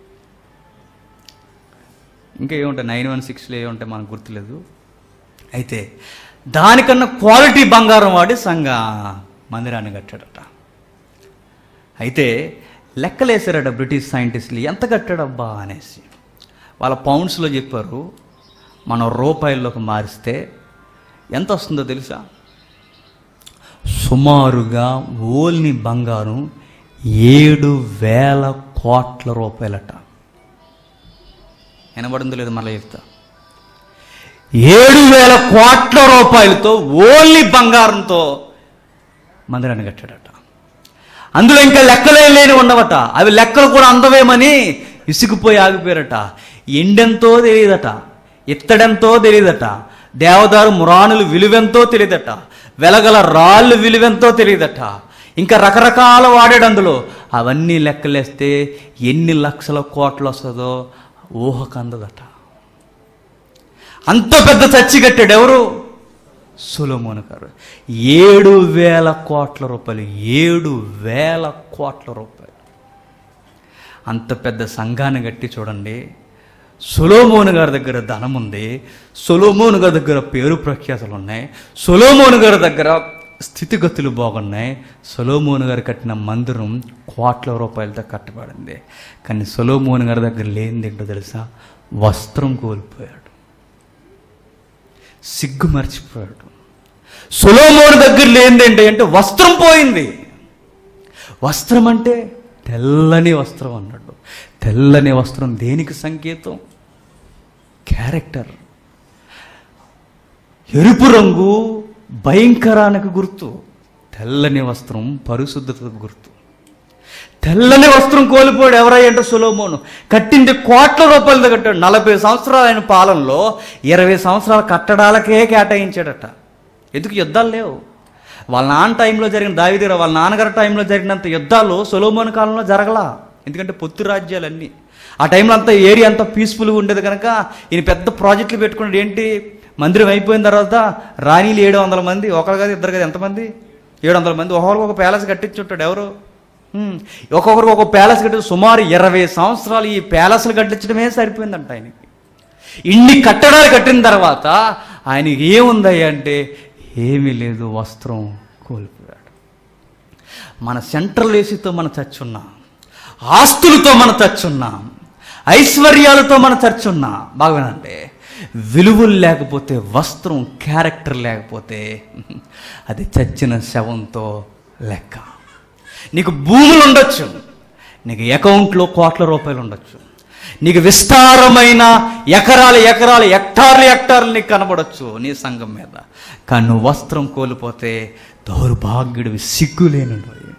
ఇంకా ఏముంటాయి నైన్ వన్ సిక్స్లో ఏముంటాయి మనకు గుర్తులేదు అయితే దానికన్నా క్వాలిటీ బంగారం వాడి సంఘ మందిరాన్ని కట్టాడట అయితే లెక్కలేసారట బ్రిటిష్ సైంటిస్టులు ఎంత కట్టాడబ్బా అనేసి వాళ్ళ పౌండ్స్లో చెప్పారు మనం రూపాయల్లోకి మారిస్తే ఎంత వస్తుందో తెలుసా సుమారుగా ఓల్ని బంగారం ఏడు వేల కోట్ల రూపాయలట వినబడిందో లేదో మళ్ళీ చెప్తా ఏడు వేల కోట్ల రూపాయలతో ఓన్లీ బంగారంతో మందిరాన్ని కట్టాడట అందులో ఇంకా లెక్కలే లేని ఉండవట అవి లెక్కలు కూడా అందవేమని ఇసుకుపోయి ఆగిపోయారట ఎండెంతో తెలియదట ఇత్తడెంతో తెలియదట దేవదారు మురాణులు విలువెంతో తెలియదట వెలగల రాళ్ళు విలువెంతో తెలియదట ఇంకా రకరకాల వాడాడు అందులో అవన్నీ లెక్కలేస్తే ఎన్ని లక్షల కోట్లు వస్తుందో ఊహకు అందదట అంత పెద్ద చర్చి కట్టాడు ఎవరు సొలొమోను గారు ఏడు వేల కోట్ల రూపాయలు ఏడు వేల కోట్ల రూపాయలు అంత పెద్ద సంఘాన్ని కట్టి చూడండి సొలోమోను గారి దగ్గర ధనం ఉంది సొలోమోను గారి దగ్గర పేరు ప్రఖ్యాతలు ఉన్నాయి సొలోమోను గారి దగ్గర స్థితిగతులు బాగున్నాయి సొలోమోను గారు కట్టిన మందిరం కోట్ల రూపాయలతో కట్టబడింది కానీ సొలోమోను గారి దగ్గర లేనిది ఏంటో తెలుసా వస్త్రం కోల్పోయాడు సిగ్గు మర్చిపోయాడు సొలోమోను దగ్గర లేనిదేంటి అంటే వస్త్రం పోయింది వస్త్రం అంటే తెల్లని వస్త్రం అన్నాడు తెల్లని వస్త్రం దేనికి సంకేతం క్యారెక్టర్ ఎరుపు రంగు భయంకరానికి గుర్తు తెల్లని వస్త్రం పరిశుద్ధతకు గుర్తు తెల్లని వస్త్రం కోల్పోయాడు ఎవరయ్యంటే సులోమోను కట్టింది కోట్ల రూపాయలతో కట్టాడు నలభై సంవత్సరాలు ఆయన పాలనలో ఇరవై సంవత్సరాల కట్టడాలకే కేటాయించాడట ఎందుకు యుద్ధాలు లేవు వాళ్ళ నాన్న టైంలో జరిగిన దావిదీర వాళ్ళ నాన్నగారి టైంలో జరిగినంత యుద్ధాలు సొలోమోన్ కాలంలో జరగలా ఎందుకంటే పొత్తు రాజ్యాలన్నీ ఆ టైంలో అంతా ఏరియా అంతా పీస్ఫుల్గా ఉండేది కనుక ఈయన పెద్ద ప్రాజెక్టులు పెట్టుకున్నాడు ఏంటి మందిరం అయిపోయిన తర్వాత రాణీలు ఏడు వందల మంది ఒకరు కాదు ఇద్దరు కదా ఎంతమంది ఏడు వందల మంది ఒక్కొక్కరికి ఒక ప్యాలెస్ కట్టించుంటాడు ఎవరు హ్మ్. ఒక్కొక్కరికి ఒక ప్యాలెస్ కట్టి సుమారు ఇరవై సంవత్సరాలు ఈ ప్యాలెస్లు కట్టించడమే సరిపోయిందంట ఆయనకి ఇన్ని కట్టడాలు కట్టిన తర్వాత ఆయనకి ఏముందయ్యా అంటే ఏమీ లేదు వస్త్రం కోల్పోయాడు మన సెంట్రల్ ఏసీతో మన చచ్చున్నాం ఆస్తులతో మన చచ్చున్నాం ఐశ్వర్యాలతో మన చచ్చున్నాం బాగానంటే విలువలు లేకపోతే వస్త్రం క్యారెక్టర్ లేకపోతే అది చచ్చిన శవంతో లెక్క నీకు భూములు ఉండొచ్చు నీకు అకౌంట్లో కోట్ల రూపాయలు ఉండొచ్చు నీకు విస్తారమైన ఎకరాలు ఎకరాలు హెక్టార్లు హెక్టార్లు నీకు కనబడొచ్చు నీ సంఘం మీద కానీ నువ్వు వస్త్రం కోల్పోతే దౌర్భాగ్యుడివి సిగ్గులేని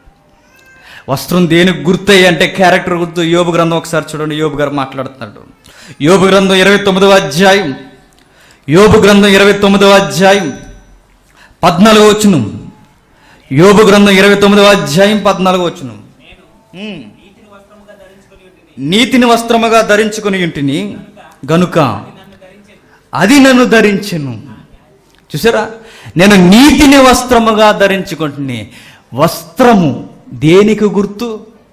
వస్త్రం దేనికి గుర్తయ్యి అంటే క్యారెక్టర్ గుర్తు యోబు గ్రంథం ఒకసారి చూడండి యోబు గారు మాట్లాడుతున్నాడు యోబు గ్రంథం ఇరవై తొమ్మిదవ అధ్యాయం యోబు గ్రంథం ఇరవై తొమ్మిదవ అధ్యాయం పద్నాలుగో వచ్చును యోబు గ్రంథం ఇరవై తొమ్మిదవ అధ్యాయం పద్నాలుగో వచ్చును నేను నీతిని వస్త్రముగా ధరించుకొని ఉంటుంది నీతిని వస్త్రముగా ధరించుకుని ఇంటిని గనుక నన్ను ధరించను అది నన్ను ధరించెను చూసారా నేను నీతిని వస్త్రముగా ధరించుకుంటుని వస్త్రము దేనికి గుర్తు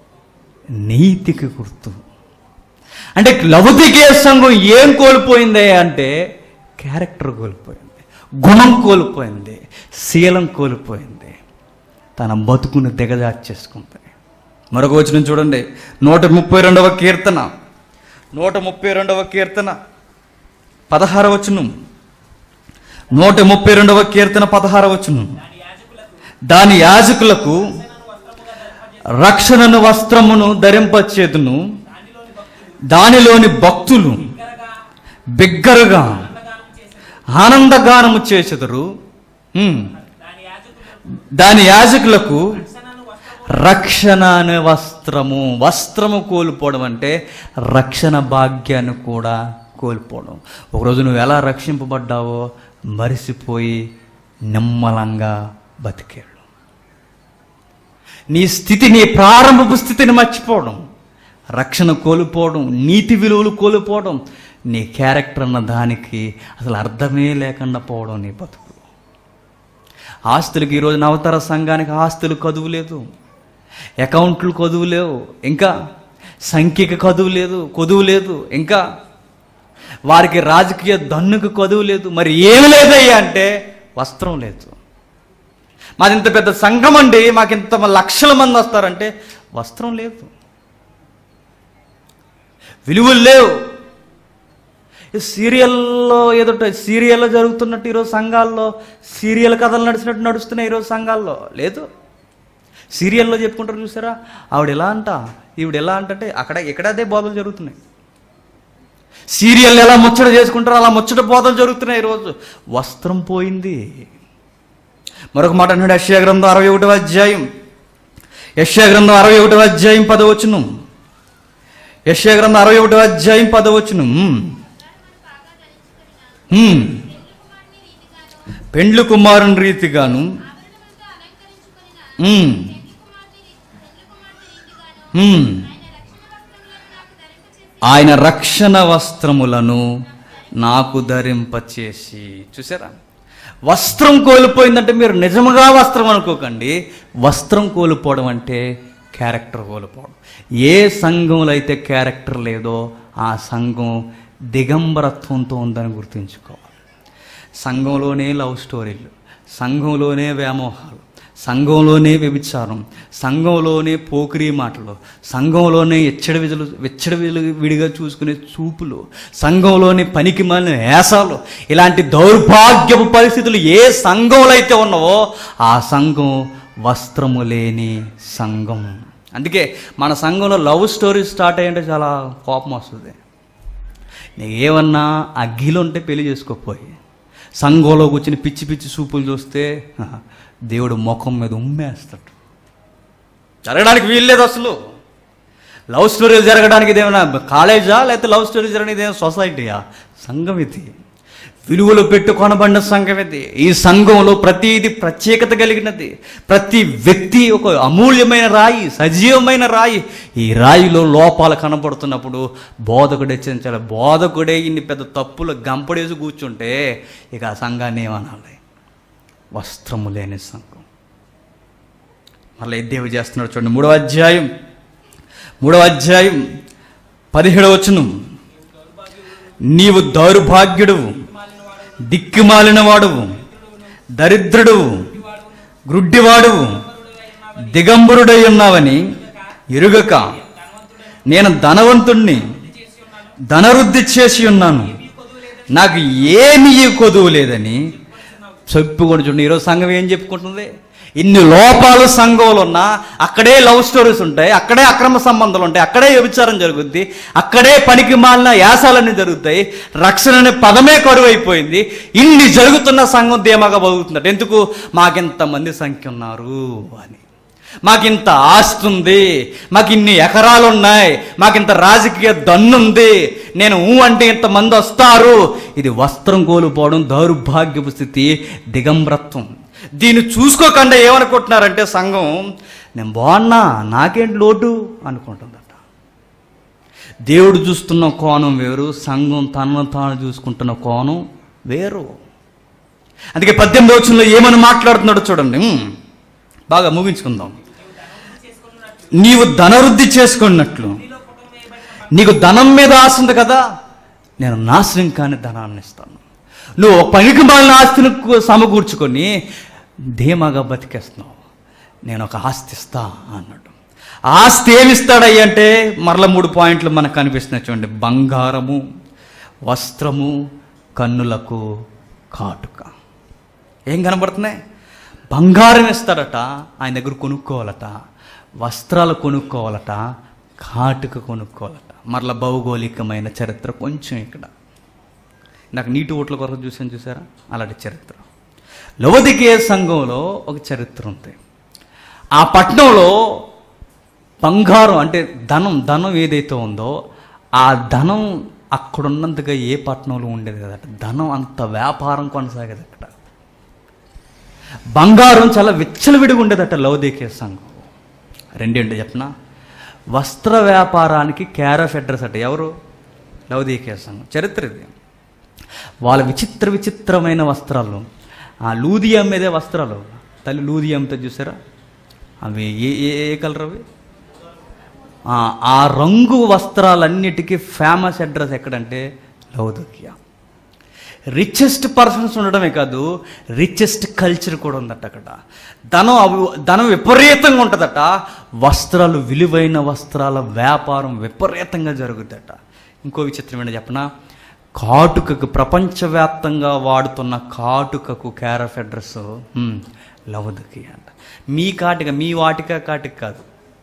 నీతికి గుర్తు అంటే లౌకికే సంఘం ఏం కోల్పోయింది అంటే క్యారెక్టర్ కోల్పోయింది గుణం కోల్పోయింది శీలం కోల్పోయింది తన బతుకును దిగజార్చేసుకుంది మరొక వచనం చూడండి నూట ముప్పై రెండవ కీర్తన నూట ముప్పై రెండవ కీర్తన పదహార వచనం నూట ముప్పై రెండవ కీర్తన పదహార వచనం దాని యాజకులకు రక్షణను వస్త్రమును ధరింపచేతును దానిలోని భక్తులు బిగ్గరగా ఆనందగానము చేసెదరు హ్మ్. దాని యాజకులు దాని యాజకులకు రక్షణను వస్త్రము రక్షణ అనే వస్త్రము వస్త్రము కోల్పోవడం అంటే రక్షణ భాగ్యాన్ని కూడా కోల్పోవడం ఒకరోజు నువ్వు ఎలా రక్షింపబడ్డావో మరిసిపోయి నిమ్మలంగా బతికాడు నీ స్థితి నీ ప్రారంభపు స్థితిని మర్చిపోవడం రక్షణ కోల్పోవడం నీతి విలువలు కోల్పోవడం నీ క్యారెక్టర్ అన్న దానికి అసలు అర్థమే లేకుండా పోవడం నీ బతుకు ఆస్తులకి ఈరోజు నవతర సంఘానికి ఆస్తులు కదువు లేదు అకౌంట్లు కొదువు లేవు ఇంకా సంఖ్యకి కదువు లేదు కొదువు లేదు ఇంకా వారికి రాజకీయ దన్నుకు కొదువు లేదు మరి ఏమి లేదయ్యా అంటే వస్త్రం లేదు మాది ఇంత పెద్ద సంఘం అండి మాకు ఇంత లక్షల మంది వస్తారంటే వస్త్రం లేదు విలువలు లేవు ఈ సీరియల్లో ఏదో సీరియల్లో జరుగుతున్నట్టు ఈరోజు సంఘాల్లో సీరియల్ కథలు నడిచినట్టు నడుస్తున్నాయి ఈరోజు సంఘాల్లో లేదు సీరియల్లో చెప్పుకుంటారు చూసారా ఆవిడ ఎలా అంట ఈవిడ ఎలా అంటే అక్కడ ఇక్కడ అదే బోధలు జరుగుతున్నాయి సీరియల్ ఎలా ముచ్చట చేసుకుంటారో అలా ముచ్చట బోధలు జరుగుతున్నాయి ఈరోజు వస్త్రం పోయింది మరొక మాట అన్నాడు యశ్యా గ్రంథం అరవై ఒకటో అధ్యాయం యశ్యా గ్రంథం అరవై ఒకటో అధ్యాయం పదవచ్చును యశ్యా గ్రంథం అరవై ఒకటో అధ్యాయం పదవచ్చును హ్మ్. పెండ్లు కుమారుని రీతిగాను హ్మ్. హ్మ్. ఆయన రక్షణ వస్త్రములను నాకు ధరింపచేసి చూసారా వస్త్రం కోల్పోయిందంటే మీరు నిజముగా వస్త్రం అనుకోకండి వస్త్రం కోల్పోవడం అంటే క్యారెక్టర్ కోల్పోవడం ఏ సంఘంలో అయితే క్యారెక్టర్ లేదో ఆ సంఘం దిగంబరత్వంతో ఉందని గుర్తుంచుకోవాలి సంఘంలోనే లవ్ స్టోరీలు సంఘంలోనే వ్యామోహాలు సంఘంలోనే వ్యభిచారం సంఘంలోనే పోకిరీ మాటలు సంఘంలోనే ఎచ్చడి విధులు వెచ్చడి విధులు విడిగా చూసుకునే చూపులు సంఘంలోని పనికి మాలిన వేసాలు ఇలాంటి దౌర్భాగ్యపు పరిస్థితులు ఏ సంఘంలో అయితే ఉన్నావో ఆ సంఘం వస్త్రము లేని సంఘం అందుకే మన సంఘంలో లవ్ స్టోరీ స్టార్ట్ అయ్యంటే చాలా కోపం వస్తుంది నీకు ఏమన్నా అగ్గిలో ఉంటే పెళ్లి చేసుకోపోయి సంఘంలో కూర్చుని పిచ్చి పిచ్చి చూపులు చూస్తే హ, దేవుడు ముఖం మీద ఉమ్మేస్తాడు జరగడానికి వీల్లేదు అసలు లవ్ స్టోరీలు జరగడానికి ఇదేమైనా కాలేజా లేకపోతే లవ్ స్టోరీ జరగడానికి ఇదేమైనా సొసైటీయా సంఘం ఇది విలువలు పెట్టు కొనబడిన సంఘం ఇది ఈ సంఘంలో ప్రతిది ప్రత్యేకత కలిగినది ప్రతి వ్యక్తి ఒక అమూల్యమైన రాయి సజీవమైన రాయి ఈ రాయిలో లోపాలు కనబడుతున్నప్పుడు బోధకుడే హెచ్చరించాలి బోధకుడే ఇన్ని పెద్ద తప్పులు గంపడేసి కూర్చుంటే ఇక ఆ సంఘాన్ని ఏమనాలి వస్త్రము లేని సంఘం మళ్ళీ దేవి చేస్తున్నాడు చూడండి మూడవ అధ్యాయం మూడవ అధ్యాయం పదిహేడవ వచనం నీవు దౌర్భాగ్యుడువు దిక్కుమాలిన వాడువు దరిద్రుడువు గ్రుడ్డివాడువు దిగంబరుడై ఉన్నావని ఎరుగక నేను ధనవంతుణ్ణి ధనవృద్ధి చేసి ఉన్నాను నాకు ఏమీ కొదువు లేదని చెప్పుకొని చూడండి ఈరోజు సంఘం ఏం చెప్పుకుంటుంది ఇన్ని లోపాలు సంఘంలో ఉన్నా అక్కడే లవ్ స్టోరీస్ ఉంటాయి అక్కడే అక్రమ సంబంధాలు ఉంటాయి అక్కడే వ్యభిచారం జరుగుద్ది అక్కడే పనికి మాలిన యాసాలన్నీ జరుగుతాయి రక్షణ అనే పదమే కరువు అయిపోయింది ఇన్ని జరుగుతున్న సంఘం ధీమాగా బతుకుతున్నట్టు ఎందుకు మాకింతమంది సంఖ్య ఉన్నారు అని మాకింత ఆస్తి ఉంది మాకు ఇన్ని ఎకరాలు ఉన్నాయి మాకింత రాజకీయ దన్నుంది నేను ఊ అంటే ఇంతమంది వస్తారు ఇది వస్త్రం కోల్పోవడం దౌర్భాగ్యపు స్థితి దిగంబరత్వం దీన్ని చూసుకోకుండా ఏమనుకుంటున్నారంటే సంఘం నేను బాగున్నా నాకేంటి లోటు అనుకుంటుందట దేవుడు చూస్తున్న కోణం వేరు సంఘం తనను తాను చూసుకుంటున్న కోణం వేరు అందుకే పద్దెనిమిది వచ్చంలో ఏమని మాట్లాడుతున్నాడో చూడండి ఉమ్, బాగా ముగించుకుందాం నీవు ధనవృద్ధి చేసుకున్నట్లు నీకు ధనం మీద ఆశ ఉంది కదా నేను నాశనం కాని ధనాన్ని ఇస్తాను నువ్వు పనికి మాలిన ఆస్తిని కు- సమకూర్చుకొని ధీమాగా బతికేస్తున్నావు నేను ఒక ఆస్తి ఇస్తా అన్నాడు ఆస్తి ఏమిస్తాడయ్య అంటే మరల మూడు పాయింట్లు మనకు కనిపిస్తున్నాయి చూడండి బంగారము వస్త్రము కన్నులకు కాటుక ఏం కనబడుతున్నాయి బంగారం ఇస్తాడట ఆయన దగ్గర కొనుక్కోవాలట వస్త్రాలు కొనుక్కోవాలట కాటుక కొనుక్కోవాలట మరల భౌగోళికమైన చరిత్ర కొంచెం ఇక్కడ నాకు నీటి ఓట్ల కొరకు చూసాను చూసారా అలాంటి చరిత్ర లవదికే సంఘంలో ఒక చరిత్ర ఉంది ఆ పట్టణంలో బంగారం అంటే ధనం ధనం ఏదైతే ఉందో ఆ ధనం అక్కడున్నంతగా ఏ పట్టణంలో ఉండేది కదట ధనం అంత వ్యాపారం కొనసాగేది అక్కడ బంగారం చాలా విచ్చలవిడిగా ఉండేదట లవదీకే సంఘం రెండేంటి చెప్పిన వస్త్ర వ్యాపారానికి క్యార్ ఆఫ్ అడ్రస్ అట ఎవరు లవదీకే సంఘం చరిత్ర ఇది వాళ్ళ విచిత్ర విచిత్రమైన వస్త్రాలు ఆ లూది అమ్మేదే వస్త్రాలు తల్లి లూది అమ్మితే చూసారా అవి ఏ ఏ ఏ కలర్ అవి ఆ, ఆ రంగు వస్త్రాలన్నిటికీ ఫేమస్ అడ్రస్ ఎక్కడంటే లౌదోకియా రిచెస్ట్ పర్సన్స్ ఉండడమే కాదు రిచెస్ట్ కల్చర్ కూడా ఉందట అక్కడ ధనం అవి- ధనం విపరీతంగా ఉంటుందట వస్త్రాలు విలువైన వస్త్రాల వ్యాపారం విపరీతంగా జరుగుద్దట ఇంకో విచిత్రం ఏంటో చెప్పనా కాటుకకు ప్రపంచవ్యాప్తంగా వాడుతున్న కాటుకకు క్యార్ ఆఫ్ అడ్రస్ లవదకి అంట మీ కాటిక మీ వాటిక కాటిక కాదు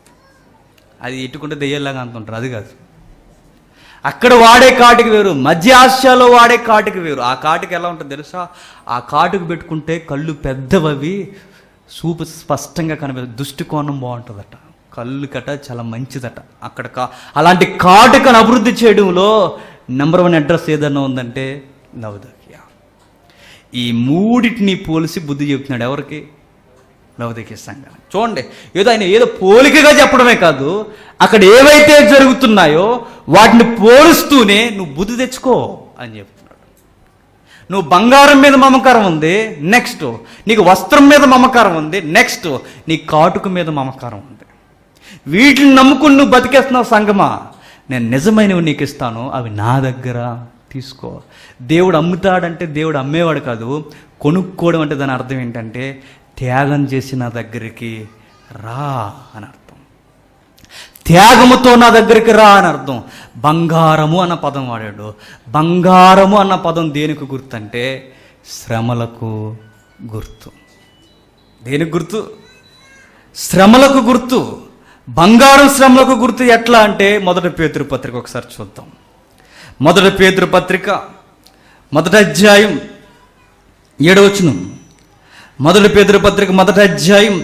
అది ఎట్టుకుంటే దెయ్యంలాగా అంటుంటారు అది కాదు అక్కడ వాడే కాటుకు వేరు మధ్య ఆసియాలో వాడే కాటుకు వేరు ఆ కాటుకు ఎలా ఉంటుంది తెలుసా ఆ కాటుకు పెట్టుకుంటే కళ్ళు పెద్దవవి చూపు స్పష్టంగా కనిపిస్తుంది దృష్టికోణం బాగుంటుందట కళ్ళు కట చాలా మంచిదట అక్కడ కా అలాంటి కాటుకను అభివృద్ధి చేయడంలో నెంబర్ వన్ అడ్రస్ ఏదన్నా ఉందంటే లవదకియా ఈ మూడిటిని పోలిసి బుద్ధి చెప్తున్నాడు ఎవరికి లవదీకే సంఘాన్ని చూడండి ఏదో ఆయన ఏదో పోలికగా చెప్పడమే కాదు అక్కడ ఏవైతే జరుగుతున్నాయో వాటిని పోలుస్తూనే నువ్వు బుద్ధి తెచ్చుకో అని చెప్తున్నాడు నువ్వు బంగారం మీద మమకారం ఉంది నెక్స్ట్ నీకు వస్త్రం మీద మమకారం ఉంది నెక్స్ట్ నీ కాటుక మీద మమకారం ఉంది వీటిని నమ్ముకుని నువ్వు బతికేస్తున్నావు సంగమా నేను నిజమైనవి నీకు ఇస్తాను అవి నా దగ్గర తీసుకో దేవుడు అమ్ముతాడంటే దేవుడు అమ్మేవాడు కాదు కొనుక్కోవడం అంటే దాని అర్థం ఏంటంటే త్యాగం చేసి నా దగ్గరికి రా అని అర్థం త్యాగముతో నా దగ్గరికి రా అని అర్థం బంగారము అన్న పదం వాడాడు బంగారము అన్న పదం దేనికి గుర్తు అంటే శ్రమలకు గుర్తు దేనికి గుర్తు శ్రమలకు గుర్తు బంగారం శ్రమలకు గుర్తు ఎట్లా అంటే మొదటి పేతురు పత్రిక ఒకసారి చూద్దాం మొదటి పేతురు పత్రిక మొదటి అధ్యాయం ఏడవచనం మొదటి పేదల పత్రిక మొదటి అధ్యాయం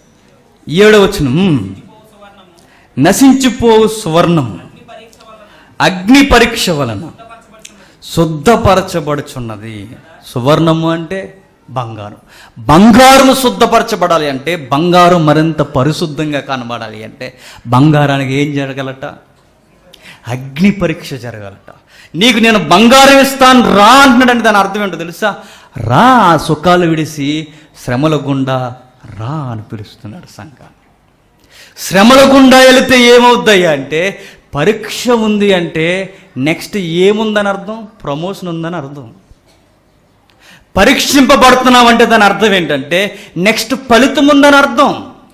ఏడవచనం నశించిపో సువర్ణం అగ్ని పరీక్ష వలన శుద్ధపరచబడుచున్నది సువర్ణము అంటే బంగారం బంగారం శుద్ధపరచబడాలి అంటే బంగారం మరింత పరిశుద్ధంగా కనబడాలి అంటే బంగారానికి ఏం జరగలట అగ్ని పరీక్ష జరగాలట నీకు నేను బంగారం ఇస్తాను రా అంటున్నాడంటే దాని అర్థం ఏంటో తెలుసా రా ఆ సుఖాలు విడిసి శ్రమల గుండా రా అని పిలుస్తున్నాడు సంఘాన్ని శ్రమల గుండా వెళితే ఏమవుద్దయ్యా అంటే పరీక్ష ఉంది అంటే నెక్స్ట్ ఏముందని అర్థం ప్రమోషన్ ఉందని అర్థం పరీక్షింపబడుతున్నాం అంటే దాని అర్థం ఏంటంటే నెక్స్ట్ ఫలితం ఉందని అర్థం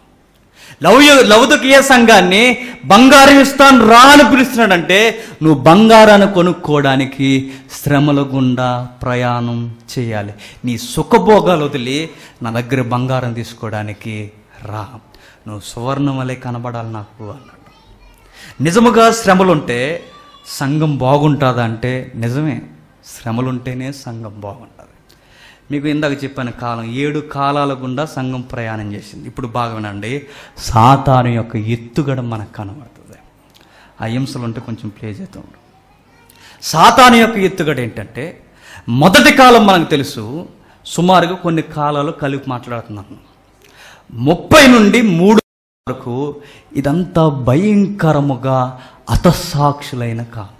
లౌయ లౌదకీయ సంఘాన్ని బంగారం ఇస్తాను రా అని పిలుస్తున్నాడంటే నువ్వు బంగారాన్ని కొనుక్కోవడానికి శ్రమల గుండా ప్రయాణం చేయాలి నీ సుఖభోగాలు వదిలి నా దగ్గర బంగారం తీసుకోవడానికి రా నువ్వు సువర్ణం వలె కనబడాలి నాకు అన్నాడు నిజముగా శ్రమలుంటే సంఘం బాగుంటుందా అంటే నిజమే శ్రమలుంటేనే సంఘం బాగుంటుంది మీకు ఇందాక చెప్పాను కాలం ఏడు కాలాల గుండా సంఘం ప్రయాణం చేసింది ఇప్పుడు బాగా వినండి సాతాను యొక్క ఎత్తుగడ మనకు కనబడుతుంది ఆ హింసలు ఉంటే కొంచెం ప్లే చేద్దాం సాతాను యొక్క ఎత్తుగడ ఏంటంటే మొదటి కాలం మనకు తెలుసు సుమారుగా కొన్ని కాలాలు కలిపి మాట్లాడుతున్నాను ముప్పై నుండి మూడు వరకు ఇదంతా భయంకరముగా అతసాక్షులైన కాలం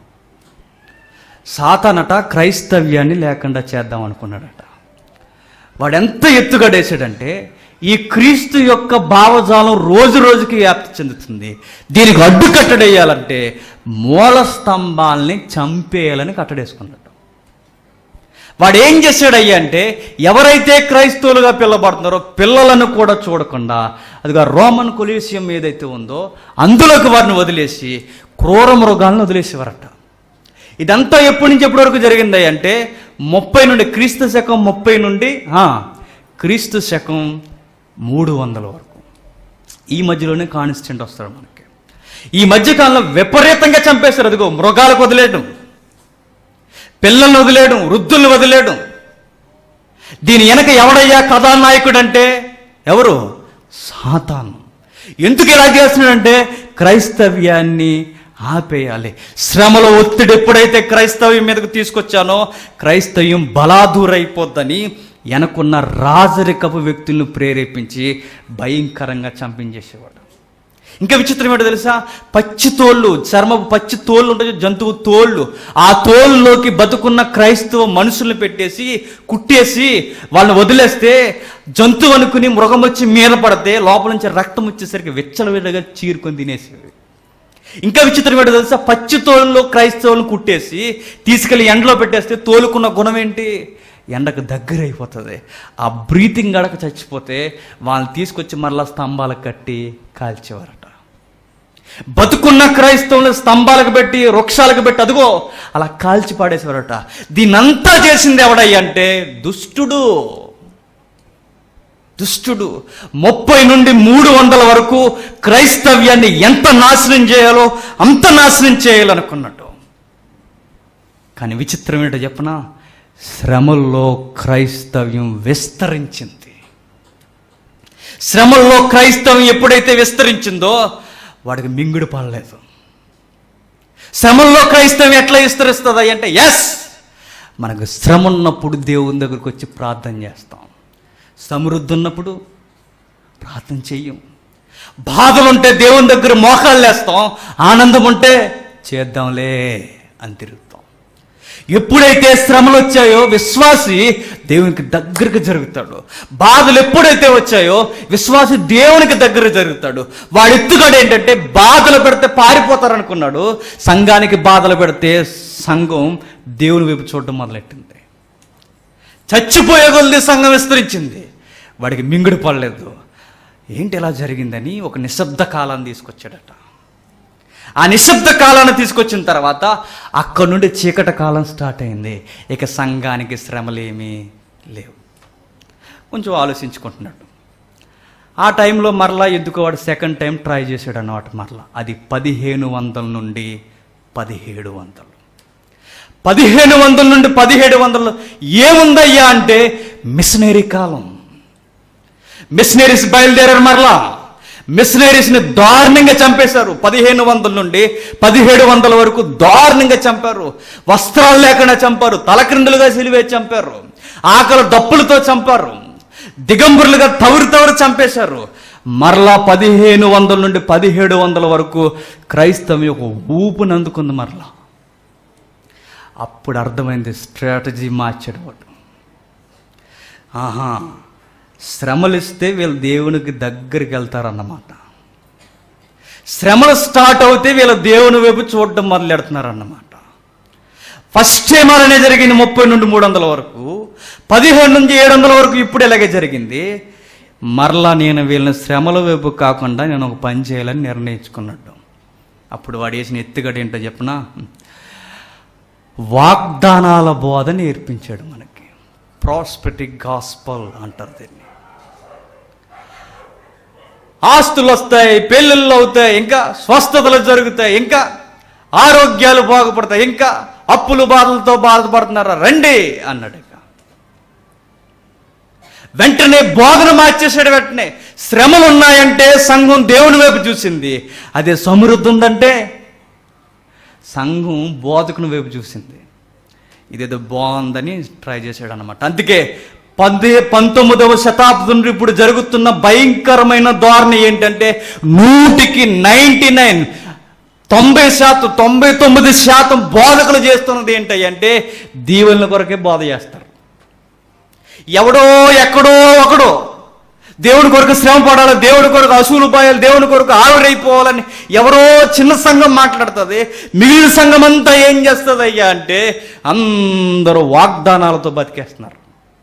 సాతానట క్రైస్తవ్యాన్ని లేకుండా చేద్దాం అనుకున్నాడట వాడు ఎంత ఎత్తుగడేశాడంటే ఈ క్రీస్తు యొక్క భావజాలం రోజు రోజుకి వ్యాప్తి చెందుతుంది దీనికి అడ్డు కట్టడేయాలంటే మూల స్తంభాల్ని చంపేయాలని కట్టడేసుకున్నాడు వాడు ఏం చేశాడయ్యా అంటే ఎవరైతే క్రైస్తవులుగా పిల్లబడుతున్నారో పిల్లలను కూడా చూడకుండా అదిగా రోమన్ కొలీసియం ఏదైతే ఉందో అందులోకి వారిని వదిలేసి క్రూర మృగాలను వదిలేసేవారట ఇదంతా ఎప్పటి నుంచి ఎప్పటి వరకు జరిగింది అంటే ముప్పై నుండి క్రీస్తు శకం ముప్పై నుండి ఆ, క్రీస్తు శకం మూడు వందల వరకు ఈ మధ్యలోనే కాన్స్టెంట్ వస్తాడు మనకి ఈ మధ్యకాలంలో విపరీతంగా చంపేశారు అదిగో మృగాలకు వదిలేయడం పిల్లల్ని వదిలేయడం వృద్ధుల్ని వదిలేయడం దీని వెనక ఎవడయ్యా కథానాయకుడు అంటే ఎవరు సాతాను ఎందుకు ఇలా చేస్తున్నాడంటే క్రైస్తవ్యాన్ని ఆపేయాలి శ్రమల ఒత్తిడి ఎప్పుడైతే క్రైస్తవ్యం మీదకు తీసుకొచ్చానో క్రైస్తవ్యం బలాదూరైపోద్దని వెనకున్న రాజరికపు వ్యక్తులను ప్రేరేపించి భయంకరంగా చంపించేసేవాడు ఇంకా విచిత్రం ఏంటో తెలుసా పచ్చి తోళ్ళు చర్మపు పచ్చి తోళ్ళు ఉంటాయి జంతువు తోళ్ళు ఆ తోళ్ళలోకి బతుకున్న క్రైస్తవ మనుషుల్ని పెట్టేసి కుట్టేసి వాళ్ళని వదిలేస్తే జంతువు అనుకుని మృగం వచ్చి మీద పడితే లోపల నుంచి రక్తం వచ్చేసరికి విచ్చలవిడగా చీరుకొని తినేసేవి ఇంకా విచిత్రం ఏంటో తెలుసా పచ్చి తోలులో క్రైస్తవులను కుట్టేసి తీసుకెళ్లి ఎండలో పెట్టేస్తే తోలుకున్న గుణం ఏంటి ఎండకు దగ్గర అయిపోతుంది ఆ బ్రీతింగ్ గడక చచ్చిపోతే వాళ్ళని తీసుకొచ్చి మరలా స్తంభాలకు కట్టి కాల్చేవారట బతుకున్న క్రైస్తవులను స్తంభాలకు పెట్టి వృక్షాలకు పెట్టి అదిగో అలా కాల్చి పాడేసేవారట దీనంతా చేసింది ఎవడయ్య అంటే దుష్టుడు దుష్టుడు ముప్పై నుండి మూడు వందల వరకు క్రైస్తవ్యాన్ని ఎంత నాశనం చేయాలో అంత నాశనం చేయాలనుకున్నాడు కానీ విచిత్రం ఏంటో చెప్పనా శ్రమల్లో క్రైస్తవ్యం విస్తరించింది శ్రమల్లో క్రైస్తవం ఎప్పుడైతే విస్తరించిందో వాడికి మింగుడు పడలేదు శ్రమల్లో క్రైస్తవం ఎట్లా విస్తరిస్తుంది అంటే ఎస్ మనకు శ్రమ ఉన్నప్పుడు దేవుని దగ్గరికి వచ్చి ప్రార్థన చేస్తాం సమృద్ధి ఉన్నప్పుడు ప్రార్థన చెయ్యం బాధలు ఉంటే దేవుని దగ్గర మోకాళ్ళు వేస్తాం ఆనందం ఉంటే చేద్దాంలే అని తిరుగుతాం ఎప్పుడైతే శ్రమలు వచ్చాయో విశ్వాసి దేవునికి దగ్గరకు జరుగుతాడు బాధలు ఎప్పుడైతే వచ్చాయో విశ్వాసి దేవునికి దగ్గర జరుగుతాడు వాడు ఎత్తుగాడు ఏంటంటే బాధలు పెడితే పారిపోతారు అనుకున్నాడు సంఘానికి బాధలు పెడితే సంఘం దేవుని వైపు చూడడం మొదలెట్టింది చచ్చిపోయే కొద్ది సంఘం విస్తరించింది వాడికి మింగుడు పడలేదు ఏంటి ఇలా జరిగిందని ఒక నిశ్శబ్ద కాలాన్ని తీసుకొచ్చాడట ఆ నిశ్శబ్ద కాలాన్ని తీసుకొచ్చిన తర్వాత అక్కడి నుండి చీకట కాలం స్టార్ట్ అయింది ఇక సంఘానికి శ్రమలేమీ లేవు కొంచెం ఆలోచించుకుంటున్నాడు ఆ టైంలో మరలా ఎందుకు వాడు సెకండ్ టైం ట్రై చేశాడు అన్నమాట మరలా అది పదిహేను వందల నుండి పదిహేడు వందలు పదిహేను వందల నుండి పదిహేడు వందలు ఏముందయ్యా అంటే మిషనరీ కాలం మిషనరీస్ బయలుదేరారు మరలా మిషనరీస్ని దారుణంగా చంపేశారు పదిహేను వందల నుండి పదిహేడు వందల వరకు దారుణంగా చంపారు వస్త్రాలు లేకుండా చంపారు తలక్రిందులుగా సిలివే చంపారు ఆకలి దప్పులతో చంపారు దిగంబరులుగా తవురు తవురు చంపేశారు మరలా పదిహేను వందల నుండి పదిహేడు వందల వరకు క్రైస్తవం యొక్క ఊపుని అందుకుంది మరలా అప్పుడు అర్థమైంది స్ట్రాటజీ మార్చాడు వాడు ఆహా శ్రమలు ఇస్తే వీళ్ళు దేవునికి దగ్గరికి వెళ్తారన్నమాట శ్రమలు స్టార్ట్ అవుతే వీళ్ళ దేవుని వైపు చూడడం మొదలెడుతున్నారన్నమాట ఫస్ట్ టైం అలానే జరిగింది ముప్పై నుండి మూడు వందల వరకు పదిహేడు నుంచి ఏడు వందల వరకు ఇప్పుడు ఇలాగే జరిగింది మరలా నేను వీళ్ళని శ్రమల వైపు కాకుండా నేను ఒక పని చేయాలని నిర్ణయించుకున్నట్టు అప్పుడు వాడు వేసిన ఎత్తుగడ ఏంటో చెప్పనా వాగ్దానాల బోధ నేర్పించాడు మనకి ప్రాస్పెటిక్ గాస్పల్ అంటారు దీన్ని ఆస్తులు వస్తాయి పెళ్ళిళ్ళు అవుతాయి ఇంకా స్వస్థతలు జరుగుతాయి ఇంకా ఆరోగ్యాలు బాగుపడతాయి ఇంకా అప్పులు బాధలతో బాధపడుతున్నారా రండి అన్నాడు ఇక వెంటనే బోధన మార్చేసాడు వెంటనే శ్రమలు ఉన్నాయంటే సంఘం దేవుని వైపు చూసింది అదే సమృద్ధి ఉందంటే సంఘం బోధకుని వైపు చూసింది ఇదేదో బాగుందని ట్రై చేశాడు అనమాట అందుకే పది పంతొమ్మిదవ శతాబ్దం నుండి ఇప్పుడు జరుగుతున్న భయంకరమైన ధోరణి ఏంటంటే నూటికి నైంటీ నైన్ తొంభై శాతం తొంభై తొమ్మిది శాతం బోధకులు చేస్తున్నది ఏంటంటే దీవెనల కొరకే బోధ చేస్తారు ఎవడో ఎక్కడో ఒకడో దేవుడి కొరకు శ్రమ పడాలి దేవుడి కొరకు అసూలు పోయాలి దేవుడి కొరకు ఆవిరైపోవాలని ఎవరో చిన్న సంఘం మాట్లాడుతుంది మిగిలిన సంఘం అంతా ఏం చేస్తుంది అయ్యా అంటే అందరూ వాగ్దానాలతో బతికేస్తున్నారు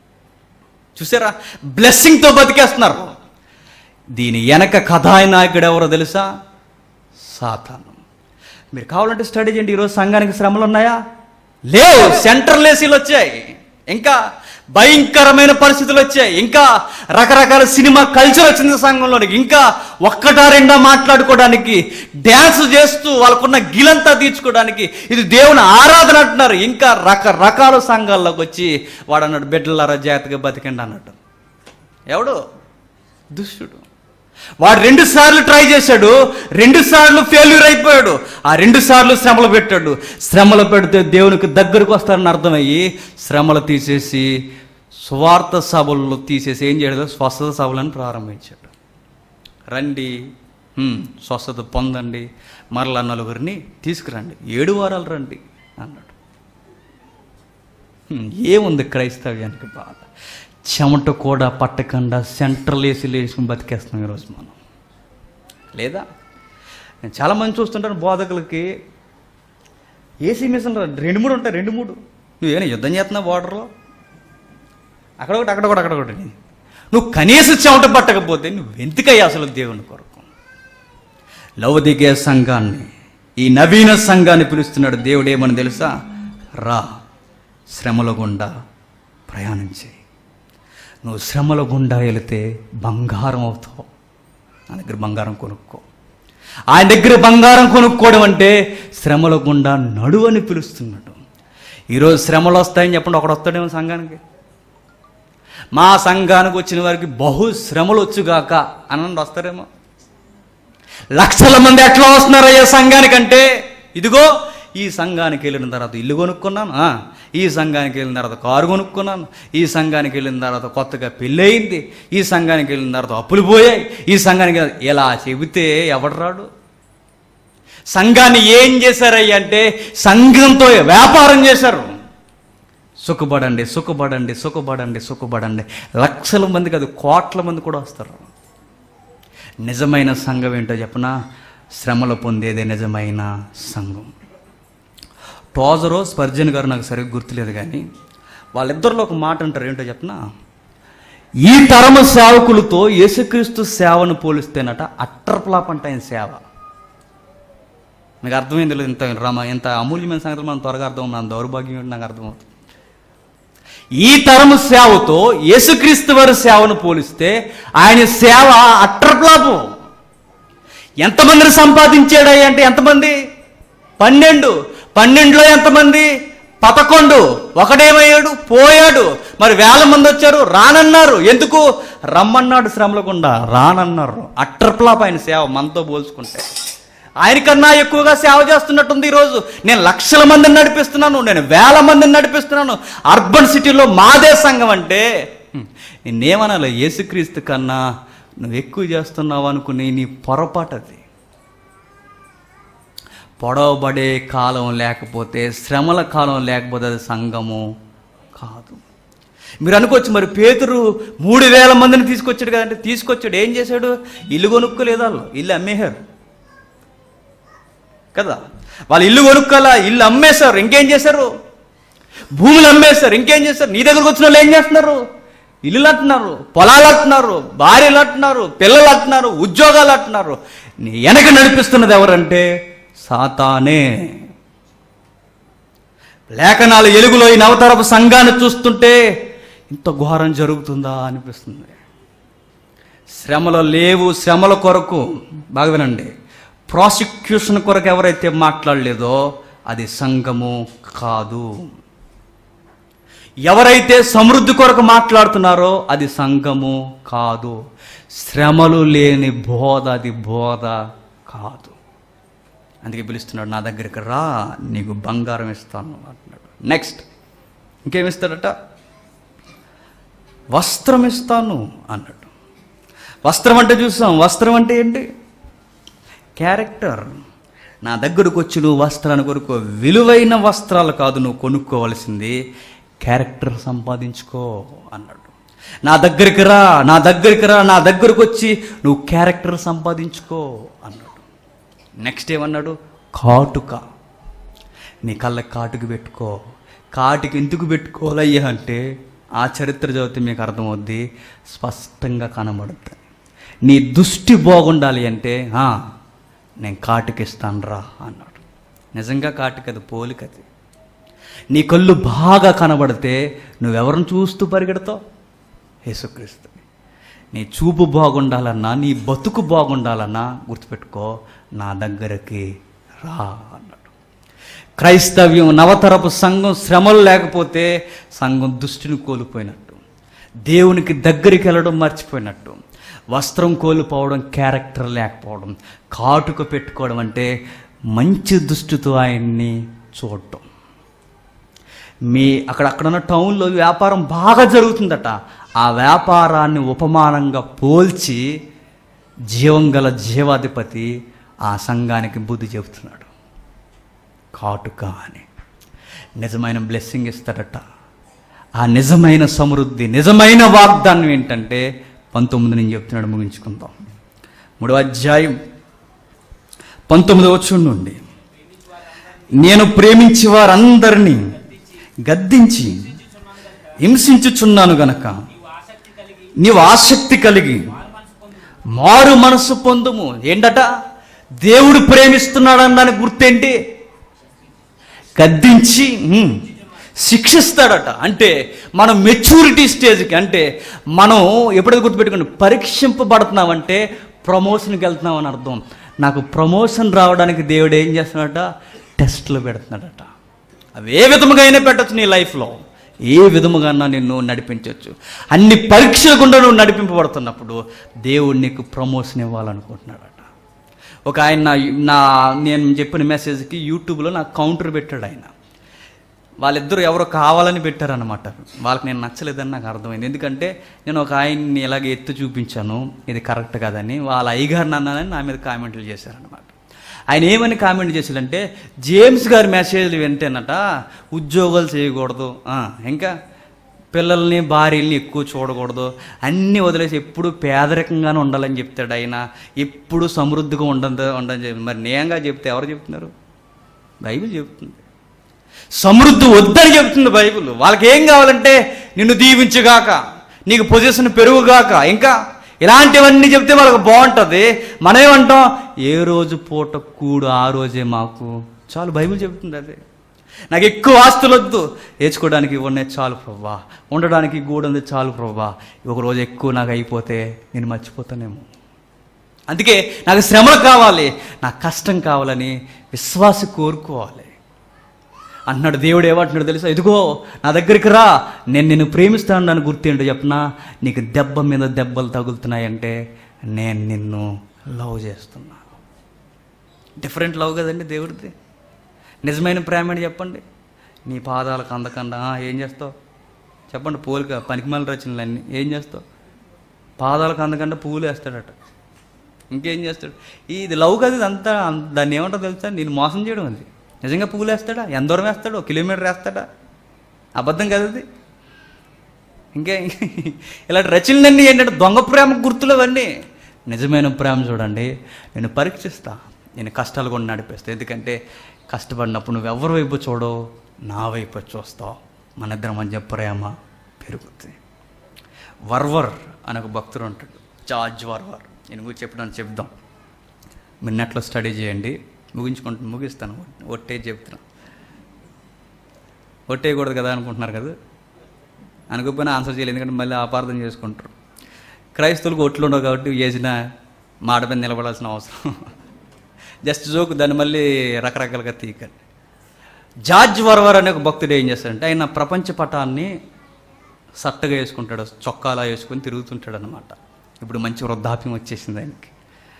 చూసారా బ్లెస్సింగ్తో బతికేస్తున్నారు దీని వెనక కథానాయకుడు ఎవరో తెలుసా సాతాను మీరు కావాలంటే స్టడీ చేయండి ఈరోజు సంఘానికి శ్రమలు ఉన్నాయా లేవు సెంట్రల్ ఏసీలు వచ్చాయి ఇంకా భయంకరమైన పరిస్థితులు వచ్చాయి ఇంకా రకరకాల సినిమా కల్చర్ వచ్చింది సంఘంలోనికి ఇంకా ఒక్కటా రెండా మాట్లాడుకోవడానికి డ్యాన్స్ చేస్తూ వాళ్ళకున్న గిలంతా తీర్చుకోవడానికి ఇది దేవుని ఆరాధన అంటున్నారు ఇంకా రకరకాల సంఘాల్లోకి వచ్చి వాడు అన్నాడు బిడ్డలారా జాగ్రత్తగా బతికండి అన్నట్టు ఎవడు దుష్టుడు వాడు రెండు సార్లు ట్రై చేశాడు రెండు సార్లు ఫెయిల్యూర్ అయిపోయాడు ఆ రెండు సార్లు శ్రమలు పెట్టాడు శ్రమలు పెడితే దేవునికి దగ్గరకు వస్తారని అర్థమయ్యి శ్రమలు తీసేసి స్వార్థ సభల్లో తీసేసి ఏం చేయలేదు స్వస్థత సభలను ప్రారంభించాడు రండి హ్మ్, స్వస్థత పొందండి మరలా నలుగురిని తీసుకురండి ఏడు వారాలు రండి అన్నాడు హ్మ్, ఏముంది క్రైస్తవ్యానికి బాధ చెమట కూడా పట్టకుండా సెంట్రల్ ఏసీ లేచుకుని బతికేస్తున్నాం ఈరోజు మనం లేదా నేను చాలామంది చూస్తుంటాను బోధకులకి ఏసీ మిషన్లు రెండు మూడు ఉంటాయి రెండు మూడు నువ్వేనా యుద్ధం చేస్తున్నావు బోర్డర్లో అక్కడ ఒకటి అక్కడ ఒకటి అక్కడ ఒకటి నువ్వు కనీసం చెమట పట్టకపోతే నువ్వు ఎందుకయ్యా అసలు దేవుని కొరకు లవదిగే సంఘాన్ని ఈ నవీన సంఘాన్ని పిలుస్తున్నాడు దేవుడు ఏమని తెలుసా రా శ్రమల గుండా ప్రయాణం చేయి నువ్వు శ్రమల గుండా వెళితే బంగారం అవుతావు నా దగ్గర బంగారం కొనుక్కో ఆయన దగ్గర బంగారం కొనుక్కోవడం అంటే శ్రమల గుండా నడువని పిలుస్తున్నాడు ఈరోజు శ్రమలు వస్తాయని చెప్పండి ఒకడు వస్తాడేమో సంఘానికి మా సంఘానికి వచ్చిన వారికి బహు శ్రమలు వచ్చుగాక అనండి వస్తారేమో లక్షల మంది ఎట్లా వస్తున్నారయ్యా సంఘానికంటే ఇదిగో ఈ సంఘానికి వెళ్ళిన తర్వాత ఇల్లు కొనుక్కున్నాను ఆ, ఈ సంఘానికి వెళ్ళిన తర్వాత కారు కొనుక్కున్నాను ఈ సంఘానికి వెళ్ళిన తర్వాత కొత్తగా పెళ్ళి అయింది ఈ సంఘానికి వెళ్ళిన తర్వాత అప్పులు పోయాయి ఈ సంఘానికి ఇలా చెబితే ఎవడు రాడు సంఘాన్ని ఏం చేశారయ్య అంటే సంఘంతో వ్యాపారం చేశారు సుఖపడండి సుఖపడండి సుఖపడండి సుఖపడండి లక్షల మంది కాదు కోట్ల మంది కూడా వస్తారు నిజమైన సంఘం ఏంటో చెప్పనా శ్రమలు పొందేదే నిజమైన సంఘం టోజరో స్పర్జన్ గారు నాకు సరిగ్గా గుర్తులేదు కానీ వాళ్ళిద్దరిలో ఒక మాట అంటారు ఏంటో చెప్పనా ఈ తరము సేవకులతో యేసుక్రీస్తు సేవను పోలిస్తేనట అట్రప్లాప్ అంట ఆయన సేవ నాకు అర్థమైంది లేదు ఇంత రమ ఇంత అమూల్యమైన సంగతులు మనం త్వరగా అర్థం నా దౌర్భాగ్యం ఏంటో నాకు అర్థమవుతుంది ఈ తరము సేవతో యేసుక్రీస్తు వారి సేవను పోలిస్తే ఆయన సేవ అట్రప్లాపు ఎంతమందిని సంపాదించాడు అంటే ఎంతమంది పన్నెండు పన్నెండులో ఎంతమంది పదకొండు ఒకడేమయ్యాడు పోయాడు మరి వేల మంది వచ్చారు రానన్నారు ఎందుకు రమ్మన్నాడు శ్రమలకుండా రానన్నారు అట్రప్లాప్ ఆయన సేవ మనతో పోల్చుకుంటే ఆయనకన్నా ఎక్కువగా సేవ చేస్తున్నట్టుంది ఈరోజు నేను లక్షల మందిని నడిపిస్తున్నాను నేను వేల మందిని నడిపిస్తున్నాను అర్బన్ సిటీలో మాదే సంఘం అంటే హ్మ్, నేనేమనాలి యేసుక్రీస్తు కన్నా నువ్వు ఎక్కువ చేస్తున్నావు అనుకుని నీ పొరపాటు అది పొడవబడే కాలం లేకపోతే శ్రమల కాలం లేకపోతే అది సంఘము కాదు మీరు అనుకోవచ్చు మరి పేతురు మూడు వేల మందిని తీసుకొచ్చాడు కదంటే తీసుకొచ్చాడు ఏం చేశాడు ఇల్లు కొనుక్కోలేదు వాళ్ళు ఇల్లు అమ్మేశారు కదా వాళ్ళు ఇల్లు కొనుక్కోలా ఇల్లు అమ్మేశారు ఇంకేం చేశారు భూములు అమ్మేశారు ఇంకేం చేశారు నీ దగ్గరకు వచ్చిన వాళ్ళు ఏం చేస్తున్నారు ఇల్లులు అంటున్నారు పొలాలు అంటున్నారు భార్యలు అంటున్నారు పిల్లలు అంటున్నారు ఉద్యోగాలు అంటున్నారు నీ వెనక నడిపిస్తున్నది ఎవరంటే సాతానే లేఖనాలు ఎలుగులో ఈ నవతరపు సంఘాన్ని చూస్తుంటే ఇంత ఘోరం జరుగుతుందా అనిపిస్తుంది శ్రమలు లేవు శ్రమల కొరకు బాగా వినండి ప్రాసిక్యూషన్ కొరకు ఎవరైతే మాట్లాడలేదో అది సంఘము కాదు ఎవరైతే సమృద్ధి కొరకు మాట్లాడుతున్నారో అది సంఘము కాదు శ్రమలు లేని బోధ అది బోధ కాదు అందుకే పిలుస్తున్నాడు నా దగ్గరికి రా నీకు బంగారం ఇస్తాను అంటున్నాడు నెక్స్ట్ ఇంకేమిస్తాడట వస్త్రం ఇస్తాను అన్నాడు వస్త్రం అంటే చూసాం వస్త్రం అంటే ఏంటి క్యారెక్టర్ నా దగ్గరకు వచ్చి నువ్వు వస్త్రాన్ని కొనుక్కో విలువైన వస్త్రాలు కాదు నువ్వు కొనుక్కోవలసింది క్యారెక్టర్ సంపాదించుకో అన్నాడు నా దగ్గరికి రా నా దగ్గరికి రా నా దగ్గరకు వచ్చి నువ్వు క్యారెక్టర్ సంపాదించుకో అన్నాడు నెక్స్ట్ ఏమన్నాడు కాటుక నీ కళ్ళ కాటుకు పెట్టుకో కాటుకి ఎందుకు పెట్టుకోవాలయ్యా అంటే ఆ చరిత్ర చదివితే మీకు అర్థమవుద్ది స్పష్టంగా కనబడుతుంది నీ దృష్టి బాగుండాలి అంటే "ఆ, నేను కాటుకిస్తాను రా అన్నాడు నిజంగా కాటుకది పోలికది నీ కళ్ళు బాగా కనబడితే నువ్వెవరిని చూస్తూ పరిగెడతావు యేసుక్రీస్తుని నీ చూపు బాగుండాలన్నా నీ బతుకు బాగుండాలన్నా గుర్తుపెట్టుకో నా దగ్గరికి రా అన్నాడు క్రైస్తవ్యం నవతరపు సంఘం శ్రమలు లేకపోతే సంఘం దృష్టిని కోల్పోయినట్టు దేవునికి దగ్గరికి వెళ్ళడం మర్చిపోయినట్టు వస్త్రం కోల్పోవడం క్యారెక్టర్ లేకపోవడం కాటుక పెట్టుకోవడం అంటే మంచి దృష్టితో ఆయన్ని చూడటం మీ అక్కడ అక్కడ ఉన్న టౌన్లో వ్యాపారం బాగా జరుగుతుందట ఆ వ్యాపారాన్ని ఉపమానంగా పోల్చి జీవం గల జీవాధిపతి ఆ సంఘానికి బుద్ధి చెబుతున్నాడు కాటుక అని నిజమైన బ్లెస్సింగ్ ఇస్తాడట ఆ నిజమైన సమృద్ధి నిజమైన వాగ్దానం ఏంటంటే పంతొమ్మిది నేను చెప్తున్నాడు ముగించుకుందాం మూడవ అధ్యాయం పంతొమ్మిది వచ్చి నుండి నేను ప్రేమించి వారందరినీ గద్దించి హింసించుచున్నాను గనక నీవు ఆసక్తి కలిగి మారు మనసు పొందుము ఏంటట దేవుడు ప్రేమిస్తున్నాడనడానికి గుర్తేంటి గద్దించి హ్మ్, శిక్షిస్తాడట అంటే మనం మెచ్యూరిటీ స్టేజ్కి అంటే మనం ఎప్పుడైతే గుర్తుపెట్టుకోండి పరీక్షింపబడుతున్నామంటే ప్రమోషన్కి వెళ్తున్నాం అని అర్థం నాకు ప్రమోషన్ రావడానికి దేవుడు ఏం చేస్తున్నాడట టెస్ట్లు పెడుతున్నాడట అవి ఏ విధముగా అయినా పెట్టచ్చు నీ లైఫ్లో ఏ విధముగా నిన్ను నడిపించవచ్చు అన్ని పరీక్షల గుండా నువ్వు నడిపింపబడుతున్నప్పుడు దేవుడు నీకు ప్రమోషన్ ఇవ్వాలనుకుంటున్నాడట ఒక ఆయన నా నా నేను చెప్పిన మెసేజ్కి యూట్యూబ్లో నాకు కౌంటర్ పెట్టాడు ఆయన వాళ్ళిద్దరూ ఎవరో కావాలని పెట్టారనమాట వాళ్ళకి నేను నచ్చలేదని నాకు అర్థమైంది ఎందుకంటే నేను ఒక ఆయన్ని ఇలాగ ఎత్తు చూపించాను ఇది కరెక్ట్ కాదని వాళ్ళ అయ్యగారిని అన్నానని నా మీద కామెంట్లు చేశారనమాట ఆయన ఏమని కామెంట్ చేశాడంటే జేమ్స్ గారి మెసేజ్లు వింటేనట ఉద్యోగాలు చేయకూడదు ఆ, ఇంకా పిల్లల్ని భార్యల్ని ఎక్కువ చూడకూడదు అన్నీ వదిలేసి ఎప్పుడు పేదరికంగానే ఉండాలని చెప్తాడు ఆయన ఎప్పుడు సమృద్ధిగా ఉండదు ఉండని చెప్పి మరి నేయంగా చెప్తే ఎవరు చెప్తున్నారు బైబిల్ చెప్తుంది సమృద్ధి వద్దని చెప్తుంది బైబిల్ వాళ్ళకి ఏం కావాలంటే నిన్ను దీవించుగాక నీకు పొజిషన్ పెరుగుగాక ఇంకా ఇలాంటివన్నీ చెప్తే వాళ్ళకి బాగుంటుంది మనమేమంటాం ఏ రోజు పూట కూడు ఆ రోజే మాకు చాలు బైబిల్ చెబుతుంది అదే నాకు ఎక్కువ ఆస్తులు వద్దు వేసుకోవడానికి ఇవ్వండి చాలు ప్రవ్వా ఉండడానికి గూడు ఉంది చాలు ప్రవ్వా ఒక రోజు ఎక్కువ నాకు అయిపోతే నేను మర్చిపోతానేమో అందుకే నాకు శ్రమలు కావాలి నాకు కష్టం కావాలని విశ్వాస కోరుకోవాలి అన్నాడు దేవుడు ఏమంటున్నాడు తెలుసా ఇదిగో నా దగ్గరికి రా నేను నిన్ను ప్రేమిస్తాను నన్ను గుర్తేంటో చెప్పనా నీకు దెబ్బ మీద దెబ్బలు తగులుతున్నాయంటే నేను నిన్ను లవ్ చేస్తున్నాను డిఫరెంట్ లవ్ కదండి దేవుడిది నిజమైన ప్రేమ అని చెప్పండి నీ పాదాలకు అందకుండా "ఆ, ఏం చేస్తావు చెప్పండి పూలక పనికిమాల రచనలన్నీ ఏం చేస్తావు పాదాలకు అందకుండా పువ్వులు వేస్తాడట ఇంకేం చేస్తాడు ఇది లవ్ కదా ఇదంతా అం- దాన్ని ఏమంటారు తెలుసా నేను మోసం చేయడం అది నిజంగా పువ్వులు వేస్తాడా ఎంత దూరం వేస్తాడు ఒక కిలోమీటర్ వేస్తాడా అబద్ధం కదా అది ఇంకే ఇలాంటి రచనలన్నీ ఏంటంటే దొంగ ప్రేమ గుర్తులు అవన్నీ నిజమైన ప్రేమ చూడండి నేను పరీక్షిస్తా నేను కష్టాలు కూడా నడిపిస్తా ఎందుకంటే కష్టపడినప్పుడు నువ్వు ఎవరి వైపు చూడవు నా వైపు చూస్తావు మన ఇద్దరి మధ్య ప్రేమ పెరుగుతుంది వర్వర్ అని ఒక భక్తుడు ఉంటాడు జార్జ్ వర్వర్ నేను గురించి చెప్పడానికి చెప్దాం మీరు నెట్లో స్టడీ చేయండి ముగించుకుంటు ముగిస్తాను ఒట్టే చెప్తున్నా ఒట్టేయకూడదు కదా అనుకుంటున్నారు కదా అనుకోకపోయినా ఆన్సర్ చేయలేదు ఎందుకంటే మళ్ళీ అపార్థం చేసుకుంటారు క్రైస్తవులకు ఒట్లు ఉండవు కాబట్టి వేసిన మాట మీద నిలబడాల్సిన అవసరం జస్ట్ జోక్ దాన్ని మళ్ళీ రకరకాలుగా తీయకండి జార్జ్ వర్వర్ అనే ఒక భక్తుడు ఏం చేస్తాడంటే ఆయన ప్రపంచ పటాన్ని సట్టగా వేసుకుంటాడు చొక్కాలా వేసుకొని తిరుగుతుంటాడు అనమాట ఇప్పుడు మంచి వృద్ధాప్యం వచ్చేసింది ఆయనకి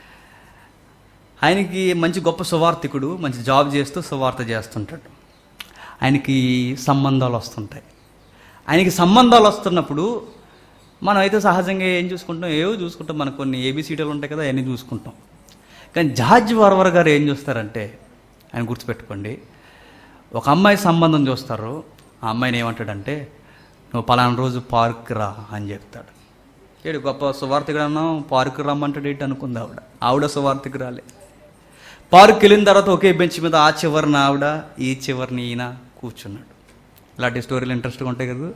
ఆయనకి మంచి గొప్ప సువార్థికుడు మంచి జాబ్ చేస్తూ సువార్త చేస్తుంటాడు ఆయనకి సంబంధాలు వస్తుంటాయి ఆయనకి సంబంధాలు వస్తున్నప్పుడు మనం అయితే సహజంగా ఏం చూసుకుంటాం ఏవో చూసుకుంటాం మనకు కొన్ని ఏబిసిడీలు ఉంటాయి కదా అవన్నీ చూసుకుంటాం కానీ జార్జ్ వర్వర్ గారు ఏం చూస్తారంటే ఆయన గుర్తుపెట్టుకోండి ఒక అమ్మాయి సంబంధం చూస్తారు ఆ అమ్మాయిని ఏమంటాడంటే నువ్వు పలానా రోజు పార్క్ రా అని చెప్తాడు ఏడు గొప్ప సువార్థికుడు అన్నాం పార్క్ రమ్మంటాడు ఏంటి అనుకుంది ఆవిడ ఆవిడ సువార్థికురాలే పార్క్ వెళ్ళిన తర్వాత ఒకే బెంచ్ మీద ఆ చివరిన ఆవిడ ఈ చివరిని ఈయన కూర్చున్నాడు ఇలాంటి స్టోరీలు ఇంట్రెస్ట్గా ఉంటాయి కదా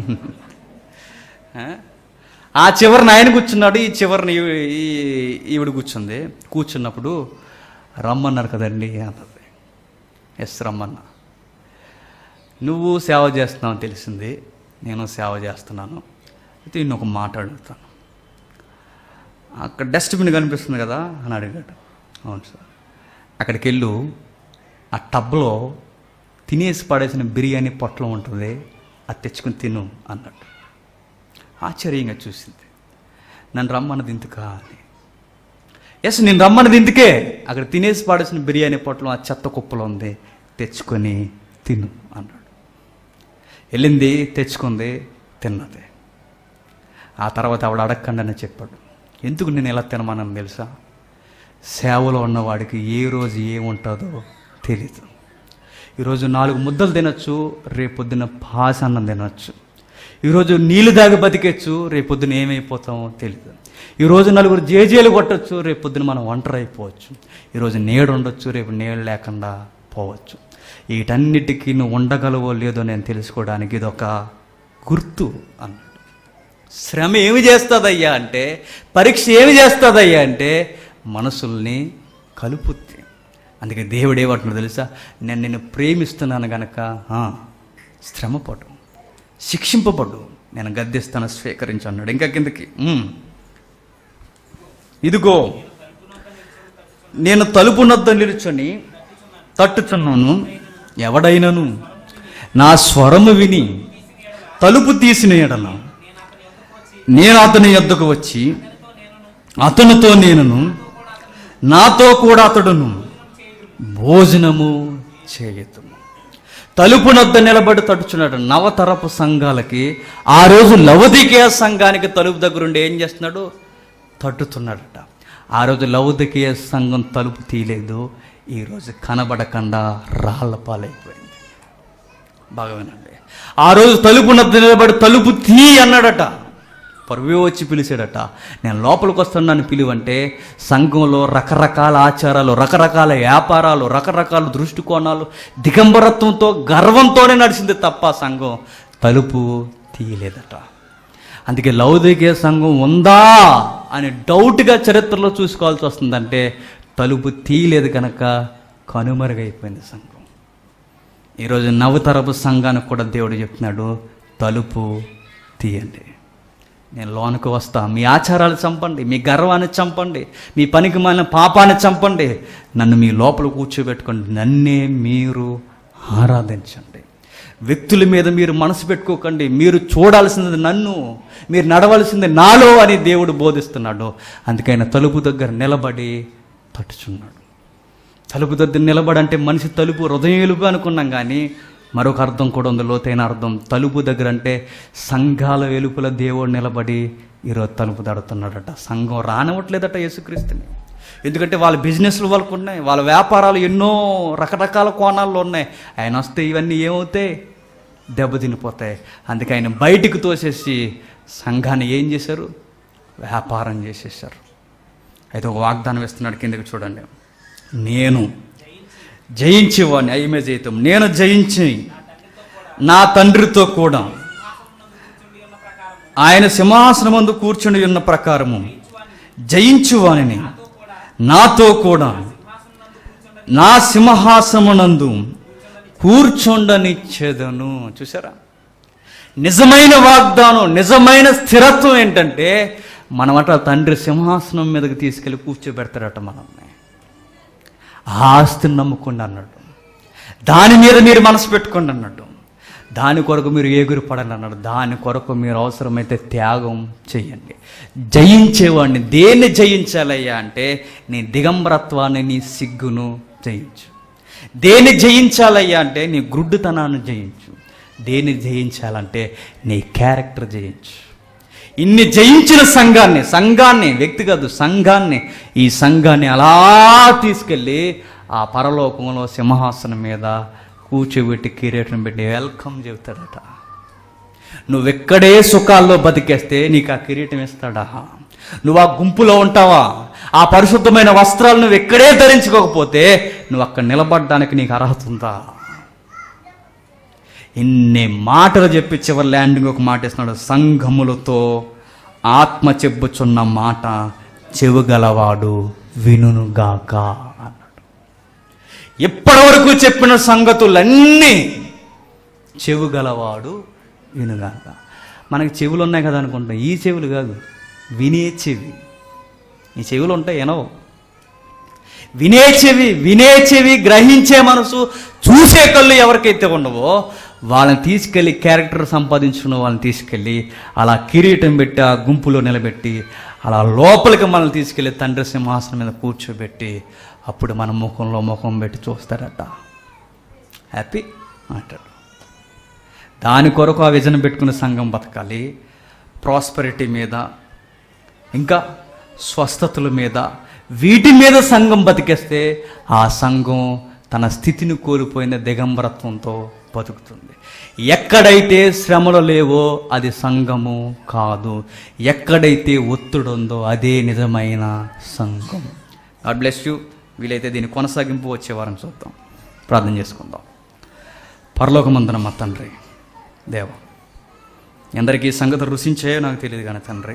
ఆ? ఆ చివరిని ఆయన కూర్చున్నాడు ఈ చివరిని ఈ- ఈ- ఈవిడ కూర్చుంది కూర్చున్నప్పుడు రమ్మన్నారు కదండి అన్నది ఎస్ రమ్మన్నా నువ్వు సేవ చేస్తున్నావు అని తెలిసింది నేను సేవ చేస్తున్నాను అయితే నేను ఒక మాట అడుగుతాను అక్కడ డస్ట్బిన్ కనిపిస్తుంది కదా అని అడిగాడు అవును సార్ అక్కడికి వెళ్ళు ఆ టబ్లో తినేసి పడేసిన బిర్యానీ పొట్లం ఉంటుంది అది తెచ్చుకుని తిను అన్నట్టు ఆశ్చర్యంగా చూసింది నన్ను రమ్మన్నది ఇందుకా అని ఎస్ నేను రమ్మన్నది ఇందుకే అక్కడ తినేసి పాడేసిన బిర్యానీ పొట్లం ఆ చెత్త కుప్పలో ఉంది తెచ్చుకొని తిను అన్నాడు వెళ్ళింది తెచ్చుకుంది తిన్నది ఆ తర్వాత ఆవిడ అడగకుండానే చెప్పాడు ఎందుకు నేను ఎలా తినమన్నాను తెలుసా సేవలో ఉన్నవాడికి ఏ రోజు ఏముంటుందో తెలీదు ఈరోజు నాలుగు ముద్దలు తినొచ్చు రేపొద్దున పాసన్నం తినొచ్చు ఈరోజు నీళ్లు దాగి బతికేచ్చు రేపొద్దున ఏమైపోతామో తెలియదు ఈరోజు నలుగురు జేజేలు కొట్టచ్చు రేపొద్దున మనం ఒంటరి అయిపోవచ్చు ఈరోజు నీడు ఉండొచ్చు రేపు నీళ్ళు లేకుండా పోవచ్చు వీటన్నిటికీ నువ్వు ఉండగలవో లేదో నేను తెలుసుకోవడానికి ఇదొక గుర్తు అన్నాడు శ్రమ ఏమి చేస్తుందయ్యా అంటే పరీక్ష ఏమి చేస్తుందయ్యా అంటే మనసుల్ని కలుపుద్ది అందుకే దేవుడు ఏమంటున్నాడు తెలుసా నేను నిన్ను ప్రేమిస్తున్నాను గనక ఆ, శ్రమపడు శిక్షింపబడు నేను గద్దిస్తాను స్వీకరించు అన్నాడు ఇంకా కిందకి ఉమ్. ఇదిగో నేను తలుపు నద్ద నిలుచొని తట్టుచున్నాను ఎవడైనను నా స్వరము విని తలుపు తీసిన ఎడల నేను అతని యొద్దకు వచ్చి అతనితో నేనును నాతో కూడా అతడును భోజనము చేయతుము తలుపు నొద్ద నిలబడి తడుచున్నాడు నవతరపు సంఘాలకి ఆ రోజు లవదికేయ సంఘానికి తలుపు దగ్గరుండి ఏం చేస్తున్నాడు తట్టుతున్నాడట ఆ రోజు లవదికేయ సంఘం తలుపు తీయలేదు ఈరోజు కనబడకుండా రాళ్ల పాలైపోయింది బాగా వినండి ఆ రోజు తలుపు నద్ద నిలబడి తలుపు తీ అన్నాడట పరువే వచ్చి పిలిచాడట నేను లోపలికి వస్తున్నాను పిలువంటే సంఘంలో రకరకాల ఆచారాలు రకరకాల వ్యాపారాలు రకరకాల దృష్టికోణాలు దిగంబరత్వంతో గర్వంతోనే నడిచింది తప్ప సంఘం తలుపు తీయలేదట అందుకే లౌదిక సంఘం ఉందా అని డౌట్గా చరిత్రలో చూసుకోవాల్సి వస్తుందంటే తలుపు తీయలేదు కనుక కనుమరుగైపోయింది సంఘం ఈరోజు నవతరపు సంఘానికి కూడా దేవుడు చెప్తున్నాడు తలుపు తీయండి నేను లోనికి వస్తా మీ ఆచారాలు చంపండి మీ గర్వాన్ని చంపండి మీ పనికి మాలిన పాపాన్ని చంపండి నన్ను మీ లోపల కూర్చోబెట్టుకోండి నన్నే మీరు ఆరాధించండి వ్యక్తుల మీద మీరు మనసు పెట్టుకోకండి మీరు చూడాల్సింది నన్ను మీరు నడవలసింది నాలో అని దేవుడు బోధిస్తున్నాడు అందుకైనా తలుపు దగ్గర నిలబడి తట్టుచున్నాడు తలుపు దగ్గర నిలబడంటే మనిషి తలుపు హృదయం ఎలుపు అనుకున్నాం కానీ మరొక అర్థం కూడా ఉంది లోతైన అర్థం తలుపు దగ్గర అంటే సంఘాల వెలుపుల దేవుడు నిలబడి ఈరోజు తలుపు తడుతున్నాడట సంఘం రానివ్వట్లేదట యేసుక్రీస్తుని ఎందుకంటే వాళ్ళ బిజినెస్లు వాళ్ళకు ఉన్నాయి వాళ్ళ వ్యాపారాలు ఎన్నో రకరకాల కోణాల్లో ఉన్నాయి ఆయన వస్తే ఇవన్నీ ఏమవుతాయి దెబ్బతినిపోతాయి అందుకే ఆయన బయటికి తోసేసి సంఘాన్ని ఏం చేశారు వ్యాపారం చేసేసారు అయితే ఒక వాగ్దానం ఇస్తున్నాడు కిందకి చూడండి నేను జయించేవాడిని అయ్యమే జయితం నేను జయించి నా తండ్రితో కూడా ఆయన సింహాసనమందు కూర్చుని ఉన్న ప్రకారము జయించువానిని నాతో కూడా నా సింహాసనమునందు కూర్చుండనిచ్చేదను చూసారా నిజమైన వాగ్దానం నిజమైన స్థిరత్వం ఏంటంటే మనమట తండ్రి సింహాసనం మీదకి తీసుకెళ్ళి కూర్చోబెడతాడట మనల్ని ఆ ఆస్తిని నమ్ముకోండి అన్నాడు దాని మీద మీరు మనసు పెట్టుకోండి అన్నాడు దాని కొరకు మీరు ఏగురు పడండి అన్నాడు దాని కొరకు మీరు అవసరమైతే త్యాగం చెయ్యండి జయించేవాడిని దేన్ని జయించాలయ్యా అంటే నీ దిగంబరత్వాన్ని నీ సిగ్గును జయించు దేన్ని జయించాలయ్యా అంటే నీ గుడ్డుతనాన్ని జయించు దేన్ని జయించాలంటే నీ క్యారెక్టర్ జయించు ఇన్ని జయించిన సంఘాన్ని సంఘాన్ని వ్యక్తి కాదు సంఘాన్ని ఈ సంఘాన్ని అలా తీసుకెళ్ళి ఆ పరలోకంలో సింహాసనం మీద కూర్చోబెట్టి కిరీటం పెట్టి వెల్కమ్ చెబుతాడట నువ్వెక్కడే సుఖాల్లో బతికేస్తే నీకు ఆ కిరీటం ఇస్తాడా నువ్వు ఆ గుంపులో ఉంటావా ఆ పరిశుద్ధమైన వస్త్రాలు నువ్వు ఎక్కడే ధరించుకోకపోతే నువ్వు అక్కడ నిలబడడానికి నీకు అర్హత ఉందా ఇన్ని మాటలు చెప్పి చివరి ల్యాండింగ్ ఒక మాట ఇస్తున్నాడు సంఘములతో ఆత్మ చెప్పుచున్న మాట చెవుగలవాడు వినుగాక అన్నాడు ఇప్పటి వరకు చెప్పిన సంగతులన్నీ చెవుగలవాడు వినుగాక మనకి చెవులు ఉన్నాయి కదా అనుకుంటాం ఈ చెవులు కాదు వినే చెవి ఈ చెవులు ఉంటాయి ఎనవు వినే చెవి వినే చెవి గ్రహించే మనసు చూసే కళ్ళు ఎవరికైతే ఉండవో వాళ్ళని తీసుకెళ్ళి క్యారెక్టర్ సంపాదించుకున్న వాళ్ళని తీసుకెళ్ళి అలా కిరీటం పెట్టి ఆ గుంపులో నిలబెట్టి అలా లోపలికి మనల్ని తీసుకెళ్ళి తండ్రి సింహాసనం మీద కూర్చోబెట్టి అప్పుడు మన ముఖంలో ముఖం పెట్టి చూస్తారట హ్యాపీ అంటాడు దాని కొరకు ఆ విజన్ పెట్టుకున్న సంఘం బతకాలి ప్రాస్పరిటీ మీద ఇంకా స్వస్థతల మీద వీటి మీద సంఘం బతికేస్తే ఆ సంఘం తన స్థితిని కోల్పోయిన దిగంబరత్వంతో బతుకుతుంది ఎక్కడైతే శ్రమలు లేవో అది సంఘము కాదు ఎక్కడైతే ఒత్తిడి ఉందో అదే నిజమైన సంఘం గాడ్ బ్లెస్ యూ వీలైతే దీని కొనసాగింపు వచ్చే వారం చూద్దాం ప్రార్థన చేసుకుందాం పరలోకమందున మా తండ్రి దేవ ఎందరికీ ఈ సంగతి రుచించాయో నాకు తెలియదు కానీ తండ్రి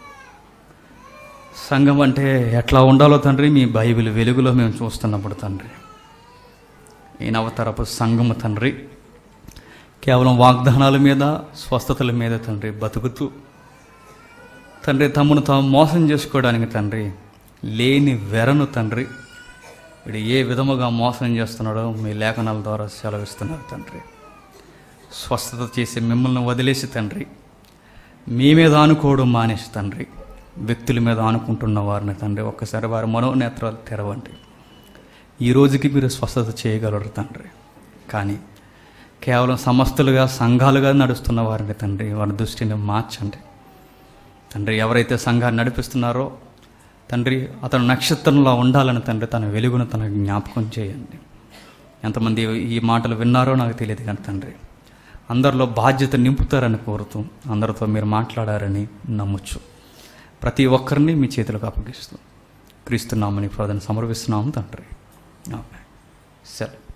సంఘం అంటే ఎట్లా ఉండాలో తండ్రి మీ బైబిల్ వెలుగులో మేము చూస్తున్నప్పుడు తండ్రి ఈ నవతరపు సంఘము తండ్రి కేవలం వాగ్దానాల మీద స్వస్థతల మీద తండ్రి బతుకుతూ తండ్రి తమను తాము మోసం చేసుకోవడానికి తండ్రి లేని వెరను తండ్రి వీడు ఏ విధముగా మోసం చేస్తున్నాడో మీ లేఖనాల ద్వారా సెలవిస్తున్నారు తండ్రి స్వస్థత చేసి మిమ్మల్ని వదిలేసి తండ్రి మీ మీద ఆనుకోవడం మానేసి తండ్రి వ్యక్తుల మీద ఆనుకుంటున్న వారిని తండ్రి ఒక్కసారి వారి మనోనేత్రాలు తెరవండి ఈ రోజుకి మీరు స్వస్థత చేయగలరు తండ్రి కానీ కేవలం సమస్తులుగా సంఘాలుగా నడుస్తున్న వారిని తండ్రి వారి దృష్టిని మార్చండి తండ్రి ఎవరైతే సంఘాన్ని నడిపిస్తున్నారో తండ్రి అతను నక్షత్రంలో ఉండాలని తండ్రి తన వెలుగును తన జ్ఞాపకం చేయండి ఎంతమంది ఈ మాటలు విన్నారో నాకు తెలియదు కానీ తండ్రి అందరిలో బాధ్యత నింపుతారని కోరుతూ అందరితో మీరు మాట్లాడారని నమ్మొచ్చు ప్రతి ఒక్కరిని మీ చేతులకు అప్పగిస్తూ క్రీస్తున్నామని ప్రార్థన సమర్పిస్తున్నాము తండ్రి ఆమె సరే